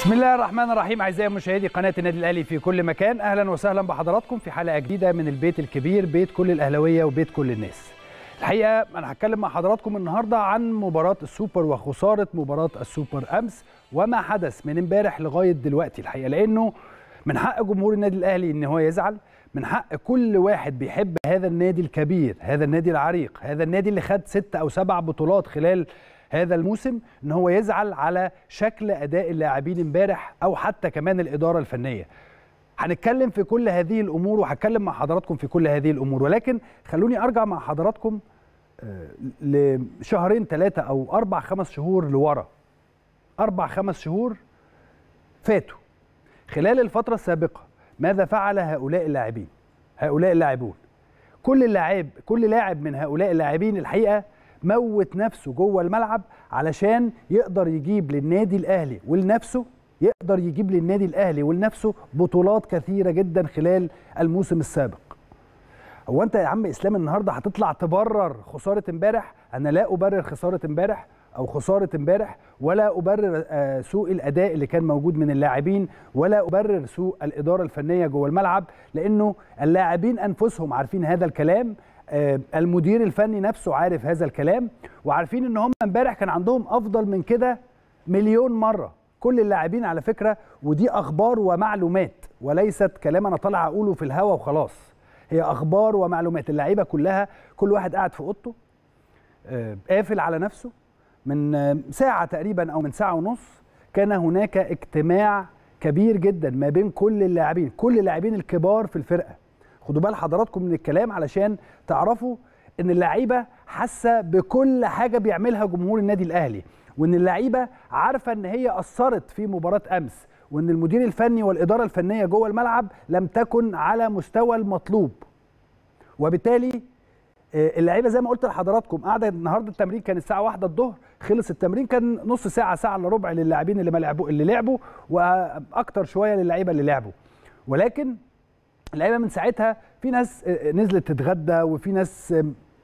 بسم الله الرحمن الرحيم اعزائي مشاهدي قناه النادي الاهلي في كل مكان اهلا وسهلا بحضراتكم في حلقه جديده من البيت الكبير بيت كل الاهلاويه وبيت كل الناس الحقيقه انا هتكلم مع حضراتكم النهارده عن مباراه السوبر وخساره مباراه السوبر امس وما حدث من امبارح لغايه دلوقتي الحقيقه لانه من حق جمهور النادي الاهلي ان هو يزعل من حق كل واحد بيحب هذا النادي الكبير هذا النادي العريق هذا النادي اللي خد ست او سبع بطولات خلال هذا الموسم ان هو يزعل على شكل اداء اللاعبين امبارح او حتى كمان الاداره الفنيه هنتكلم في كل هذه الامور وهتكلم مع حضراتكم في كل هذه الامور ولكن خلوني ارجع مع حضراتكم لشهرين ثلاثه او اربع خمس شهور لورا اربع خمس شهور فاتوا خلال الفتره السابقه ماذا فعل هؤلاء اللاعبين هؤلاء اللاعبون كل اللاعب كل لاعب من هؤلاء اللاعبين الحقيقه موت نفسه جوه الملعب علشان يقدر يجيب للنادي الاهلي ولنفسه يقدر يجيب للنادي الاهلي ولنفسه بطولات كثيره جدا خلال الموسم السابق هو انت يا عم اسلام النهارده هتطلع تبرر خساره امبارح انا لا ابرر خساره امبارح او خساره امبارح ولا ابرر سوء الاداء اللي كان موجود من اللاعبين ولا ابرر سوء الاداره الفنيه جوه الملعب لانه اللاعبين انفسهم عارفين هذا الكلام المدير الفني نفسه عارف هذا الكلام وعارفين ان هم امبارح كان عندهم افضل من كده مليون مره كل اللاعبين على فكره ودي اخبار ومعلومات وليست كلام انا طالع اقوله في الهوا وخلاص هي اخبار ومعلومات اللعيبه كلها كل واحد قاعد في اوضته قافل على نفسه من ساعه تقريبا او من ساعه ونص كان هناك اجتماع كبير جدا ما بين كل اللاعبين كل اللاعبين الكبار في الفرقه خدوا بال حضراتكم من الكلام علشان تعرفوا ان اللعيبه حاسه بكل حاجه بيعملها جمهور النادي الاهلي وان اللعيبه عارفه ان هي اثرت في مباراه امس وان المدير الفني والاداره الفنيه جوه الملعب لم تكن على مستوى المطلوب وبالتالي اللعيبه زي ما قلت لحضراتكم قاعده النهارده التمرين كان الساعه واحدة الظهر خلص التمرين كان نص ساعه ساعه الا ربع للاعبين اللي ما لعبوا اللي لعبوا واكتر شويه للعيبه اللي لعبوا ولكن اللعيبه من ساعتها في ناس نزلت تتغدى وفي ناس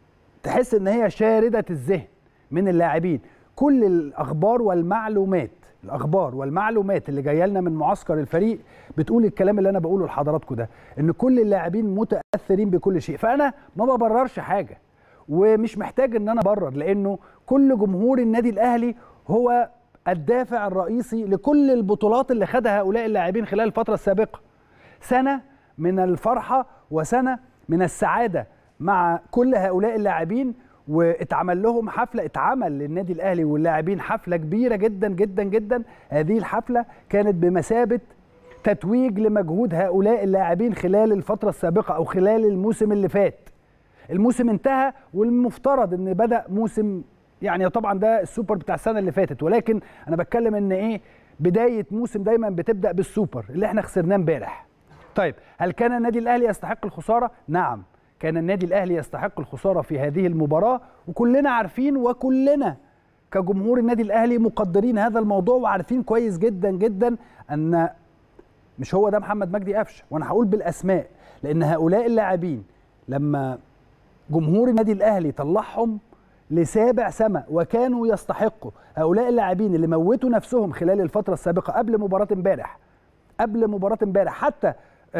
تحس ان هي شارده الذهن من اللاعبين كل الاخبار والمعلومات الاخبار والمعلومات اللي جايه لنا من معسكر الفريق بتقول الكلام اللي انا بقوله لحضراتكم ده ان كل اللاعبين متاثرين بكل شيء فانا ما ببررش حاجه ومش محتاج ان انا ابرر لانه كل جمهور النادي الاهلي هو الدافع الرئيسي لكل البطولات اللي خدها هؤلاء اللاعبين خلال الفتره السابقه سنه من الفرحه وسنه من السعاده مع كل هؤلاء اللاعبين واتعمل لهم حفله اتعمل للنادي الاهلي واللاعبين حفله كبيره جدا جدا جدا هذه الحفله كانت بمثابه تتويج لمجهود هؤلاء اللاعبين خلال الفتره السابقه او خلال الموسم اللي فات الموسم انتهى والمفترض ان بدا موسم يعني طبعا ده السوبر بتاع السنه اللي فاتت ولكن انا بتكلم ان ايه بدايه موسم دايما بتبدا بالسوبر اللي احنا خسرناه امبارح طيب هل كان النادي الاهلي يستحق الخساره نعم كان النادي الاهلي يستحق الخساره في هذه المباراه وكلنا عارفين وكلنا كجمهور النادي الاهلي مقدرين هذا الموضوع وعارفين كويس جدا جدا ان مش هو ده محمد مجدي قفشه وانا هقول بالاسماء لان هؤلاء اللاعبين لما جمهور النادي الاهلي طلعهم لسابع سما وكانوا يستحقوا هؤلاء اللاعبين اللي موتوا نفسهم خلال الفتره السابقه قبل مباراه امبارح قبل مباراه امبارح حتى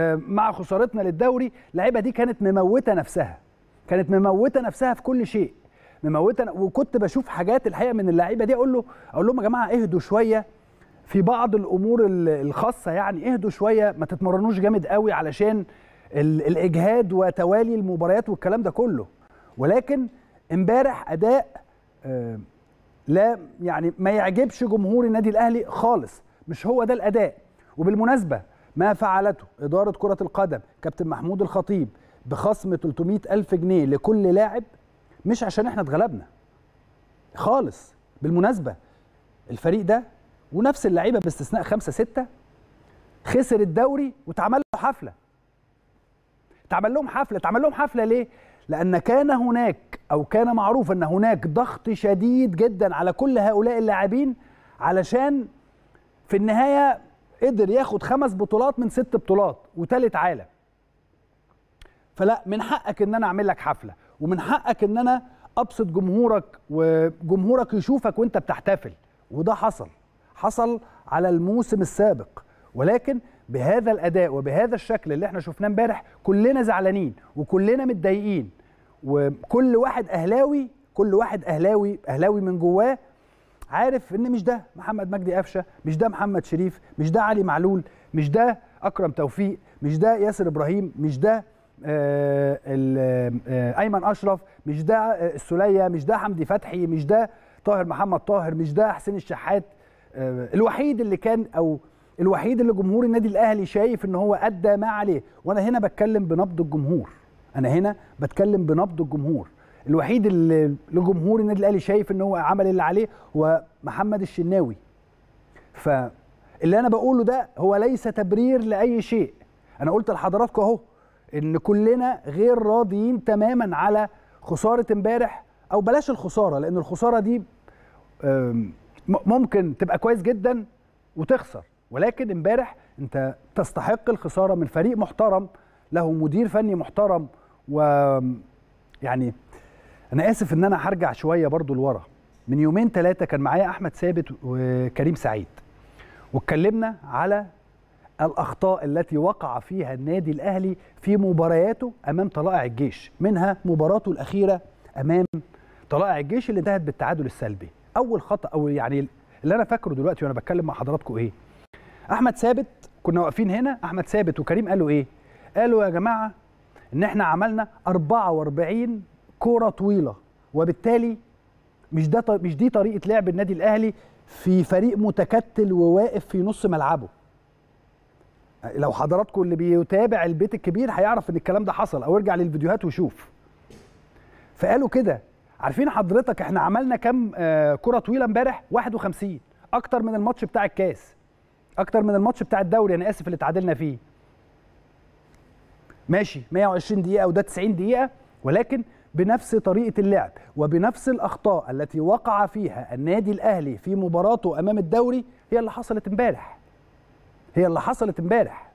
مع خسارتنا للدوري اللعيبه دي كانت مموته نفسها كانت مموته نفسها في كل شيء مموته وكنت بشوف حاجات الحقيقه من اللعيبه دي اقول له اقول لهم يا جماعه اهدوا شويه في بعض الامور الخاصه يعني اهدوا شويه ما تتمرنوش جامد قوي علشان الاجهاد وتوالي المباريات والكلام ده كله ولكن امبارح اداء لا يعني ما يعجبش جمهور النادي الاهلي خالص مش هو ده الاداء وبالمناسبه ما فعلته إدارة كرة القدم كابتن محمود الخطيب بخصم 300 ألف جنيه لكل لاعب مش عشان احنا اتغلبنا خالص بالمناسبة الفريق ده ونفس اللعيبة باستثناء خمسة ستة خسر الدوري واتعمل له حفلة اتعمل لهم حفلة اتعمل لهم حفلة ليه؟ لأن كان هناك أو كان معروف أن هناك ضغط شديد جدا على كل هؤلاء اللاعبين علشان في النهاية قدر ياخد خمس بطولات من ست بطولات وتالت عالم فلا من حقك ان انا اعمل لك حفله ومن حقك ان انا ابسط جمهورك وجمهورك يشوفك وانت بتحتفل وده حصل حصل على الموسم السابق ولكن بهذا الاداء وبهذا الشكل اللي احنا شفناه امبارح كلنا زعلانين وكلنا متضايقين وكل واحد اهلاوي كل واحد اهلاوي اهلاوي من جواه عارف ان مش ده محمد مجدي قفشه مش ده محمد شريف مش ده علي معلول مش ده اكرم توفيق مش ده ياسر ابراهيم مش ده آه آه ايمن اشرف مش ده آه السوليه مش ده حمدي فتحي مش ده طاهر محمد طاهر مش ده حسين الشحات الوحيد اللي كان او الوحيد اللي جمهور النادي الاهلي شايف ان هو ادى ما عليه وانا هنا بتكلم بنبض الجمهور انا هنا بتكلم بنبض الجمهور الوحيد اللي لجمهور النادي الاهلي شايف ان هو عمل اللي عليه هو محمد الشناوي فاللي انا بقوله ده هو ليس تبرير لاي شيء انا قلت لحضراتكم اهو ان كلنا غير راضيين تماما على خساره امبارح او بلاش الخساره لان الخساره دي ممكن تبقى كويس جدا وتخسر ولكن امبارح انت تستحق الخساره من فريق محترم له مدير فني محترم و يعني انا اسف ان انا هرجع شويه برضو لورا من يومين ثلاثه كان معايا احمد ثابت وكريم سعيد واتكلمنا على الاخطاء التي وقع فيها النادي الاهلي في مبارياته امام طلائع الجيش منها مباراته الاخيره امام طلائع الجيش اللي انتهت بالتعادل السلبي اول خطا او يعني اللي انا فاكره دلوقتي وانا بتكلم مع حضراتكم ايه احمد ثابت كنا واقفين هنا احمد ثابت وكريم قالوا ايه قالوا يا جماعه ان احنا عملنا 44 كوره طويله وبالتالي مش ده مش دي طريقه لعب النادي الاهلي في فريق متكتل وواقف في نص ملعبه لو حضراتكم اللي بيتابع البيت الكبير هيعرف ان الكلام ده حصل او ارجع للفيديوهات وشوف فقالوا كده عارفين حضرتك احنا عملنا كام آه كره طويله امبارح 51 اكتر من الماتش بتاع الكاس اكتر من الماتش بتاع الدوري انا اسف اللي اتعادلنا فيه ماشي 120 دقيقه وده 90 دقيقه ولكن بنفس طريقه اللعب وبنفس الاخطاء التي وقع فيها النادي الاهلي في مباراته امام الدوري هي اللي حصلت امبارح هي اللي حصلت امبارح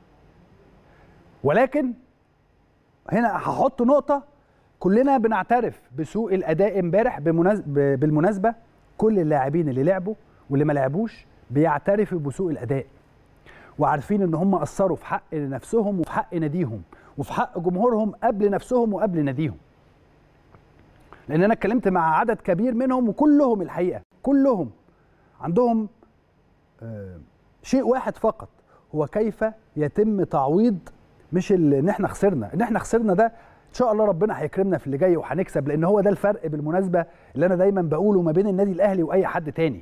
ولكن هنا هحط نقطه كلنا بنعترف بسوء الاداء امبارح بالمناسبه كل اللاعبين اللي لعبوا واللي ما لعبوش بيعترفوا بسوء الاداء وعارفين ان هم قصروا في حق نفسهم وفي حق ناديهم وفي حق جمهورهم قبل نفسهم وقبل ناديهم لان انا اتكلمت مع عدد كبير منهم وكلهم الحقيقه كلهم عندهم آه شيء واحد فقط هو كيف يتم تعويض مش ان احنا خسرنا ان احنا خسرنا ده ان شاء الله ربنا هيكرمنا في اللي جاي وهنكسب لان هو ده الفرق بالمناسبه اللي انا دايما بقوله ما بين النادي الاهلي واي حد تاني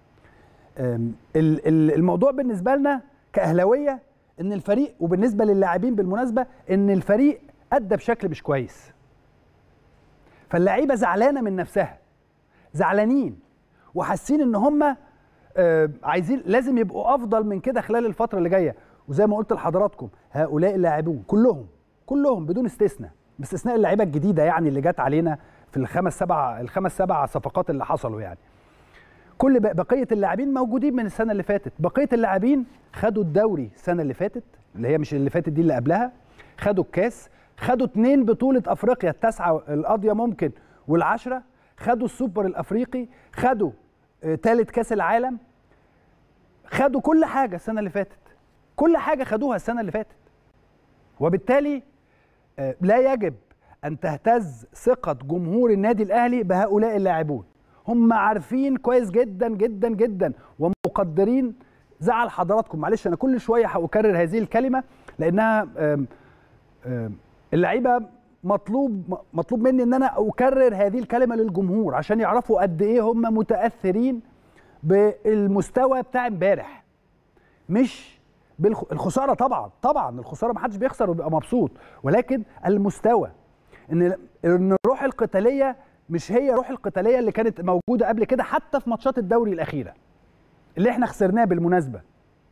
الموضوع بالنسبه لنا كاهلاويه ان الفريق وبالنسبه للاعبين بالمناسبه ان الفريق ادى بشكل مش كويس فاللعيبه زعلانه من نفسها زعلانين وحاسين ان هم عايزين لازم يبقوا افضل من كده خلال الفتره اللي جايه وزي ما قلت لحضراتكم هؤلاء اللاعبون كلهم كلهم بدون استثناء باستثناء اللعيبه الجديده يعني اللي جت علينا في الخمس سبع الخمس سبع صفقات اللي حصلوا يعني كل بقيه اللاعبين موجودين من السنه اللي فاتت بقيه اللاعبين خدوا الدوري السنه اللي فاتت اللي هي مش اللي فاتت دي اللي قبلها خدوا الكاس خدوا اتنين بطوله افريقيا التاسعه القاضيه ممكن والعشره خدوا السوبر الافريقي خدوا ثالث كاس العالم خدوا كل حاجه السنه اللي فاتت كل حاجه خدوها السنه اللي فاتت وبالتالي لا يجب ان تهتز ثقه جمهور النادي الاهلي بهؤلاء اللاعبون هم عارفين كويس جدا جدا جدا ومقدرين زعل حضراتكم معلش انا كل شويه هاكرر هذه الكلمه لانها آم آم اللعيبه مطلوب مطلوب مني ان انا اكرر هذه الكلمه للجمهور عشان يعرفوا قد ايه هم متاثرين بالمستوى بتاع امبارح مش بالخساره طبعا طبعا الخساره ما حدش بيخسر وبيبقى مبسوط ولكن المستوى ان ان الروح القتاليه مش هي روح القتاليه اللي كانت موجوده قبل كده حتى في ماتشات الدوري الاخيره اللي احنا خسرناه بالمناسبه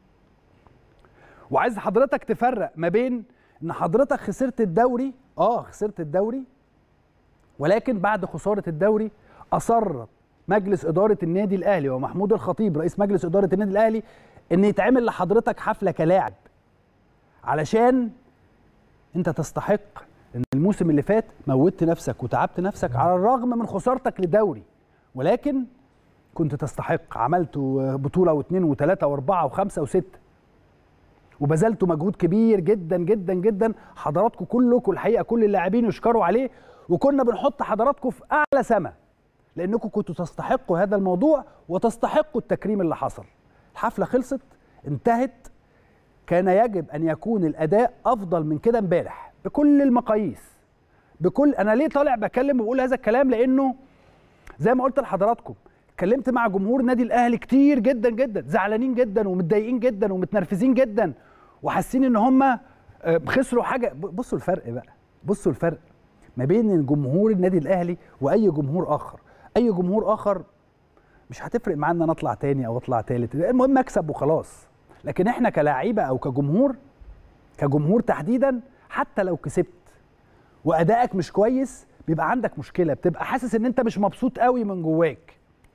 وعايز حضرتك تفرق ما بين ان حضرتك خسرت الدوري اه خسرت الدوري ولكن بعد خساره الدوري اصر مجلس اداره النادي الاهلي ومحمود الخطيب رئيس مجلس اداره النادي الاهلي ان يتعمل لحضرتك حفله كلاعب علشان انت تستحق ان الموسم اللي فات موتت نفسك وتعبت نفسك على الرغم من خسارتك لدوري ولكن كنت تستحق عملت بطوله واثنين وثلاثه واربعه وخمسه وسته وبذلتوا مجهود كبير جدا جدا جدا حضراتكم كلكم الحقيقه كل اللاعبين يشكروا عليه وكنا بنحط حضراتكم في اعلى سما لانكم كنتوا تستحقوا هذا الموضوع وتستحقوا التكريم اللي حصل الحفله خلصت انتهت كان يجب ان يكون الاداء افضل من كده امبارح بكل المقاييس بكل انا ليه طالع بكلم وبقول هذا الكلام لانه زي ما قلت لحضراتكم اتكلمت مع جمهور نادي الاهلي كتير جدا جدا زعلانين جدا ومتضايقين جدا ومتنرفزين جدا وحاسين ان هم خسروا حاجه بصوا الفرق بقى بصوا الفرق ما بين جمهور النادي الاهلي واي جمهور اخر اي جمهور اخر مش هتفرق معانا ان انا اطلع تاني او اطلع تالت المهم اكسب وخلاص لكن احنا كلاعيبه او كجمهور كجمهور تحديدا حتى لو كسبت وادائك مش كويس بيبقى عندك مشكله بتبقى حاسس ان انت مش مبسوط قوي من جواك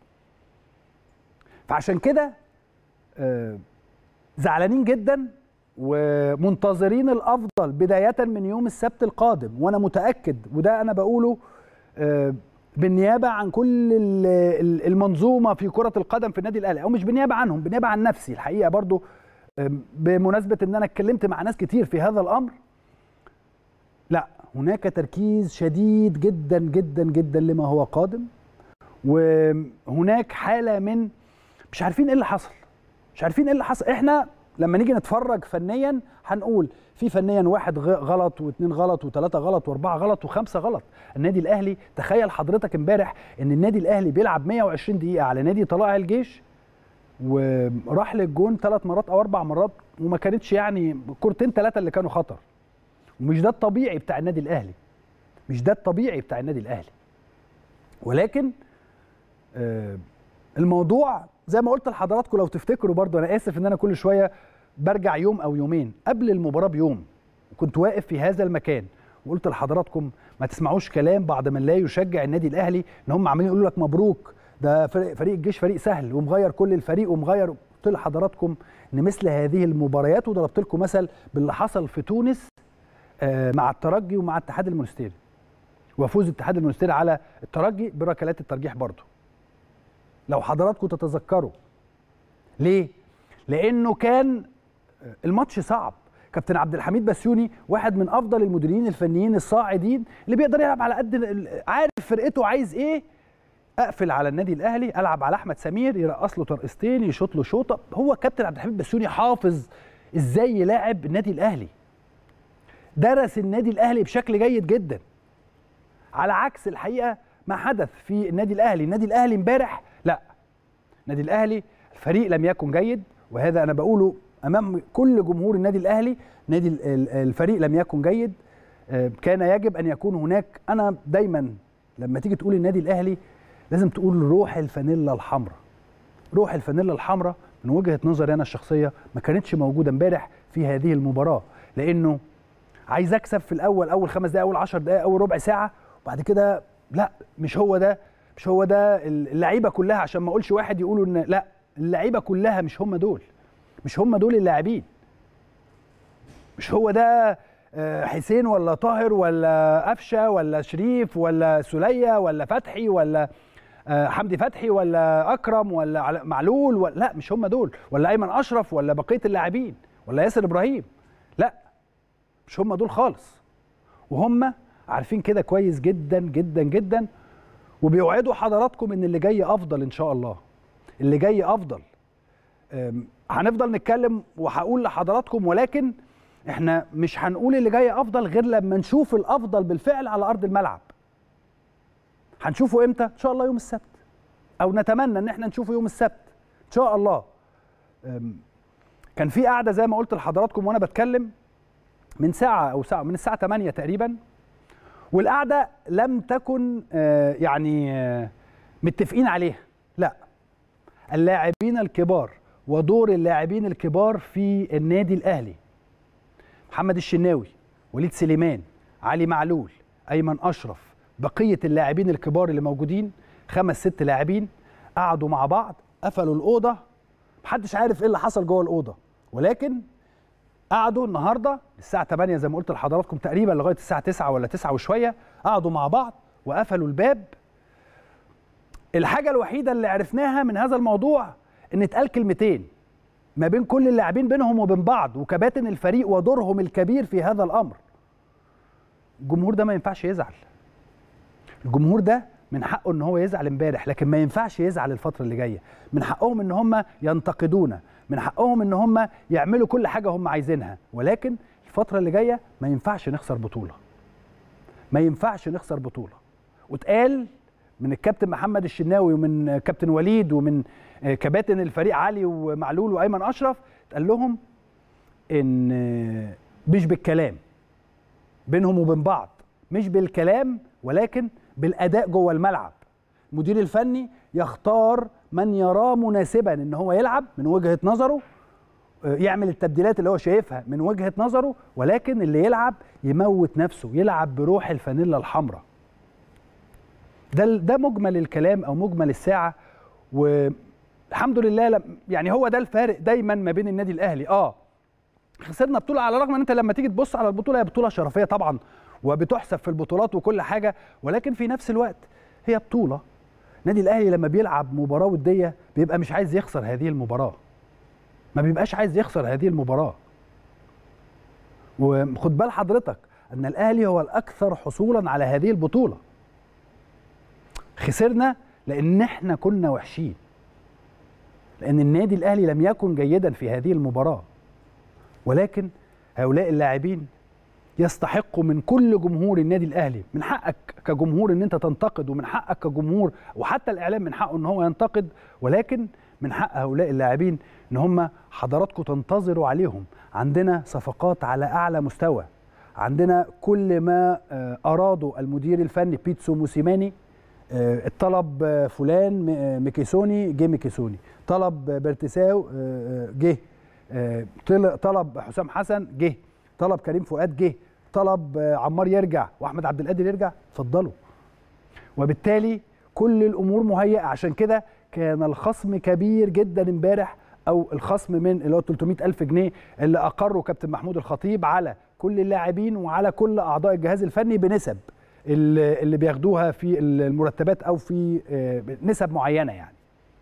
فعشان كده آه زعلانين جدا ومنتظرين الافضل بدايه من يوم السبت القادم وانا متاكد وده انا بقوله آه بالنيابه عن كل المنظومه في كره القدم في النادي الاهلي او مش بالنيابه عنهم بالنيابه عن نفسي الحقيقه برضو بمناسبه ان انا اتكلمت مع ناس كتير في هذا الامر لا هناك تركيز شديد جدا جدا جدا لما هو قادم وهناك حاله من مش عارفين ايه اللي حصل مش عارفين ايه اللي حصل احنا لما نيجي نتفرج فنيا هنقول في فنيا واحد غلط واثنين غلط وثلاثه غلط واربعه غلط وخمسه غلط النادي الاهلي تخيل حضرتك امبارح ان النادي الاهلي بيلعب 120 دقيقه على نادي طلائع الجيش وراح للجون ثلاث مرات او اربع مرات وما كانتش يعني كورتين ثلاثه اللي كانوا خطر ومش ده الطبيعي بتاع النادي الاهلي مش ده الطبيعي بتاع النادي الاهلي ولكن آه الموضوع زي ما قلت لحضراتكم لو تفتكروا برضو انا اسف ان انا كل شويه برجع يوم او يومين قبل المباراه بيوم كنت واقف في هذا المكان وقلت لحضراتكم ما تسمعوش كلام بعض من لا يشجع النادي الاهلي ان هم عمالين يقولوا لك مبروك ده فريق, فريق الجيش فريق سهل ومغير كل الفريق ومغير قلت لحضراتكم ان مثل هذه المباريات وضربت لكم مثل باللي حصل في تونس مع الترجي ومع الاتحاد المونستيري وفوز الاتحاد المونستيري على الترجي بركلات الترجيح برضه لو حضراتكم تتذكروا ليه لانه كان الماتش صعب كابتن عبد الحميد بسيوني واحد من افضل المديرين الفنيين الصاعدين اللي بيقدر يلعب على قد عارف فرقته عايز ايه اقفل على النادي الاهلي العب على احمد سمير يرقص له ترقصتين يشوط له شوطه هو كابتن عبد الحميد بسيوني حافظ ازاي يلاعب النادي الاهلي درس النادي الاهلي بشكل جيد جدا على عكس الحقيقه ما حدث في النادي الاهلي النادي الاهلي امبارح لا النادي الاهلي الفريق لم يكن جيد وهذا انا بقوله امام كل جمهور النادي الاهلي نادي الفريق لم يكن جيد كان يجب ان يكون هناك انا دايما لما تيجي تقول النادي الاهلي لازم تقول روح الفانيلا الحمراء روح الفانيلا الحمراء من وجهه نظري انا الشخصيه ما كانتش موجوده امبارح في هذه المباراه لانه عايز اكسب في الاول اول خمس دقائق اول 10 دقائق اول ربع ساعه وبعد كده لا مش هو ده مش هو ده اللعيبه كلها عشان ما اقولش واحد يقولوا ان لا اللعيبه كلها مش هم دول مش هم دول اللاعبين مش هو ده حسين ولا طاهر ولا قفشه ولا شريف ولا سليه ولا فتحي ولا حمدي فتحي ولا اكرم ولا معلول ولا لا مش هم دول ولا ايمن اشرف ولا بقيه اللاعبين ولا ياسر ابراهيم لا مش هم دول خالص وهم عارفين كده كويس جدا جدا جدا وبيوعدوا حضراتكم ان اللي جاي افضل ان شاء الله اللي جاي افضل هنفضل نتكلم وهقول لحضراتكم ولكن احنا مش هنقول اللي جاي افضل غير لما نشوف الافضل بالفعل على ارض الملعب هنشوفه امتى ان شاء الله يوم السبت او نتمنى ان احنا نشوفه يوم السبت ان شاء الله كان في قاعده زي ما قلت لحضراتكم وانا بتكلم من ساعه او ساعه من الساعه 8 تقريبا والقعده لم تكن يعني متفقين عليها لا اللاعبين الكبار ودور اللاعبين الكبار في النادي الاهلي محمد الشناوي وليد سليمان علي معلول ايمن اشرف بقيه اللاعبين الكبار اللي موجودين خمس ست لاعبين قعدوا مع بعض قفلوا الاوضه محدش عارف ايه اللي حصل جوه الاوضه ولكن قعدوا النهارده الساعه 8 زي ما قلت لحضراتكم تقريبا لغايه الساعه 9 ولا 9 وشويه قعدوا مع بعض وقفلوا الباب الحاجه الوحيده اللي عرفناها من هذا الموضوع ان اتقال كلمتين ما بين كل اللاعبين بينهم وبين بعض وكباتن الفريق ودورهم الكبير في هذا الامر الجمهور ده ما ينفعش يزعل الجمهور ده من حقه ان هو يزعل امبارح لكن ما ينفعش يزعل الفتره اللي جايه من حقهم ان هم ينتقدونا من حقهم ان هم يعملوا كل حاجه هم عايزينها ولكن الفتره اللي جايه ما ينفعش نخسر بطوله ما ينفعش نخسر بطوله واتقال من الكابتن محمد الشناوي ومن كابتن وليد ومن كباتن الفريق علي ومعلول وايمن اشرف اتقال لهم ان مش بالكلام بينهم وبين بعض مش بالكلام ولكن بالاداء جوه الملعب المدير الفني يختار من يراه مناسبا ان هو يلعب من وجهه نظره يعمل التبديلات اللي هو شايفها من وجهه نظره ولكن اللي يلعب يموت نفسه يلعب بروح الفانيلا الحمراء ده ده مجمل الكلام او مجمل الساعه والحمد لله يعني هو ده الفارق دايما ما بين النادي الاهلي اه خسرنا بطوله على الرغم ان انت لما تيجي تبص على البطوله هي بطوله شرفيه طبعا وبتحسب في البطولات وكل حاجه ولكن في نفس الوقت هي بطوله النادي الاهلي لما بيلعب مباراه وديه بيبقى مش عايز يخسر هذه المباراه ما بيبقاش عايز يخسر هذه المباراه وخد بال حضرتك ان الاهلي هو الاكثر حصولا على هذه البطوله خسرنا لان احنا كنا وحشين لان النادي الاهلي لم يكن جيدا في هذه المباراه ولكن هؤلاء اللاعبين يستحقوا من كل جمهور النادي الاهلي من حقك كجمهور ان انت تنتقد ومن حقك كجمهور وحتى الاعلام من حقه ان هو ينتقد ولكن من حق هؤلاء اللاعبين ان هم حضراتكم تنتظروا عليهم عندنا صفقات على اعلى مستوى عندنا كل ما ارادوا المدير الفني بيتسو موسيماني الطلب فلان ميكيسوني جه ميكيسوني طلب بيرتساو جه طلب حسام حسن جه طلب كريم فؤاد جه طلب عمار يرجع واحمد عبد القادر يرجع اتفضلوا وبالتالي كل الامور مهيئه عشان كده كان الخصم كبير جدا امبارح او الخصم من اللي هو 300 الف جنيه اللي اقره كابتن محمود الخطيب على كل اللاعبين وعلى كل اعضاء الجهاز الفني بنسب اللي بياخدوها في المرتبات او في نسب معينه يعني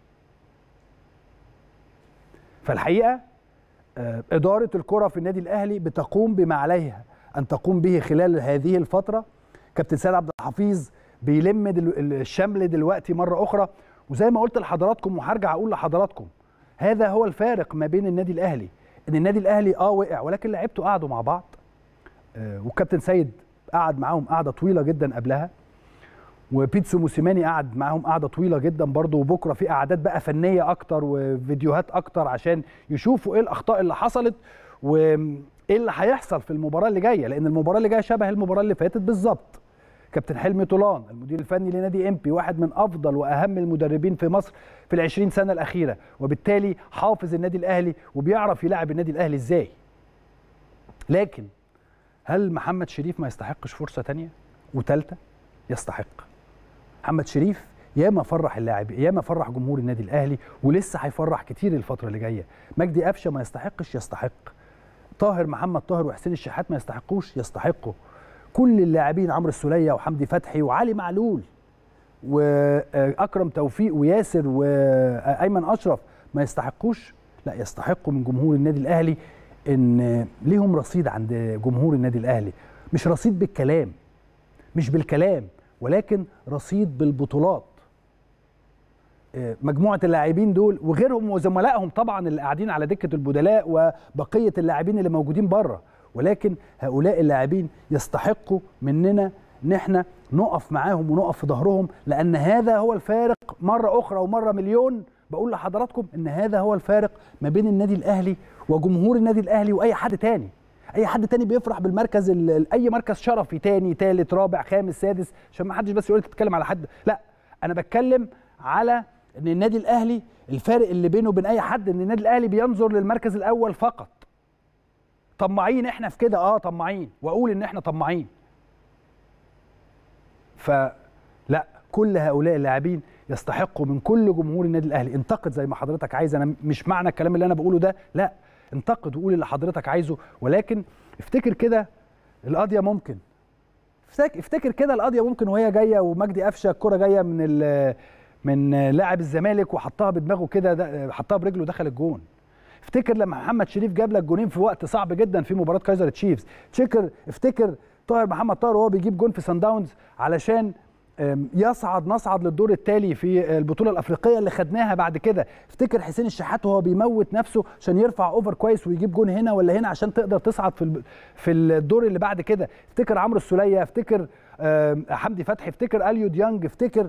فالحقيقه اداره الكره في النادي الاهلي بتقوم بما عليها ان تقوم به خلال هذه الفتره كابتن سيد عبد الحفيظ بيلم دل... الشمل دلوقتي مره اخرى وزي ما قلت لحضراتكم وهرجع اقول لحضراتكم هذا هو الفارق ما بين النادي الاهلي ان النادي الاهلي اه وقع ولكن لعيبته قعدوا مع بعض آه والكابتن سيد قعد معاهم قعده طويله جدا قبلها وبيتسو موسيماني قعد معاهم قعده طويله جدا برضه وبكره في قعدات بقى فنيه اكتر وفيديوهات اكتر عشان يشوفوا ايه الاخطاء اللي حصلت وايه اللي هيحصل في المباراه اللي جايه لان المباراه اللي جايه شبه المباراه اللي فاتت بالظبط كابتن حلمي طولان المدير الفني لنادي امبي واحد من افضل واهم المدربين في مصر في العشرين سنه الاخيره وبالتالي حافظ النادي الاهلي وبيعرف يلاعب النادي الاهلي ازاي لكن هل محمد شريف ما يستحقش فرصه تانية وثالثه يستحق محمد شريف ياما فرح اللاعب ياما فرح جمهور النادي الاهلي ولسه هيفرح كتير الفتره اللي جايه مجدي قفشه ما يستحقش يستحق طاهر محمد طاهر وحسين الشحات ما يستحقوش يستحقوا كل اللاعبين عمرو السوليه وحمدي فتحي وعلي معلول واكرم توفيق وياسر وايمن اشرف ما يستحقوش لا يستحقوا من جمهور النادي الاهلي ان ليهم رصيد عند جمهور النادي الاهلي مش رصيد بالكلام مش بالكلام ولكن رصيد بالبطولات مجموعه اللاعبين دول وغيرهم وزملائهم طبعا اللي قاعدين على دكه البدلاء وبقيه اللاعبين اللي موجودين بره ولكن هؤلاء اللاعبين يستحقوا مننا ان احنا نقف معاهم ونقف في ظهرهم لان هذا هو الفارق مره اخرى ومره مليون بقول لحضراتكم ان هذا هو الفارق ما بين النادي الاهلي وجمهور النادي الاهلي واي حد تاني اي حد تاني بيفرح بالمركز اي مركز شرفي تاني تالت رابع خامس سادس عشان ما حدش بس يقول تتكلم على حد لا انا بتكلم على ان النادي الاهلي الفارق اللي بينه وبين اي حد ان النادي الاهلي بينظر للمركز الاول فقط طماعين احنا في كده اه طماعين واقول ان احنا طماعين فلا كل هؤلاء اللاعبين يستحقوا من كل جمهور النادي الاهلي انتقد زي ما حضرتك عايز انا مش معنى الكلام اللي انا بقوله ده لا انتقد وقول اللي حضرتك عايزه ولكن افتكر كده القضيه ممكن افتكر كده القضيه ممكن وهي جايه ومجدي قفشه الكره جايه من من لاعب الزمالك وحطها بدماغه كده حطها برجله دخل الجون افتكر لما محمد شريف جاب لك جونين في وقت صعب جدا في مباراه كايزر تشيفز افتكر افتكر طاهر محمد طاهر وهو بيجيب جون في سان داونز علشان يصعد نصعد للدور التالي في البطوله الافريقيه اللي خدناها بعد كده افتكر حسين الشحات وهو بيموت نفسه عشان يرفع اوفر كويس ويجيب جون هنا ولا هنا عشان تقدر تصعد في في الدور اللي بعد كده افتكر عمرو السوليه افتكر حمدي فتحي افتكر اليو ديانج افتكر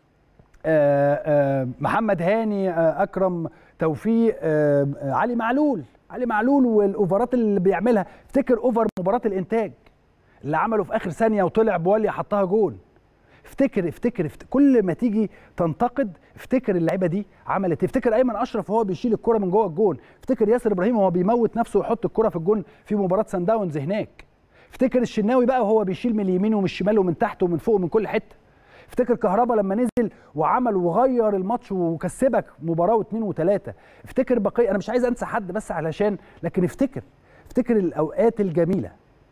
محمد هاني اكرم توفيق علي معلول علي معلول والاوفرات اللي بيعملها افتكر اوفر مباراه الانتاج اللي عمله في اخر ثانيه وطلع بولي حطها جون افتكر افتكر, افتكر كل ما تيجي تنتقد افتكر اللعيبه دي عملت افتكر ايمن اشرف وهو بيشيل الكره من جوه الجون افتكر ياسر ابراهيم وهو بيموت نفسه ويحط الكره في الجون في مباراه سان داونز هناك افتكر الشناوي بقى وهو بيشيل من اليمين ومن الشمال ومن تحت ومن فوق ومن كل حته افتكر كهربا لما نزل وعمل وغير الماتش وكسبك مباراه واثنين وثلاثه افتكر بقيه انا مش عايز انسى حد بس علشان لكن افتكر افتكر الاوقات الجميله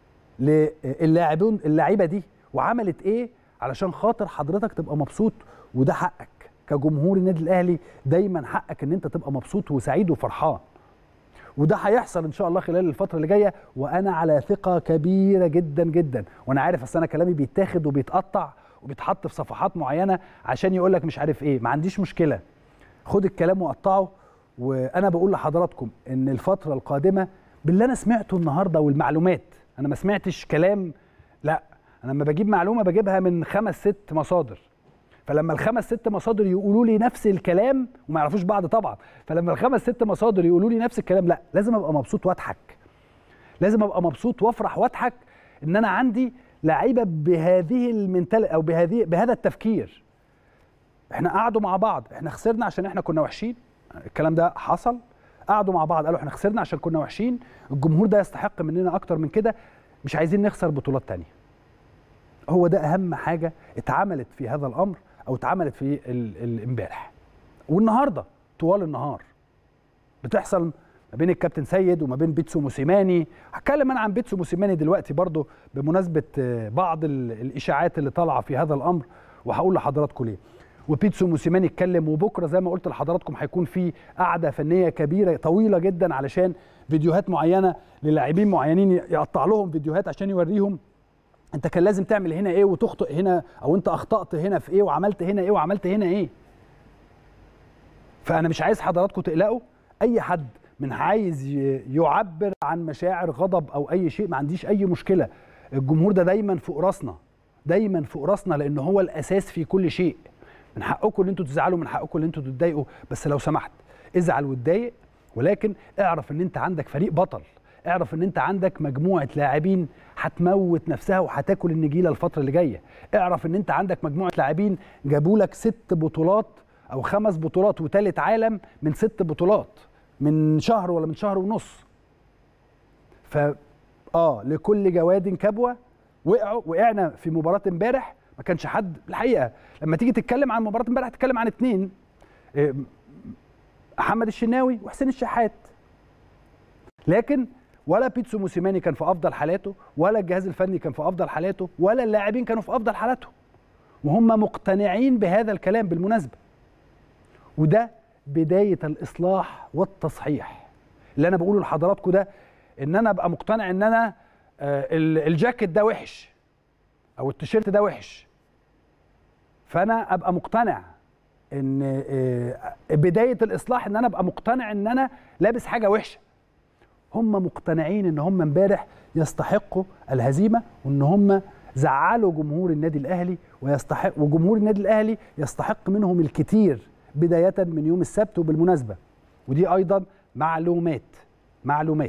للاعبون اللعيبه دي وعملت ايه علشان خاطر حضرتك تبقى مبسوط وده حقك كجمهور النادي الاهلي دايما حقك ان انت تبقى مبسوط وسعيد وفرحان وده هيحصل ان شاء الله خلال الفتره اللي جايه وانا على ثقه كبيره جدا جدا وانا عارف اصل انا كلامي بيتاخد وبيتقطع وبيتحط في صفحات معينه عشان يقول لك مش عارف ايه ما عنديش مشكله خد الكلام وقطعه وانا بقول لحضراتكم ان الفتره القادمه باللي انا سمعته النهارده والمعلومات انا ما سمعتش كلام لا انا لما بجيب معلومه بجيبها من خمس ست مصادر فلما الخمس ست مصادر يقولوا لي نفس الكلام وما يعرفوش بعض طبعا فلما الخمس ست مصادر يقولوا لي نفس الكلام لا لازم ابقى مبسوط واضحك لازم ابقى مبسوط وافرح واضحك ان انا عندي لعيبه بهذه المنتال او بهذه بهذا التفكير احنا قعدوا مع بعض احنا خسرنا عشان احنا كنا وحشين الكلام ده حصل قعدوا مع بعض قالوا احنا خسرنا عشان كنا وحشين الجمهور ده يستحق مننا اكتر من كده مش عايزين نخسر بطولات تانية هو ده اهم حاجه اتعملت في هذا الامر او اتعملت في امبارح والنهارده طوال النهار بتحصل ما بين الكابتن سيد وما بين بيتسو موسيماني هتكلم انا عن بيتسو موسيماني دلوقتي برضو بمناسبه بعض الاشاعات اللي طالعه في هذا الامر وهقول لحضراتكم ليه وبيتسو موسيماني اتكلم وبكره زي ما قلت لحضراتكم هيكون في قعده فنيه كبيره طويله جدا علشان فيديوهات معينه للاعبين معينين يقطع لهم فيديوهات عشان يوريهم انت كان لازم تعمل هنا ايه وتخطئ هنا او انت اخطات هنا في ايه وعملت هنا ايه وعملت هنا ايه فانا مش عايز حضراتكم تقلقوا اي حد من عايز يعبر عن مشاعر غضب او اي شيء ما عنديش اي مشكله الجمهور ده دايما فوق راسنا دايما فوق راسنا لان هو الاساس في كل شيء من حقكم ان انتوا تزعلوا من حقكم ان انتوا تتضايقوا بس لو سمحت ازعل واتضايق ولكن اعرف ان انت عندك فريق بطل اعرف ان انت عندك مجموعه لاعبين هتموت نفسها وهتاكل النجيله الفتره اللي جايه اعرف ان انت عندك مجموعه لاعبين جابوا لك ست بطولات او خمس بطولات وثالث عالم من ست بطولات من شهر ولا من شهر ونص ف اه لكل جواد كبوه وقعوا وقعنا في مباراه امبارح ما كانش حد الحقيقه لما تيجي تتكلم عن مباراه امبارح تتكلم عن اثنين محمد الشناوي وحسين الشحات لكن ولا بيتسو موسيماني كان في افضل حالاته ولا الجهاز الفني كان في افضل حالاته ولا اللاعبين كانوا في افضل حالاتهم وهم مقتنعين بهذا الكلام بالمناسبه وده بدايه الاصلاح والتصحيح اللي انا بقوله لحضراتكم ده ان انا ابقى مقتنع ان انا الجاكيت ده وحش او التيشيرت ده وحش فانا ابقى مقتنع ان بدايه الاصلاح ان انا ابقى مقتنع ان انا لابس حاجه وحشه هم مقتنعين ان هم امبارح يستحقوا الهزيمه وان هم زعلوا جمهور النادي الاهلي ويستحق وجمهور النادي الاهلي يستحق منهم الكثير بدايه من يوم السبت وبالمناسبه ودي ايضا معلومات معلومات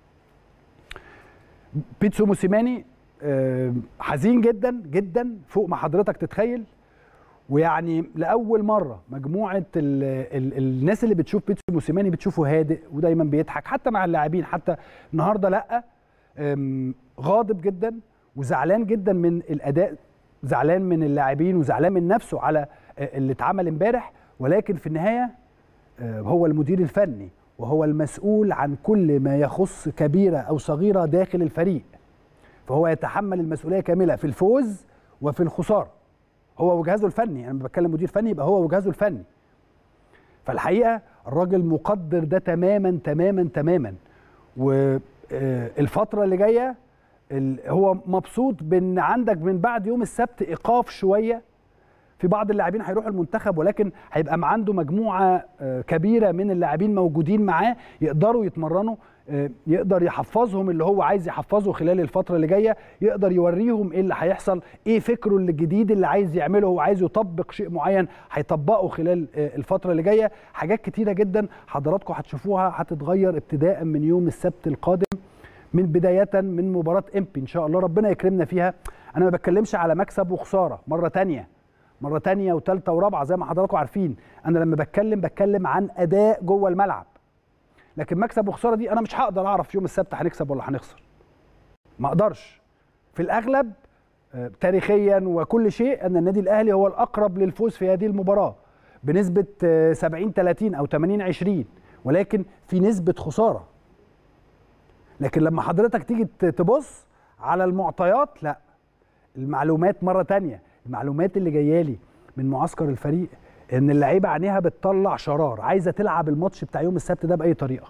بيتسو موسيماني حزين جدا جدا فوق ما حضرتك تتخيل ويعني لاول مره مجموعه ال ال الناس اللي بتشوف بيتسو موسيماني بتشوفه هادئ ودايما بيضحك حتى مع اللاعبين حتى النهارده لا غاضب جدا وزعلان جدا من الاداء زعلان من اللاعبين وزعلان من نفسه على اللي اتعمل امبارح ولكن في النهايه هو المدير الفني وهو المسؤول عن كل ما يخص كبيره او صغيره داخل الفريق فهو يتحمل المسؤوليه كامله في الفوز وفي الخساره هو وجهازه الفني انا بتكلم مدير فني يبقى هو وجهازه الفني فالحقيقه الراجل مقدر ده تماما تماما تماما والفتره اللي جايه هو مبسوط بان عندك من بعد يوم السبت ايقاف شويه في بعض اللاعبين هيروحوا المنتخب ولكن هيبقى عنده مجموعه كبيره من اللاعبين موجودين معاه يقدروا يتمرنوا يقدر يحفظهم اللي هو عايز يحفظه خلال الفتره اللي جايه يقدر يوريهم ايه اللي هيحصل ايه فكره الجديد اللي عايز يعمله هو عايز يطبق شيء معين هيطبقه خلال الفتره اللي جايه حاجات كتيره جدا حضراتكم هتشوفوها هتتغير ابتداء من يوم السبت القادم من بدايه من مباراه امبي ان شاء الله ربنا يكرمنا فيها انا ما بتكلمش على مكسب وخساره مره تانية مره تانية وثالثه ورابعه زي ما حضراتكم عارفين انا لما بتكلم بتكلم عن اداء جوه الملعب لكن مكسب وخساره دي انا مش هقدر اعرف يوم السبت هنكسب ولا هنخسر ما اقدرش في الاغلب تاريخيا وكل شيء ان النادي الاهلي هو الاقرب للفوز في هذه المباراه بنسبه 70 30 او 80 20 ولكن في نسبه خساره لكن لما حضرتك تيجي تبص على المعطيات لا المعلومات مره تانية المعلومات اللي جايه لي من معسكر الفريق ان اللعيبه عينيها بتطلع شرار عايزه تلعب الماتش بتاع يوم السبت ده باي طريقه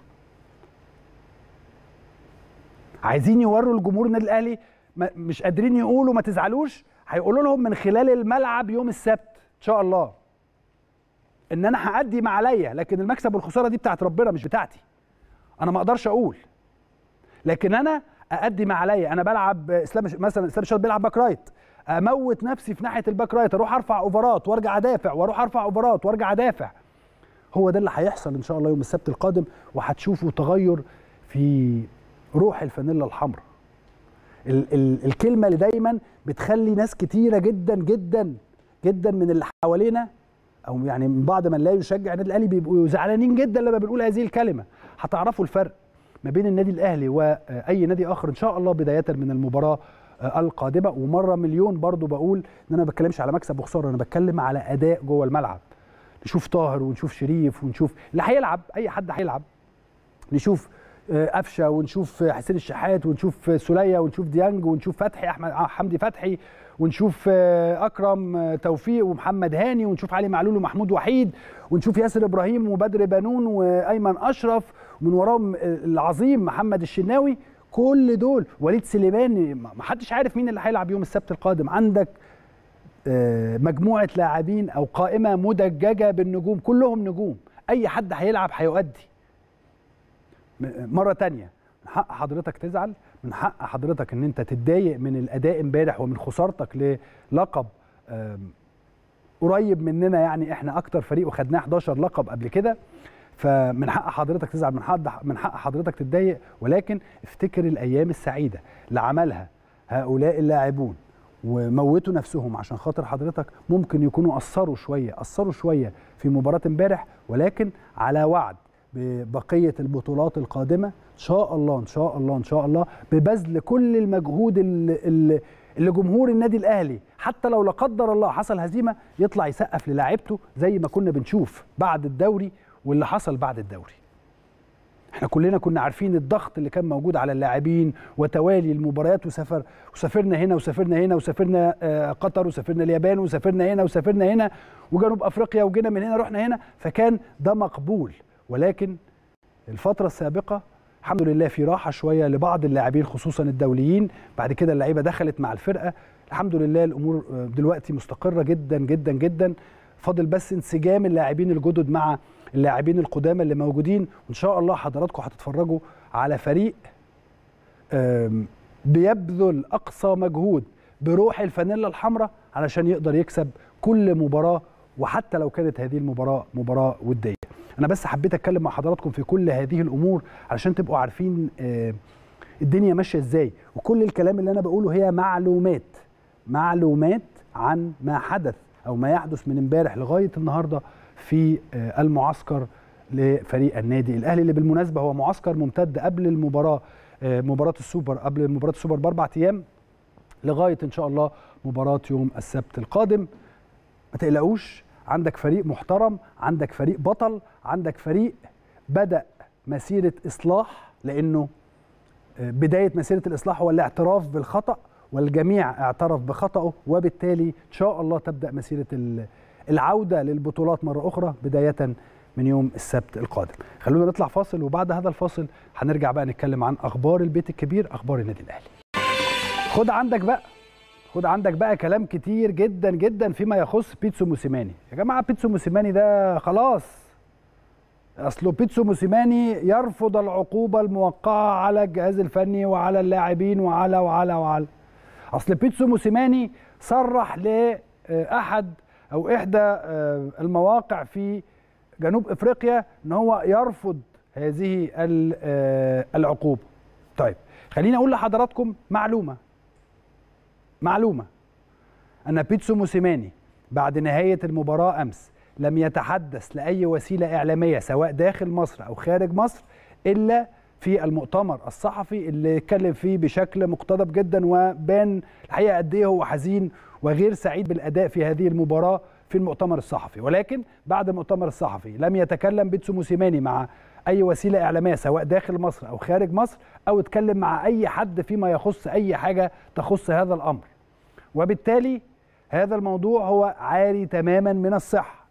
عايزين يوروا الجمهور النادي الاهلي مش قادرين يقولوا ما تزعلوش هيقولوا لهم من خلال الملعب يوم السبت ان شاء الله ان انا هادي ما عليا لكن المكسب والخساره دي بتاعت ربنا مش بتاعتي انا ما اقدرش اقول لكن انا اادي ما عليا انا بلعب اسلام مثلا اسلام الشاط بيلعب باك رايت اموت نفسي في ناحيه الباك رايت اروح ارفع اوفرات وارجع ادافع واروح ارفع اوفرات وارجع ادافع هو ده اللي هيحصل ان شاء الله يوم السبت القادم وهتشوفوا تغير في روح الفانيلا الحمراء ال- ال- الكلمه اللي دايما بتخلي ناس كتيره جدا جدا جدا من اللي حوالينا او يعني من بعض من لا يشجع النادي الاهلي بيبقوا زعلانين جدا لما بنقول هذه الكلمه هتعرفوا الفرق ما بين النادي الاهلي واي نادي اخر ان شاء الله بدايه من المباراه القادمه ومره مليون برضو بقول ان انا ما بتكلمش على مكسب وخساره انا بتكلم على اداء جوه الملعب نشوف طاهر ونشوف شريف ونشوف اللي هيلعب اي حد هيلعب نشوف قفشه ونشوف حسين الشحات ونشوف سوليه ونشوف ديانج ونشوف فتحي احمد حمدي فتحي ونشوف اكرم توفيق ومحمد هاني ونشوف علي معلول ومحمود وحيد ونشوف ياسر ابراهيم وبدر بنون وايمن اشرف ومن وراهم العظيم محمد الشناوي كل دول وليد سليمان ما حدش عارف مين اللي هيلعب يوم السبت القادم عندك مجموعه لاعبين او قائمه مدججه بالنجوم كلهم نجوم اي حد هيلعب هيؤدي مره تانية من حق حضرتك تزعل من حق حضرتك ان انت تتضايق من الاداء امبارح ومن خسارتك للقب قريب مننا يعني احنا اكتر فريق وخدناه 11 لقب قبل كده فمن حق حضرتك تزعل من حق من حق حضرتك تتضايق ولكن افتكر الايام السعيده اللي عملها هؤلاء اللاعبون وموتوا نفسهم عشان خاطر حضرتك ممكن يكونوا قصروا شويه قصروا شويه في مباراه امبارح ولكن على وعد ببقيه البطولات القادمه ان شاء الله ان شاء الله ان شاء الله ببذل كل المجهود اللي, اللي جمهور النادي الاهلي حتى لو لا قدر الله حصل هزيمه يطلع يسقف للاعيبته زي ما كنا بنشوف بعد الدوري واللي حصل بعد الدوري احنا كلنا كنا عارفين الضغط اللي كان موجود على اللاعبين وتوالي المباريات وسافر وسافرنا هنا وسافرنا هنا وسافرنا قطر وسافرنا اليابان وسافرنا هنا وسافرنا هنا وجنوب افريقيا وجينا من هنا رحنا هنا فكان ده مقبول ولكن الفتره السابقه الحمد لله في راحه شويه لبعض اللاعبين خصوصا الدوليين بعد كده اللعيبه دخلت مع الفرقه الحمد لله الامور دلوقتي مستقره جدا جدا جدا فاضل بس انسجام اللاعبين الجدد مع اللاعبين القدامى اللي موجودين وان شاء الله حضراتكم هتتفرجوا على فريق بيبذل اقصى مجهود بروح الفانيلا الحمراء علشان يقدر يكسب كل مباراه وحتى لو كانت هذه المباراه مباراه وديه انا بس حبيت اتكلم مع حضراتكم في كل هذه الامور علشان تبقوا عارفين الدنيا ماشيه ازاي وكل الكلام اللي انا بقوله هي معلومات معلومات عن ما حدث او ما يحدث من امبارح لغايه النهارده في المعسكر لفريق النادي الاهلي اللي بالمناسبه هو معسكر ممتد قبل المباراه مباراه السوبر قبل مباراه السوبر باربع ايام لغايه ان شاء الله مباراه يوم السبت القادم ما تقلقوش عندك فريق محترم عندك فريق بطل عندك فريق بدا مسيره اصلاح لانه بدايه مسيره الاصلاح هو الاعتراف بالخطا والجميع اعترف بخطأه وبالتالي إن شاء الله تبدأ مسيرة العودة للبطولات مرة أخرى بداية من يوم السبت القادم خلونا نطلع فاصل وبعد هذا الفاصل هنرجع بقى نتكلم عن أخبار البيت الكبير أخبار النادي الأهلي خد عندك بقى خد عندك بقى كلام كتير جدا جدا فيما يخص بيتسو موسيماني يا جماعة بيتسو موسيماني ده خلاص اصله بيتسو موسيماني يرفض العقوبه الموقعه على الجهاز الفني وعلى اللاعبين وعلى وعلى وعلى اصل بيتسو موسيماني صرح لاحد او احدى المواقع في جنوب افريقيا ان هو يرفض هذه العقوبه طيب خليني اقول لحضراتكم معلومه معلومه ان بيتسو موسيماني بعد نهايه المباراه امس لم يتحدث لاي وسيله اعلاميه سواء داخل مصر او خارج مصر الا في المؤتمر الصحفي اللي اتكلم فيه بشكل مقتضب جدا وبان الحقيقه قد ايه هو حزين وغير سعيد بالاداء في هذه المباراه في المؤتمر الصحفي ولكن بعد المؤتمر الصحفي لم يتكلم بيتسو موسيماني مع اي وسيله اعلاميه سواء داخل مصر او خارج مصر او اتكلم مع اي حد فيما يخص اي حاجه تخص هذا الامر وبالتالي هذا الموضوع هو عاري تماما من الصحه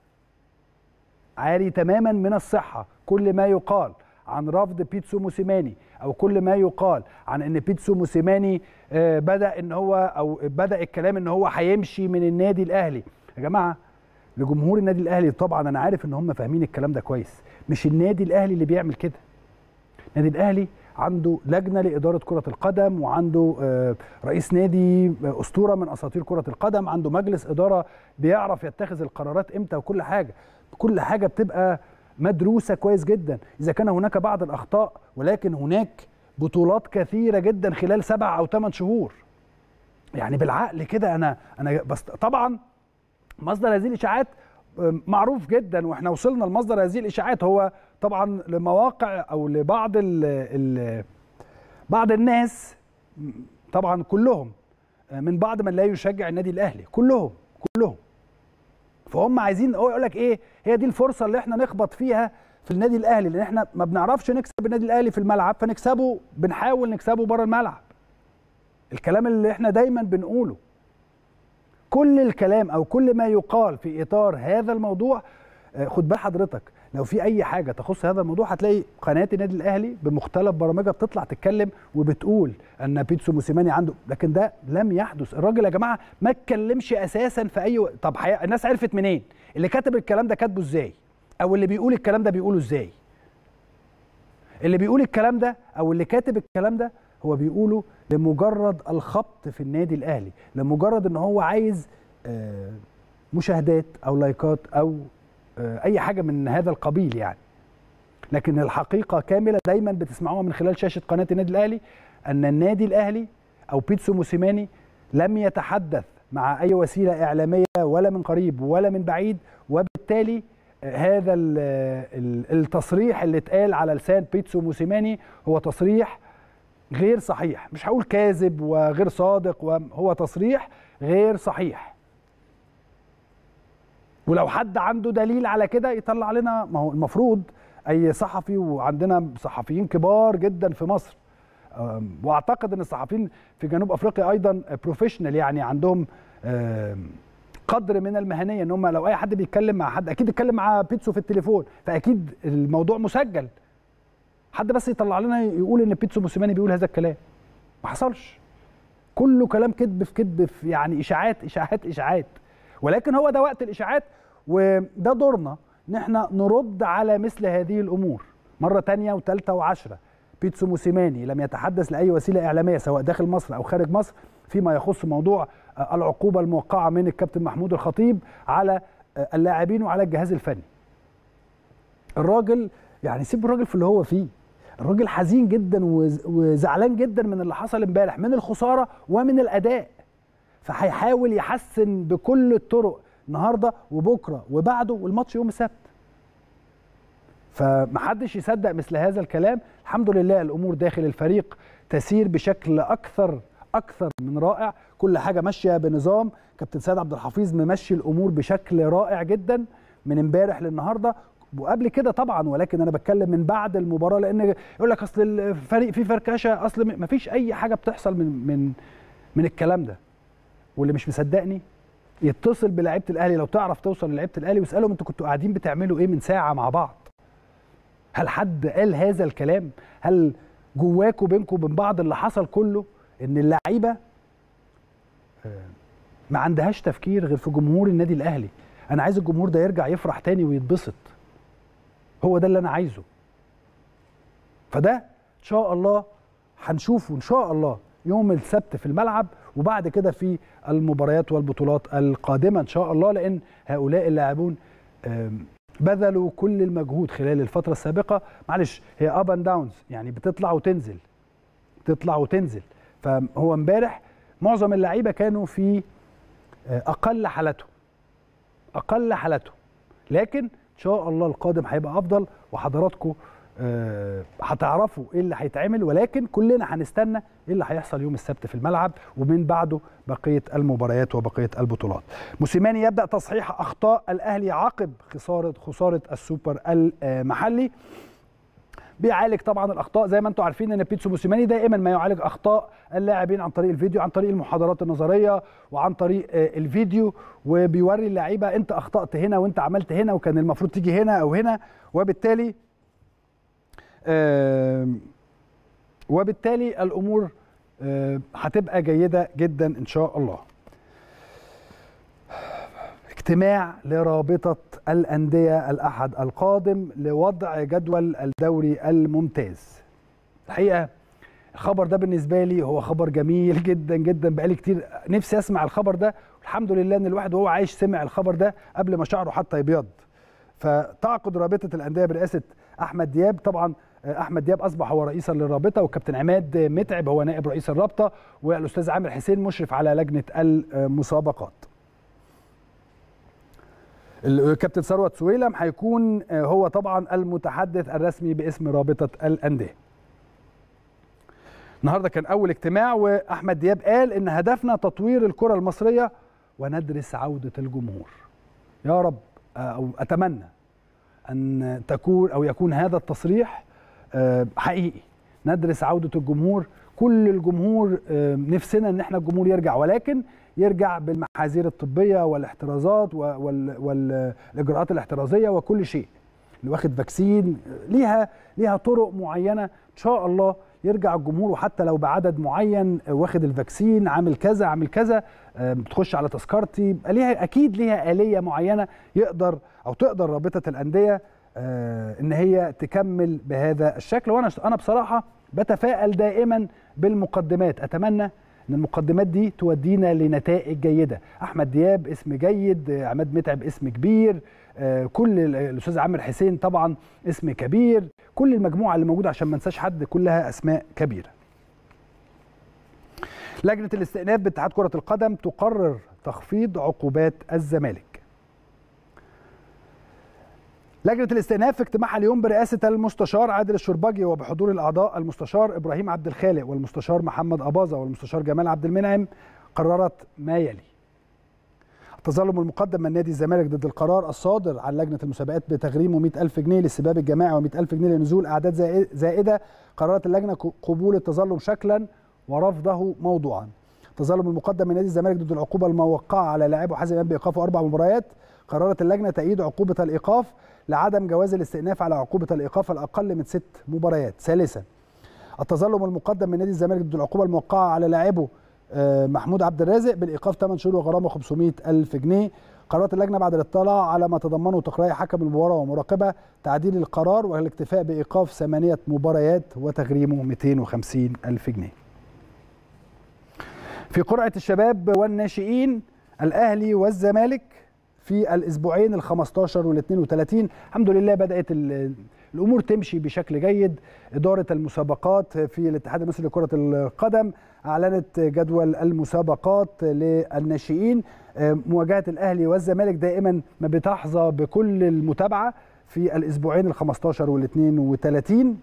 عاري تماما من الصحه كل ما يقال عن رفض بيتسو موسيماني او كل ما يقال عن ان بيتسو موسيماني بدا ان هو او بدا الكلام ان هو هيمشي من النادي الاهلي يا جماعه لجمهور النادي الاهلي طبعا انا عارف ان هم فاهمين الكلام ده كويس مش النادي الاهلي اللي بيعمل كده النادي الاهلي عنده لجنه لاداره كره القدم وعنده رئيس نادي اسطوره من اساطير كره القدم عنده مجلس اداره بيعرف يتخذ القرارات امتى وكل حاجه كل حاجه بتبقى مدروسه كويس جدا اذا كان هناك بعض الاخطاء ولكن هناك بطولات كثيره جدا خلال سبع او ثمان شهور يعني بالعقل كده انا انا بس طبعا مصدر هذه الاشاعات معروف جدا واحنا وصلنا لمصدر هذه الاشاعات هو طبعا لمواقع او لبعض ال ال بعض الناس طبعا كلهم من بعض من لا يشجع النادي الاهلي كلهم كلهم فهم عايزين هو يقول لك ايه هي دي الفرصه اللي احنا نخبط فيها في النادي الاهلي لان احنا ما بنعرفش نكسب النادي الاهلي في الملعب فنكسبه بنحاول نكسبه بره الملعب الكلام اللي احنا دايما بنقوله كل الكلام او كل ما يقال في اطار هذا الموضوع خد بال حضرتك لو في اي حاجه تخص هذا الموضوع هتلاقي قناه النادي الاهلي بمختلف برامجها بتطلع تتكلم وبتقول ان بيتسو موسيماني عنده لكن ده لم يحدث الراجل يا جماعه ما اتكلمش اساسا في اي و... طب حي... الناس عرفت منين اللي كاتب الكلام ده كاتبه ازاي او اللي بيقول الكلام ده بيقوله ازاي اللي بيقول الكلام ده او اللي كاتب الكلام ده هو بيقوله لمجرد الخبط في النادي الاهلي لمجرد ان هو عايز مشاهدات او لايكات او اي حاجه من هذا القبيل يعني لكن الحقيقه كامله دايما بتسمعوها من خلال شاشه قناه النادي الاهلي ان النادي الاهلي او بيتسو موسيماني لم يتحدث مع اي وسيله اعلاميه ولا من قريب ولا من بعيد وبالتالي هذا التصريح اللي اتقال على لسان بيتسو موسيماني هو تصريح غير صحيح مش هقول كاذب وغير صادق وهو تصريح غير صحيح ولو حد عنده دليل على كده يطلع لنا ما هو المفروض اي صحفي وعندنا صحفيين كبار جدا في مصر واعتقد ان الصحفيين في جنوب افريقيا ايضا بروفيشنال يعني عندهم قدر من المهنيه ان هم لو اي حد بيتكلم مع حد اكيد اتكلم مع بيتسو في التليفون فاكيد الموضوع مسجل حد بس يطلع لنا يقول ان بيتسو موسيماني بيقول هذا الكلام ما حصلش كله كلام كذب في كذب في يعني اشاعات اشاعات اشاعات ولكن هو ده وقت الاشاعات وده دورنا ان احنا نرد على مثل هذه الامور مره تانية وثالثه وعشرة بيتسو موسيماني لم يتحدث لاي وسيله اعلاميه سواء داخل مصر او خارج مصر فيما يخص موضوع العقوبه الموقعه من الكابتن محمود الخطيب على اللاعبين وعلى الجهاز الفني الراجل يعني سيب الراجل في اللي هو فيه الراجل حزين جدا وزعلان جدا من اللي حصل امبارح من الخساره ومن الاداء فهيحاول يحسن بكل الطرق النهارده وبكره وبعده والماتش يوم السبت فمحدش يصدق مثل هذا الكلام الحمد لله الامور داخل الفريق تسير بشكل اكثر اكثر من رائع كل حاجه ماشيه بنظام كابتن سيد عبد الحفيظ ممشي الامور بشكل رائع جدا من امبارح للنهارده وقبل كده طبعا ولكن انا بتكلم من بعد المباراه لان يقول لك اصل الفريق فيه فركشه اصل ما فيش اي حاجه بتحصل من من من الكلام ده واللي مش مصدقني يتصل بلعيبه الاهلي لو تعرف توصل للعيبه الاهلي واسالهم انتوا كنتوا قاعدين بتعملوا ايه من ساعه مع بعض هل حد قال هذا الكلام هل جواكوا بينكم وبين بعض اللي حصل كله ان اللعيبه ما عندهاش تفكير غير في جمهور النادي الاهلي انا عايز الجمهور ده يرجع يفرح تاني ويتبسط هو ده اللي انا عايزه فده ان شاء الله هنشوفه ان شاء الله يوم السبت في الملعب وبعد كده في المباريات والبطولات القادمه ان شاء الله لان هؤلاء اللاعبون بذلوا كل المجهود خلال الفتره السابقه معلش هي اب اند داونز يعني بتطلع وتنزل تطلع وتنزل فهو امبارح معظم اللعيبه كانوا في اقل حالتهم اقل حالتهم لكن ان شاء الله القادم هيبقى افضل وحضراتكم هتعرفوا ايه اللي هيتعمل ولكن كلنا هنستنى ايه اللي هيحصل يوم السبت في الملعب ومن بعده بقيه المباريات وبقيه البطولات. موسيماني يبدا تصحيح اخطاء الاهلي عقب خساره خساره السوبر المحلي. بيعالج طبعا الاخطاء زي ما انتم عارفين ان بيتسو موسيماني دائما ما يعالج اخطاء اللاعبين عن طريق الفيديو عن طريق المحاضرات النظريه وعن طريق الفيديو وبيوري اللعيبه انت اخطات هنا وانت عملت هنا وكان المفروض تيجي هنا او هنا وبالتالي آه وبالتالي الامور آه هتبقى جيده جدا ان شاء الله. اجتماع لرابطه الانديه الاحد القادم لوضع جدول الدوري الممتاز. الحقيقه الخبر ده بالنسبه لي هو خبر جميل جدا جدا بقالي كتير نفسي اسمع الخبر ده الحمد لله ان الواحد وهو عايش سمع الخبر ده قبل ما شعره حتى يبيض. فتعقد رابطه الانديه برئاسه احمد دياب طبعا احمد دياب اصبح هو رئيسا للرابطه والكابتن عماد متعب هو نائب رئيس الرابطه والاستاذ عامر حسين مشرف على لجنه المسابقات الكابتن ثروت سويلم هيكون هو طبعا المتحدث الرسمي باسم رابطه الانديه النهارده كان اول اجتماع واحمد دياب قال ان هدفنا تطوير الكره المصريه وندرس عوده الجمهور يا رب او اتمنى ان تكون او يكون هذا التصريح حقيقي ندرس عوده الجمهور كل الجمهور نفسنا ان احنا الجمهور يرجع ولكن يرجع بالمحاذير الطبيه والاحترازات والاجراءات الاحترازيه وكل شيء اللي واخد فاكسين ليها ليها طرق معينه ان شاء الله يرجع الجمهور وحتى لو بعدد معين واخد الفاكسين عامل كذا عامل كذا بتخش على تذكرتي ليها اكيد ليها اليه معينه يقدر او تقدر رابطه الانديه ان هي تكمل بهذا الشكل وانا انا بصراحه بتفائل دائما بالمقدمات اتمنى ان المقدمات دي تودينا لنتائج جيده احمد دياب اسم جيد عماد متعب اسم كبير كل الاستاذ عامر حسين طبعا اسم كبير كل المجموعه اللي موجوده عشان ما انساش حد كلها اسماء كبيره لجنه الاستئناف باتحاد كره القدم تقرر تخفيض عقوبات الزمالك لجنه الاستئناف في اجتماعها اليوم برئاسه المستشار عادل الشربجي وبحضور الاعضاء المستشار ابراهيم عبد الخالق والمستشار محمد اباظه والمستشار جمال عبد المنعم قررت ما يلي التظلم المقدم من نادي الزمالك ضد القرار الصادر عن لجنه المسابقات بتغريمه 100000 جنيه للسباب الجماعي و100000 جنيه لنزول اعداد زائده قررت اللجنه قبول التظلم شكلا ورفضه موضوعا التظلم المقدم من نادي الزمالك ضد العقوبه الموقعه على لاعبه حازم امام بايقافه اربع مباريات قررت اللجنه تأييد عقوبه الايقاف لعدم جواز الاستئناف على عقوبه الايقاف الاقل من ست مباريات ثالثا التظلم المقدم من نادي الزمالك ضد العقوبه الموقعه على لاعبه محمود عبد الرازق بالايقاف 8 شهور وغرامه 500 الف جنيه قررت اللجنه بعد الاطلاع على ما تضمنه تقرير حكم المباراه ومراقبه تعديل القرار والاكتفاء بايقاف ثمانيه مباريات وتغريمه 250 الف جنيه في قرعه الشباب والناشئين الاهلي والزمالك في الاسبوعين ال 15 وال 32 الحمد لله بدات الامور تمشي بشكل جيد اداره المسابقات في الاتحاد المصري لكره القدم اعلنت جدول المسابقات للناشئين مواجهه الاهلي والزمالك دائما ما بتحظى بكل المتابعه في الاسبوعين ال 15 وال 32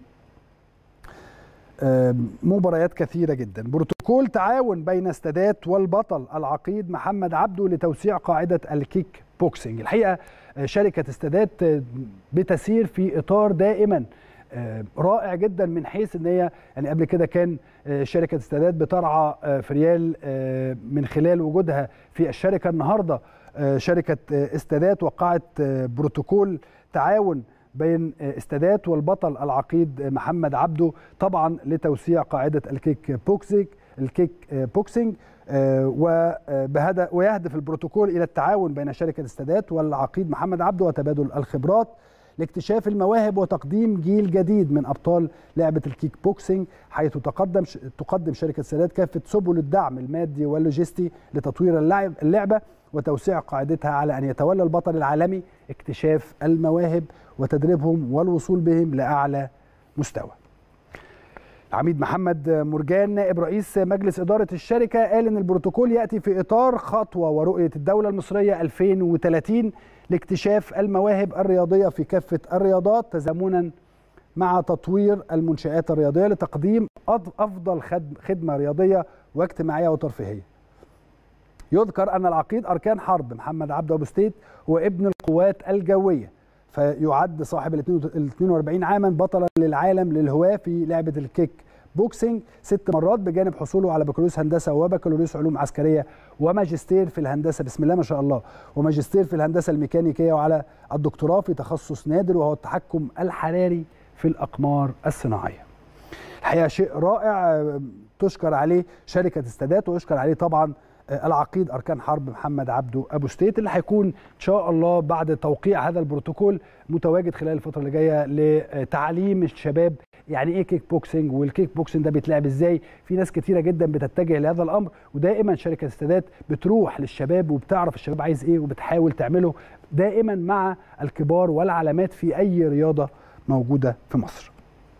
مباريات كثيرة جدا بروتوكول تعاون بين استادات والبطل العقيد محمد عبده لتوسيع قاعدة الكيك بوكسينج الحقيقة شركة استادات بتسير في إطار دائما رائع جدا من حيث ان هي يعني قبل كده كان شركه استادات بترعى في ريال من خلال وجودها في الشركه النهارده شركه استادات وقعت بروتوكول تعاون بين استادات والبطل العقيد محمد عبده طبعا لتوسيع قاعده الكيك بوكسينج الكيك بوكسينج وبهدف ويهدف البروتوكول الى التعاون بين شركه استادات والعقيد محمد عبده وتبادل الخبرات لاكتشاف المواهب وتقديم جيل جديد من ابطال لعبه الكيك بوكسينج حيث تقدم تقدم شركه السادات كافه سبل الدعم المادي واللوجستي لتطوير اللعب اللعبه وتوسيع قاعدتها على ان يتولى البطل العالمي اكتشاف المواهب وتدريبهم والوصول بهم لاعلى مستوى. العميد محمد مرجان نائب رئيس مجلس إدارة الشركة قال إن البروتوكول يأتي في إطار خطوة ورؤية الدولة المصرية 2030 لاكتشاف المواهب الرياضية في كافة الرياضات تزامنا مع تطوير المنشآت الرياضية لتقديم أفضل خدمة رياضية واجتماعية وترفيهية. يذكر أن العقيد أركان حرب محمد عبد أبو ستيت هو ابن القوات الجوية فيعد صاحب ال 42 عاما بطلا للعالم للهواة في لعبة الكيك بوكسينج ست مرات بجانب حصوله على بكالوريوس هندسة وبكالوريوس علوم عسكرية وماجستير في الهندسة بسم الله ما شاء الله وماجستير في الهندسة الميكانيكية وعلى الدكتوراه في تخصص نادر وهو التحكم الحراري في الأقمار الصناعية الحقيقة شيء رائع تشكر عليه شركة استادات ويشكر عليه طبعا العقيد اركان حرب محمد عبده ابو ستيت اللي هيكون ان شاء الله بعد توقيع هذا البروتوكول متواجد خلال الفتره اللي جايه لتعليم الشباب يعني ايه كيك بوكسنج والكيك بوكسنج ده بيتلعب ازاي في ناس كتيره جدا بتتجه لهذا الامر ودائما شركه السادات بتروح للشباب وبتعرف الشباب عايز ايه وبتحاول تعمله دائما مع الكبار والعلامات في اي رياضه موجوده في مصر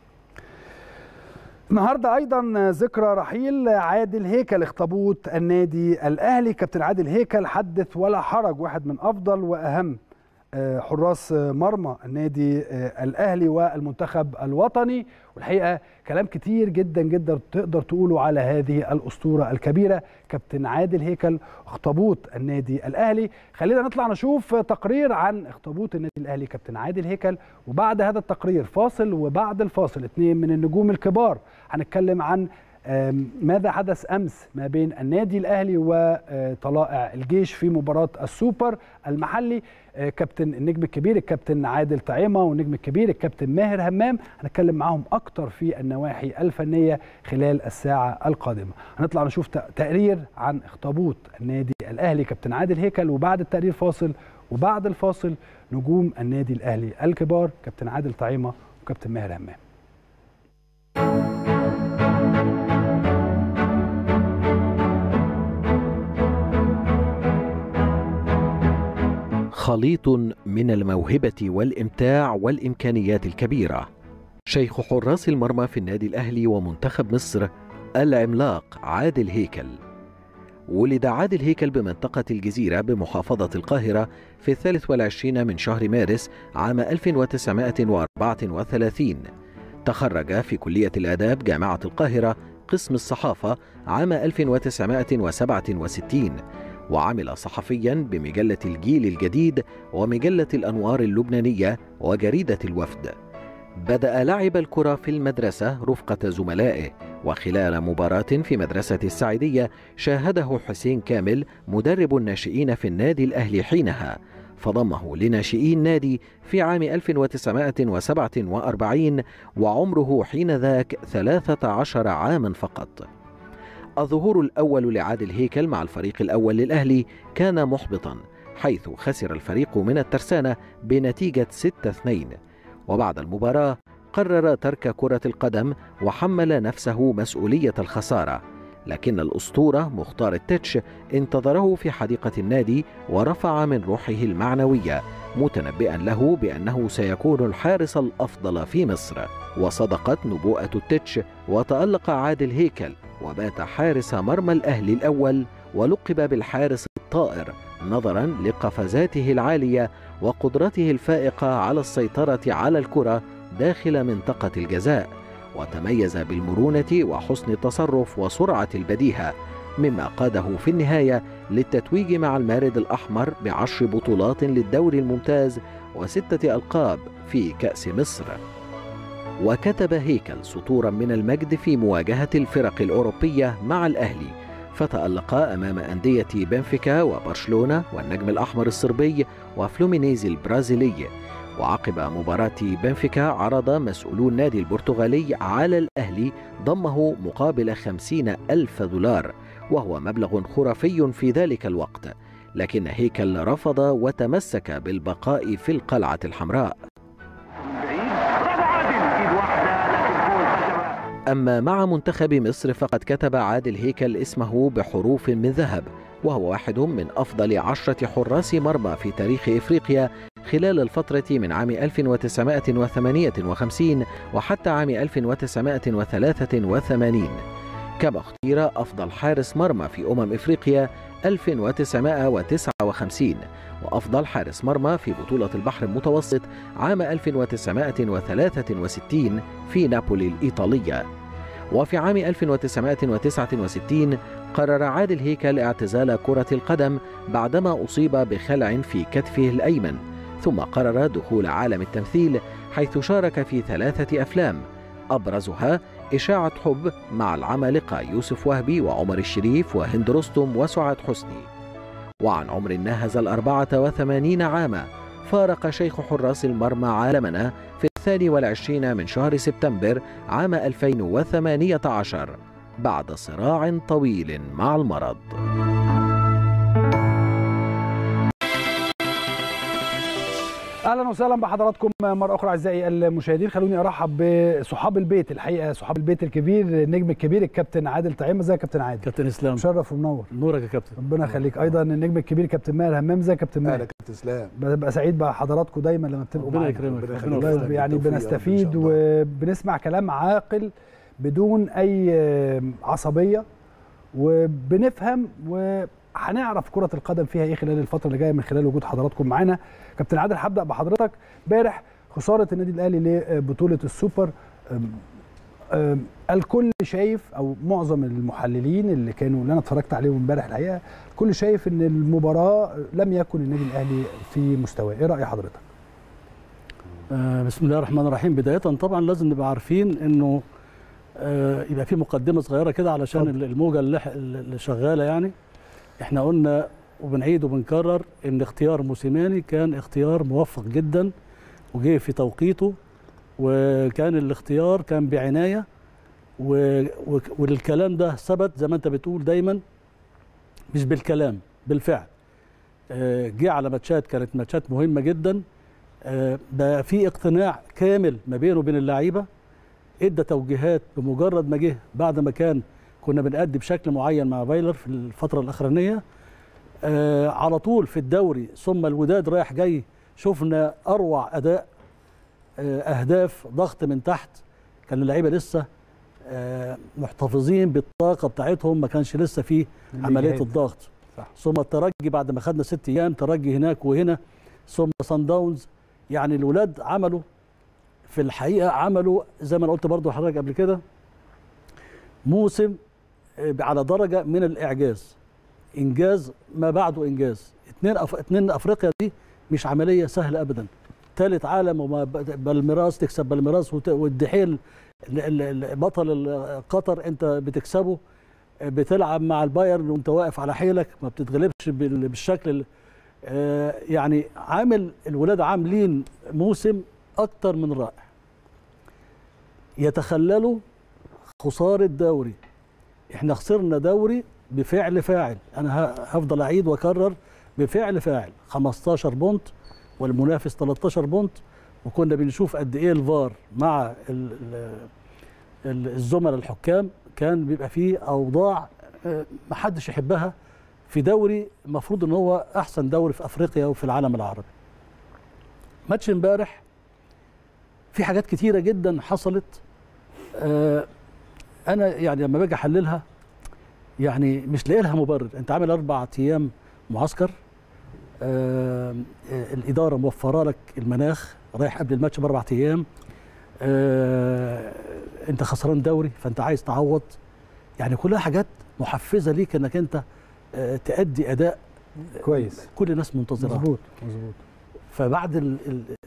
النهارده ايضا ذكرى رحيل عادل هيكل اخطبوط النادي الاهلي كابتن عادل هيكل حدث ولا حرج واحد من افضل واهم حراس مرمى النادي الاهلي والمنتخب الوطني والحقيقه كلام كتير جدا جدا تقدر تقوله على هذه الاسطوره الكبيره كابتن عادل هيكل اخطبوط النادي الاهلي خلينا نطلع نشوف تقرير عن اخطبوط النادي الاهلي كابتن عادل هيكل وبعد هذا التقرير فاصل وبعد الفاصل اثنين من النجوم الكبار هنتكلم عن ماذا حدث امس ما بين النادي الاهلي وطلائع الجيش في مباراه السوبر المحلي كابتن النجم الكبير الكابتن عادل طعيمه والنجم الكبير الكابتن ماهر همام هنتكلم معاهم اكتر في النواحي الفنيه خلال الساعه القادمه هنطلع نشوف تقرير عن اخطبوط النادي الاهلي كابتن عادل هيكل وبعد التقرير فاصل وبعد الفاصل نجوم النادي الاهلي الكبار كابتن عادل طعيمه وكابتن ماهر همام خليط من الموهبة والإمتاع والإمكانيات الكبيرة. شيخ حراس المرمى في النادي الأهلي ومنتخب مصر العملاق عادل هيكل. ولد عادل هيكل بمنطقة الجزيرة بمحافظة القاهرة في الثالث والعشرين من شهر مارس عام 1934 تخرج في كلية الآداب جامعة القاهرة قسم الصحافة عام 1967 وعمل صحفيا بمجلة الجيل الجديد ومجلة الأنوار اللبنانية وجريدة الوفد بدأ لعب الكرة في المدرسة رفقة زملائه وخلال مباراة في مدرسة السعيدية شاهده حسين كامل مدرب الناشئين في النادي الأهلي حينها فضمه لناشئي النادي في عام 1947 وعمره حينذاك 13 عاما فقط الظهور الأول لعادل هيكل مع الفريق الأول للأهلي كان محبطا حيث خسر الفريق من الترسانة بنتيجة 6-2 وبعد المباراة قرر ترك كرة القدم وحمل نفسه مسؤولية الخسارة لكن الأسطورة مختار التتش انتظره في حديقة النادي ورفع من روحه المعنوية متنبئا له بأنه سيكون الحارس الأفضل في مصر وصدقت نبوءة التتش وتألق عادل هيكل وبات حارس مرمى الأهلي الأول ولقب بالحارس الطائر نظرا لقفزاته العالية وقدرته الفائقة على السيطرة على الكرة داخل منطقة الجزاء وتميز بالمرونة وحسن التصرف وسرعة البديهة مما قاده في النهاية للتتويج مع المارد الأحمر بعشر بطولات للدوري الممتاز وستة ألقاب في كأس مصر وكتب هيكل سطورا من المجد في مواجهة الفرق الأوروبية مع الأهلي فتألق أمام أندية بنفيكا وبرشلونة والنجم الأحمر الصربي وفلومينيزي البرازيلي وعقب مباراة بنفيكا عرض مسؤولو النادي البرتغالي على الأهلي ضمه مقابل خمسين ألف دولار وهو مبلغ خرافي في ذلك الوقت لكن هيكل رفض وتمسك بالبقاء في القلعة الحمراء أما مع منتخب مصر فقد كتب عادل هيكل اسمه بحروف من ذهب وهو واحد من أفضل عشرة حراس مرمى في تاريخ إفريقيا خلال الفترة من عام 1958 وحتى عام 1983 كما اختير أفضل حارس مرمى في أمم إفريقيا 1959 وأفضل حارس مرمى في بطولة البحر المتوسط عام 1963 في نابولي الإيطالية وفي عام 1969 قرر عادل هيكل اعتزال كرة القدم بعدما أصيب بخلع في كتفه الأيمن ثم قرر دخول عالم التمثيل حيث شارك في ثلاثة أفلام أبرزها إشاعة حب مع العمالقة يوسف وهبي وعمر الشريف وهند رستم وسعاد حسني وعن عمر ناهز الأربعة وثمانين عاما فارق شيخ حراس المرمى عالمنا في الثاني والعشرين من شهر سبتمبر عام 2018 بعد صراع طويل مع المرض اهلا وسهلا بحضراتكم مره اخرى اعزائي المشاهدين خلوني ارحب بصحاب البيت الحقيقه صحاب البيت الكبير النجم الكبير الكابتن عادل طعيم ازيك يا كابتن عادل كابتن اسلام مشرف ومنور نورك يا كابتن ربنا يخليك ايضا النجم الكبير كابتن ماهر همام ازيك يا كابتن اهلا ماهر كابتن اسلام ببقى سعيد بحضراتكم دايما لما بتبقوا ربنا معانا يكرمك ربنا ربنا يخليك. يوفقك. والله يعني بالتوفيق يا رب إن بنستفيد شاء الله. وبنسمع كلام عاقل بدون اي عصبيه وبنفهم وهنعرف كره القدم فيها ايه خلال الفتره اللي جايه من خلال وجود حضراتكم معانا كابتن عادل هبدا بحضرتك امبارح خساره النادي الاهلي لبطوله السوبر أم، أم، الكل شايف او معظم المحللين اللي كانوا اللي انا اتفرجت عليهم امبارح الحقيقه الكل شايف ان المباراه لم يكن النادي الاهلي في مستواه ايه راي حضرتك آه بسم الله الرحمن الرحيم بدايه طبعا لازم نبقى عارفين انه آه يبقى في مقدمه صغيره كده علشان اتفضل. الموجه اللي, اللي شغاله يعني احنا قلنا وبنعيد وبنكرر ان اختيار موسيماني كان اختيار موفق جدا وجه في توقيته وكان الاختيار كان بعنايه و... و... والكلام ده ثبت زي ما انت بتقول دايما مش بالكلام بالفعل آه، جه على ماتشات كانت ماتشات مهمه جدا آه، بقى في اقتناع كامل ما بينه وبين اللعيبه ادى توجيهات بمجرد ما جه بعد ما كان كنا بنأدي بشكل معين مع فايلر في الفتره الاخرانيه آه، على طول في الدوري ثم الوداد رايح جاي شفنا اروع اداء آه، اهداف ضغط من تحت كان اللعيبه لسه آه، محتفظين بالطاقه بتاعتهم ما كانش لسه في عمليه الإجهاد. الضغط صح. ثم الترجي بعد ما خدنا ست ايام ترجي هناك وهنا ثم صن داونز يعني الولاد عملوا في الحقيقه عملوا زي ما انا قلت برضو لحضرتك قبل كده موسم آه، على درجه من الاعجاز انجاز ما بعده انجاز اتنين أف... اتنين افريقيا دي مش عمليه سهله ابدا ثالث عالم وما ب- بالميراس تكسب بالميراس وت- والدحيل ال- ال- ال- بطل ال- قطر انت بتكسبه بتلعب مع البايرن وانت واقف على حيلك ما بتتغلبش بال- بالشكل ال- آه، يعني عامل الولاد عاملين موسم اكتر من رائع يتخللوا خساره دوري احنا خسرنا دوري بفعل فاعل انا ه- هفضل اعيد واكرر بفعل فاعل 15 بونت والمنافس 13 بونت وكنا بنشوف قد ايه الفار مع ال- ال- ال- الزملاء الحكام كان بيبقى فيه اوضاع آه، محدش يحبها في دوري المفروض ان هو احسن دوري في افريقيا وفي العالم العربي ماتش امبارح في حاجات كتيره جدا حصلت آه، انا يعني لما باجي احللها يعني مش لاقي لها مبرر انت عامل اربع ايام معسكر آه، آه، الاداره موفره لك المناخ رايح قبل الماتش باربع ايام آه، انت خسران دوري فانت عايز تعوض يعني كلها حاجات محفزه ليك انك انت آه، تأدي اداء كويس كل الناس منتظراه مظبوط مظبوط فبعد ال- ال-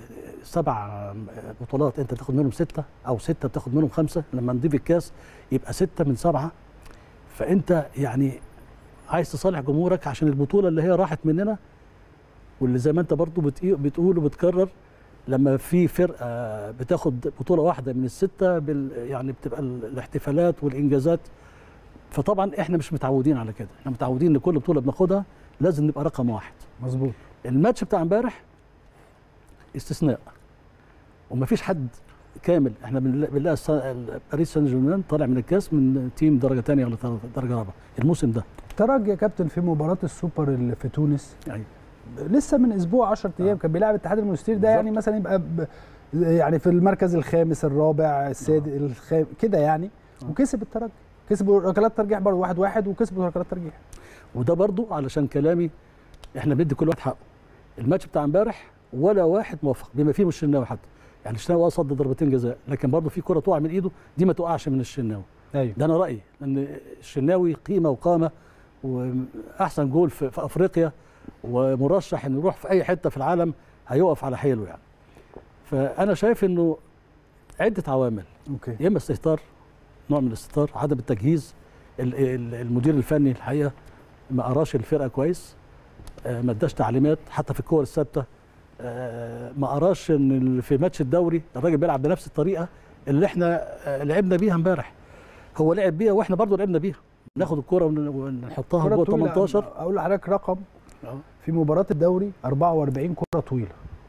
سبع بطولات انت تاخد منهم سته او سته بتاخد منهم خمسه لما نضيف الكاس يبقى سته من سبعه فانت يعني عايز تصالح جمهورك عشان البطوله اللي هي راحت مننا واللي زي ما انت برضو بتقي- بتقول وبتكرر لما في فرقه بتاخد بطوله واحده من السته بال يعني بتبقى ال- الاحتفالات والانجازات فطبعا احنا مش متعودين على كده احنا متعودين ان كل بطوله بناخدها لازم نبقى رقم واحد مظبوط الماتش بتاع امبارح استثناء ومفيش حد كامل احنا بنلا- بنلاقي الس- باريس سان جيرمان طالع من الكاس من تيم درجه ثانيه ولا درجه رابعه الموسم ده الترجي يا كابتن في مباراه السوبر اللي في تونس يعني لسه من اسبوع 10 ايام كان بيلعب اتحاد المونستير ده يعني مثلا يبقى ب... يعني في المركز الخامس الرابع السادس الخام... كده يعني آه. وكسب الترجي كسبوا ركلات ترجيح برضه واحد واحد وكسبوا ركلات ترجيح وده برضو علشان كلامي احنا بندي كل واحد حقه الماتش بتاع امبارح ولا واحد موفق بما فيه مش الشناوي حتى يعني الشناوي اه صد ضربتين جزاء لكن برضو في كره تقع من ايده دي ما تقعش من الشناوي ايوه ده انا رايي لان الشناوي قيمه وقامه واحسن جول في, في افريقيا ومرشح انه يروح في اي حته في العالم هيقف على حيله يعني فانا شايف انه عده عوامل اوكي يا اما استهتار نوع من الاستهتار عدم التجهيز ال- ال- المدير الفني الحقيقه ما قراش الفرقه كويس آه، ما اداش تعليمات حتى في الكور الثابته آه، ما قراش ان ال- في ماتش الدوري الراجل بيلعب بنفس الطريقه اللي احنا آه، لعبنا بيها امبارح هو لعب بيها واحنا برضو لعبنا بيها ناخد الكره ون- ونحطها كرة جوه طويلة. 18 اقول لحضرتك رقم آه. في مباراه الدوري 44 كره طويله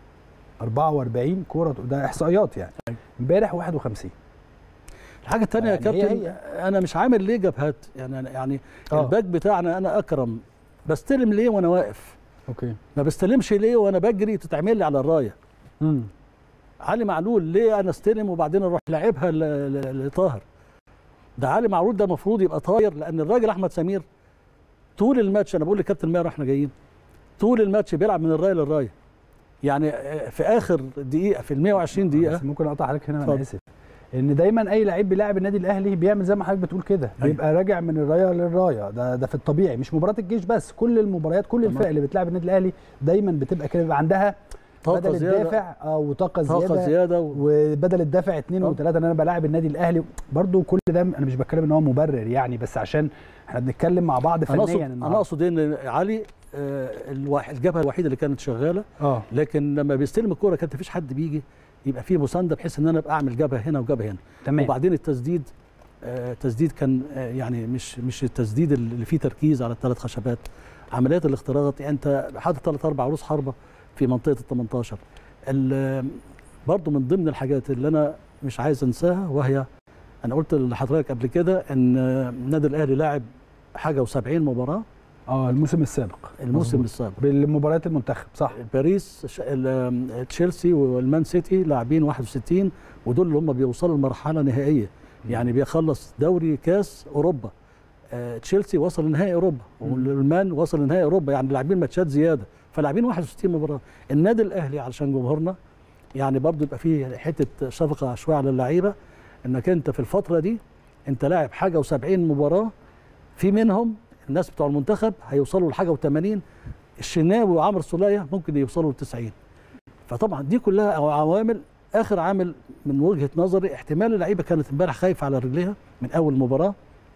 44 كره طو- ده احصائيات يعني أيوة. امبارح 51 الحاجه الثانيه يا يعني هي- كابتن انا مش عامل ليه جبهات يعني أنا- يعني آه. الباك بتاعنا انا اكرم بستلم ليه وانا واقف اوكي ما بستلمش ليه وانا بجري تتعمل لي على الرايه امم علي معلول ليه انا استلم وبعدين اروح لاعبها ل- ل- لطاهر ده علي معلول ده المفروض يبقى طاير لان الراجل احمد سمير طول الماتش انا بقول لكابتن ماهر احنا جايين طول الماتش بيلعب من الرايه للرايه يعني آه، في اخر دقيقه في ال 120 دقيقه بس ممكن اقطع حضرتك هنا انا اتفضل. اسف ان دايما اي لعيب بيلاعب النادي الاهلي بيعمل زي ما حضرتك بتقول كده أيوة. بيبقى راجع من الرايه للرايه ده ده في الطبيعي مش مباراه الجيش بس كل المباريات كل تمام. الفرق اللي بتلعب النادي الاهلي دايما بتبقى كده بيبقى عندها طاقه بدل زياده الدافع اه وطاقه زياده, طاقه زياده و... وبدل الدافع اثنين آه. وثلاثه ان انا بلاعب النادي الاهلي برضو كل ده انا مش بتكلم ان هو مبرر يعني بس عشان احنا بنتكلم مع بعض انا اقصد فنيا انا النهاردة. اقصد ان علي آه، الواحد الجبهه الوحيده اللي كانت شغاله اه لكن لما بيستلم الكوره كانت مفيش حد بيجي يبقى فيه مسانده بحيث ان انا ابقى اعمل جبهه هنا وجبهه هنا تمام وبعدين التسديد آه، تسديد كان آه، يعني مش مش التسديد اللي فيه تركيز على الثلاث خشبات عمليات الاختراق يعني انت حاطط ثلاث اربع عروس حربه في منطقه ال 18 ال- برضو من ضمن الحاجات اللي انا مش عايز انساها وهي انا قلت لحضرتك قبل كده ان آه، النادي الاهلي لاعب حاجه و70 مباراه اه الموسم السابق الموسم مظبوط. السابق بالمباريات المنتخب صح باريس ش- ال- تشيلسي والمان سيتي لاعبين 61 ودول اللي هم بيوصلوا لمرحله نهائيه يعني بيخلص دوري كاس اوروبا آه، تشيلسي وصل لنهائي اوروبا مم. والمان وصل لنهائي اوروبا يعني لاعبين ماتشات زياده فلاعبين 61 مباراه النادي الاهلي علشان جمهورنا يعني برضو يبقى فيه حته شفقه شويه على اللعيبه انك انت في الفتره دي انت لاعب حاجه و70 مباراه في منهم الناس بتوع المنتخب هيوصلوا لحاجه و80 الشناوي وعمرو السوليه ممكن يوصلوا ل 90 فطبعا دي كلها عوامل اخر عامل من وجهه نظري احتمال اللعيبه كانت امبارح خايفه على رجليها من اول مباراه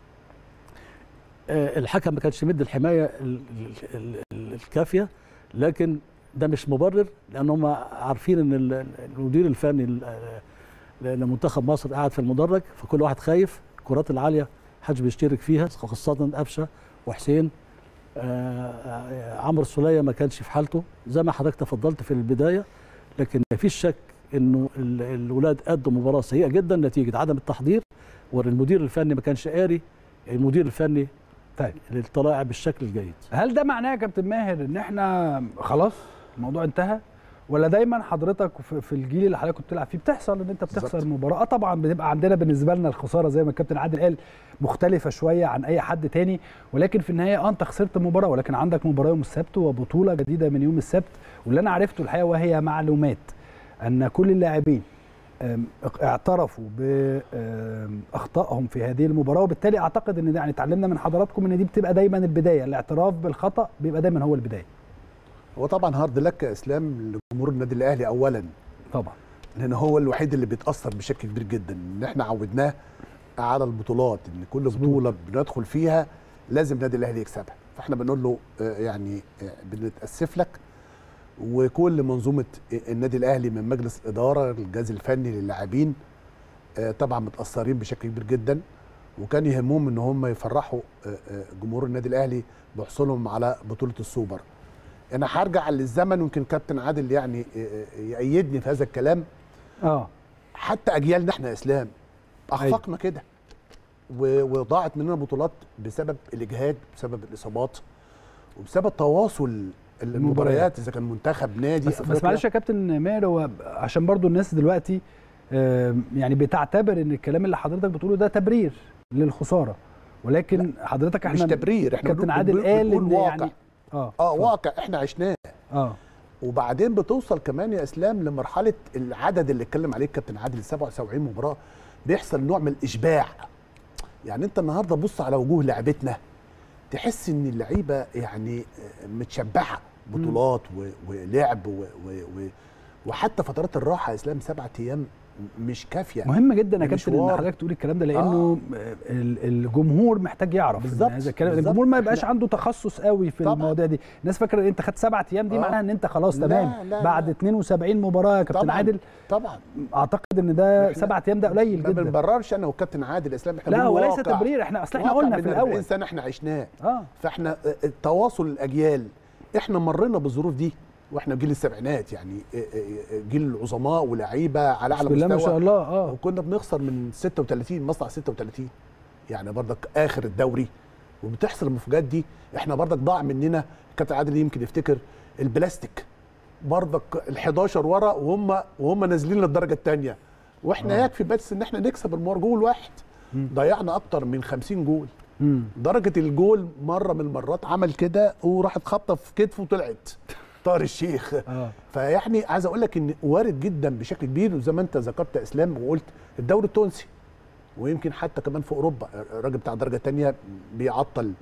آه، الحكم ما كانش مدي الحمايه ال- ال- ال- ال- الكافيه لكن ده مش مبرر لان هم عارفين ان ال- المدير الفني ل- لمنتخب مصر قاعد في المدرج فكل واحد خايف الكرات العاليه محدش بيشترك فيها خاصه قفشه وحسين آه، آه، عمرو السوليه ما كانش في حالته زي ما حضرتك تفضلت في البدايه لكن ما فيش شك انه ال- الولاد ادوا مباراه سيئه جدا نتيجه عدم التحضير والمدير الفني ما كانش قاري المدير الفني طيب للطلائع بالشكل الجيد هل ده معناه يا كابتن ماهر ان احنا خلاص الموضوع انتهى ولا دايما حضرتك في في الجيل اللي حضرتك كنت بتلعب فيه بتحصل ان انت بتخسر بالظبط. مباراه آه طبعا بتبقى عندنا بالنسبه لنا الخساره زي ما الكابتن عادل قال مختلفه شويه عن اي حد تاني ولكن في النهايه اه انت خسرت مباراه ولكن عندك مباراه يوم السبت وبطوله جديده من يوم السبت واللي انا عرفته الحقيقه وهي معلومات ان كل اللاعبين آم، اعترفوا باخطائهم في هذه المباراه وبالتالي اعتقد ان ده يعني اتعلمنا من حضراتكم ان دي بتبقى دايما البدايه الاعتراف بالخطا بيبقى دايما هو البدايه هو طبعا هارد لك يا اسلام لجمهور النادي الاهلي اولا طبعا لان هو الوحيد اللي بيتاثر بشكل كبير جدا ان احنا عودناه على البطولات ان كل بطوله بندخل فيها لازم النادي الاهلي يكسبها فاحنا بنقول له آه، يعني آه، بنتاسف لك وكل منظومه النادي الاهلي من مجلس الاداره الجهاز الفني للاعبين آه، طبعا متاثرين بشكل كبير جدا وكان يهمهم ان هم يفرحوا آه، آه، جمهور النادي الاهلي بحصولهم على بطوله السوبر انا هرجع للزمن ويمكن كابتن عادل يعني آه، آه، يأيدني في هذا الكلام اه حتى اجيالنا احنا يا اسلام اخفقنا كده و- وضاعت مننا بطولات بسبب الاجهاد بسبب الاصابات وبسبب تواصل المباريات اذا كان منتخب نادي بس, بس أفريقيا. معلش يا كابتن ماهر هو عشان برضو الناس دلوقتي آم، يعني بتعتبر ان الكلام اللي حضرتك بتقوله ده تبرير للخساره ولكن حضرتك احنا مش تبرير احنا كابتن بنقول- عادل بنقول- قال بنقول ان واقع. يعني اه اه اتفضل. واقع احنا عشناه اه وبعدين بتوصل كمان يا اسلام لمرحله العدد اللي اتكلم عليه الكابتن عادل 77 مباراه بيحصل نوع من الاشباع يعني انت النهارده بص على وجوه لعبتنا تحس ان اللعيبه يعني متشبعه بطولات و- ولعب و و و وحتى فترات الراحه يا اسلام سبعة ايام مش كافيه مهم جدا يا ده كابتن ان مشوار. حضرتك تقول الكلام ده لانه ال- الجمهور محتاج يعرف إن بالظبط، هذا الكلام بالظبط. الجمهور ما يبقاش إحنا- عنده تخصص قوي في طبعاً. المواضيع دي الناس فاكره ان انت خدت سبعة ايام دي آه. معناها ان انت خلاص لا، تمام لا، بعد لا. 72 مباراه يا كابتن طبعاً، عادل طبعا اعتقد ان ده إحنا- سبعة ايام ده قليل ما جدا بنبررش انا والكابتن عادل اسلام احنا لا بنقول وليس واقع. تبرير احنا اصل احنا واقع قلنا من في 40 الاول سنه احنا عشناه اه فاحنا تواصل الاجيال احنا مرينا بالظروف دي واحنا جيل السبعينات يعني جيل العظماء ولاعيبه على اعلى بسم الله ما مستوى شاء الله اه وكنا بنخسر من 36 مصنع 36 يعني برضك اخر الدوري وبتحصل المفاجات دي احنا برضك ضاع مننا كابتن عادل يمكن يفتكر البلاستيك برضك ال 11 ورا وهم وهم نازلين للدرجه الثانيه واحنا آه. يكفي بس ان احنا نكسب المباراه جول واحد مم. ضيعنا اكتر من 50 جول مم. درجه الجول مره من المرات عمل كده وراحت خبطه في كتفه وطلعت طار الشيخ اه فيعني عايز اقول لك ان وارد جدا بشكل كبير وزي ما انت ذكرت يا اسلام وقلت الدوري التونسي ويمكن حتى كمان في اوروبا الراجل بتاع درجه تانية بيعطل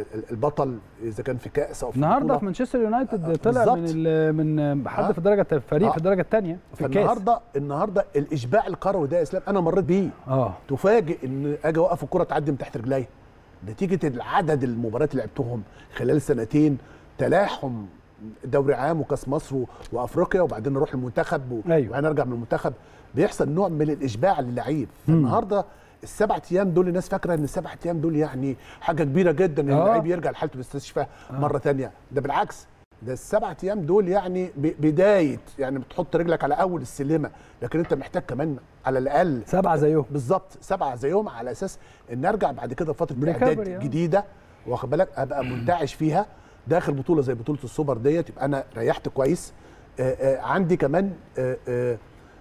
البطل اذا كان في كاس او في النهارده بطولة. في مانشستر يونايتد طلع بالظبط. من ال- من حد آه. في الدرجه الفريق آه. في الدرجه الثانيه في الكاس فالنهارده النهارده الاشباع الكروي ده يا اسلام انا مريت بيه اه تفاجئ ان اجي اوقف الكره تعدي من تحت رجلي نتيجه العدد المباريات اللي لعبتهم خلال سنتين تلاحم دوري عام وكاس مصر و- وافريقيا وبعدين نروح المنتخب و- أيوة. وبعدين نرجع من المنتخب بيحصل نوع من الاشباع للعيب فالنهارده السبع ايام دول الناس فاكره ان السبع ايام دول يعني حاجه كبيره جدا ان آه. اللعيب يرجع لحالته بالاستشفاء مره ثانيه ده بالعكس ده السبع ايام دول يعني ب- بدايه يعني بتحط رجلك على اول السلمه لكن انت محتاج كمان على الاقل سبعه زيهم بالظبط سبعه زيهم على اساس ان ارجع بعد كده فتره بريكفري، اعداد آه. جديده واخد بالك ابقى منتعش فيها داخل بطوله زي بطوله السوبر ديت يبقى انا ريحت كويس آآ آآ عندي كمان آآ آآ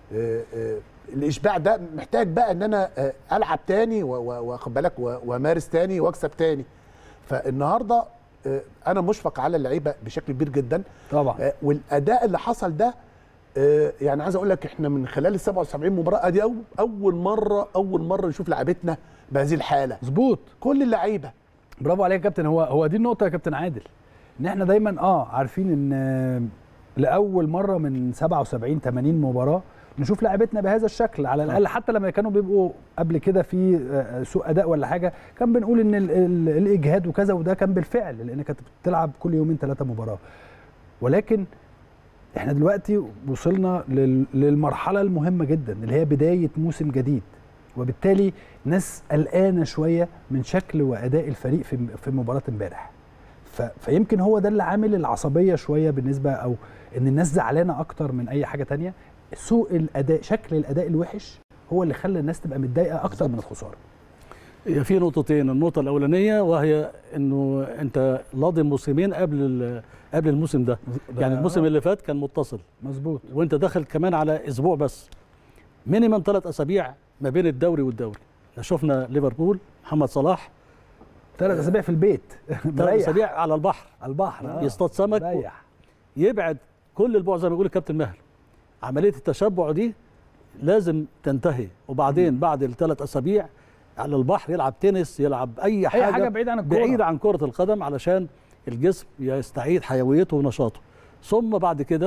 آآ الاشباع ده محتاج بقى ان انا آه، العب تاني و- و- واخد بالك و- وامارس تاني واكسب تاني فالنهارده آه، انا مشفق على اللعيبه بشكل كبير جدا طبعا آه، والاداء اللي حصل ده آه، يعني عايز اقول لك احنا من خلال ال 77 مباراه ادي أول, اول مره اول مره نشوف لعيبتنا بهذه الحاله مظبوط كل اللعيبه برافو عليك يا كابتن هو هو دي النقطه يا كابتن عادل ان احنا دايما اه عارفين ان آه، لاول مره من 77 80 مباراه نشوف لعيبتنا بهذا الشكل على الاقل حتى لما كانوا بيبقوا قبل كده في آه، سوء اداء ولا حاجه كان بنقول ان ال ال الاجهاد وكذا وده كان بالفعل لان كانت بتلعب كل يومين ثلاثه مباراه ولكن احنا دلوقتي وصلنا لل- للمرحله المهمه جدا اللي هي بدايه موسم جديد وبالتالي ناس قلقانه شويه من شكل واداء الفريق في في مباراه امبارح ف- فيمكن هو ده اللي عامل العصبيه شويه بالنسبه او ان الناس زعلانه اكتر من اي حاجه تانية سوء الاداء شكل الاداء الوحش هو اللي خلى الناس تبقى متضايقه اكتر من الخساره هي في نقطتين النقطة الأولانية وهي إنه أنت لاضي موسمين قبل ال- قبل الموسم ده يعني الموسم اللي فات كان متصل مظبوط وأنت داخل كمان على أسبوع بس مينيمم ثلاث أسابيع ما بين الدوري والدوري إحنا شفنا ليفربول محمد صلاح ثلاث اسابيع في البيت ثلاث مريح أسابيع على البحر على البحر آه. يصطاد سمك و- مريح يبعد كل البعد زي ما بيقول الكابتن ماهر عمليه التشبع دي لازم تنتهي وبعدين بعد الثلاث اسابيع على البحر يلعب تنس يلعب اي حاجه, اي حاجه بعيد عن الكوره بعيد عن كره القدم علشان الجسم يستعيد حيويته ونشاطه ثم بعد كده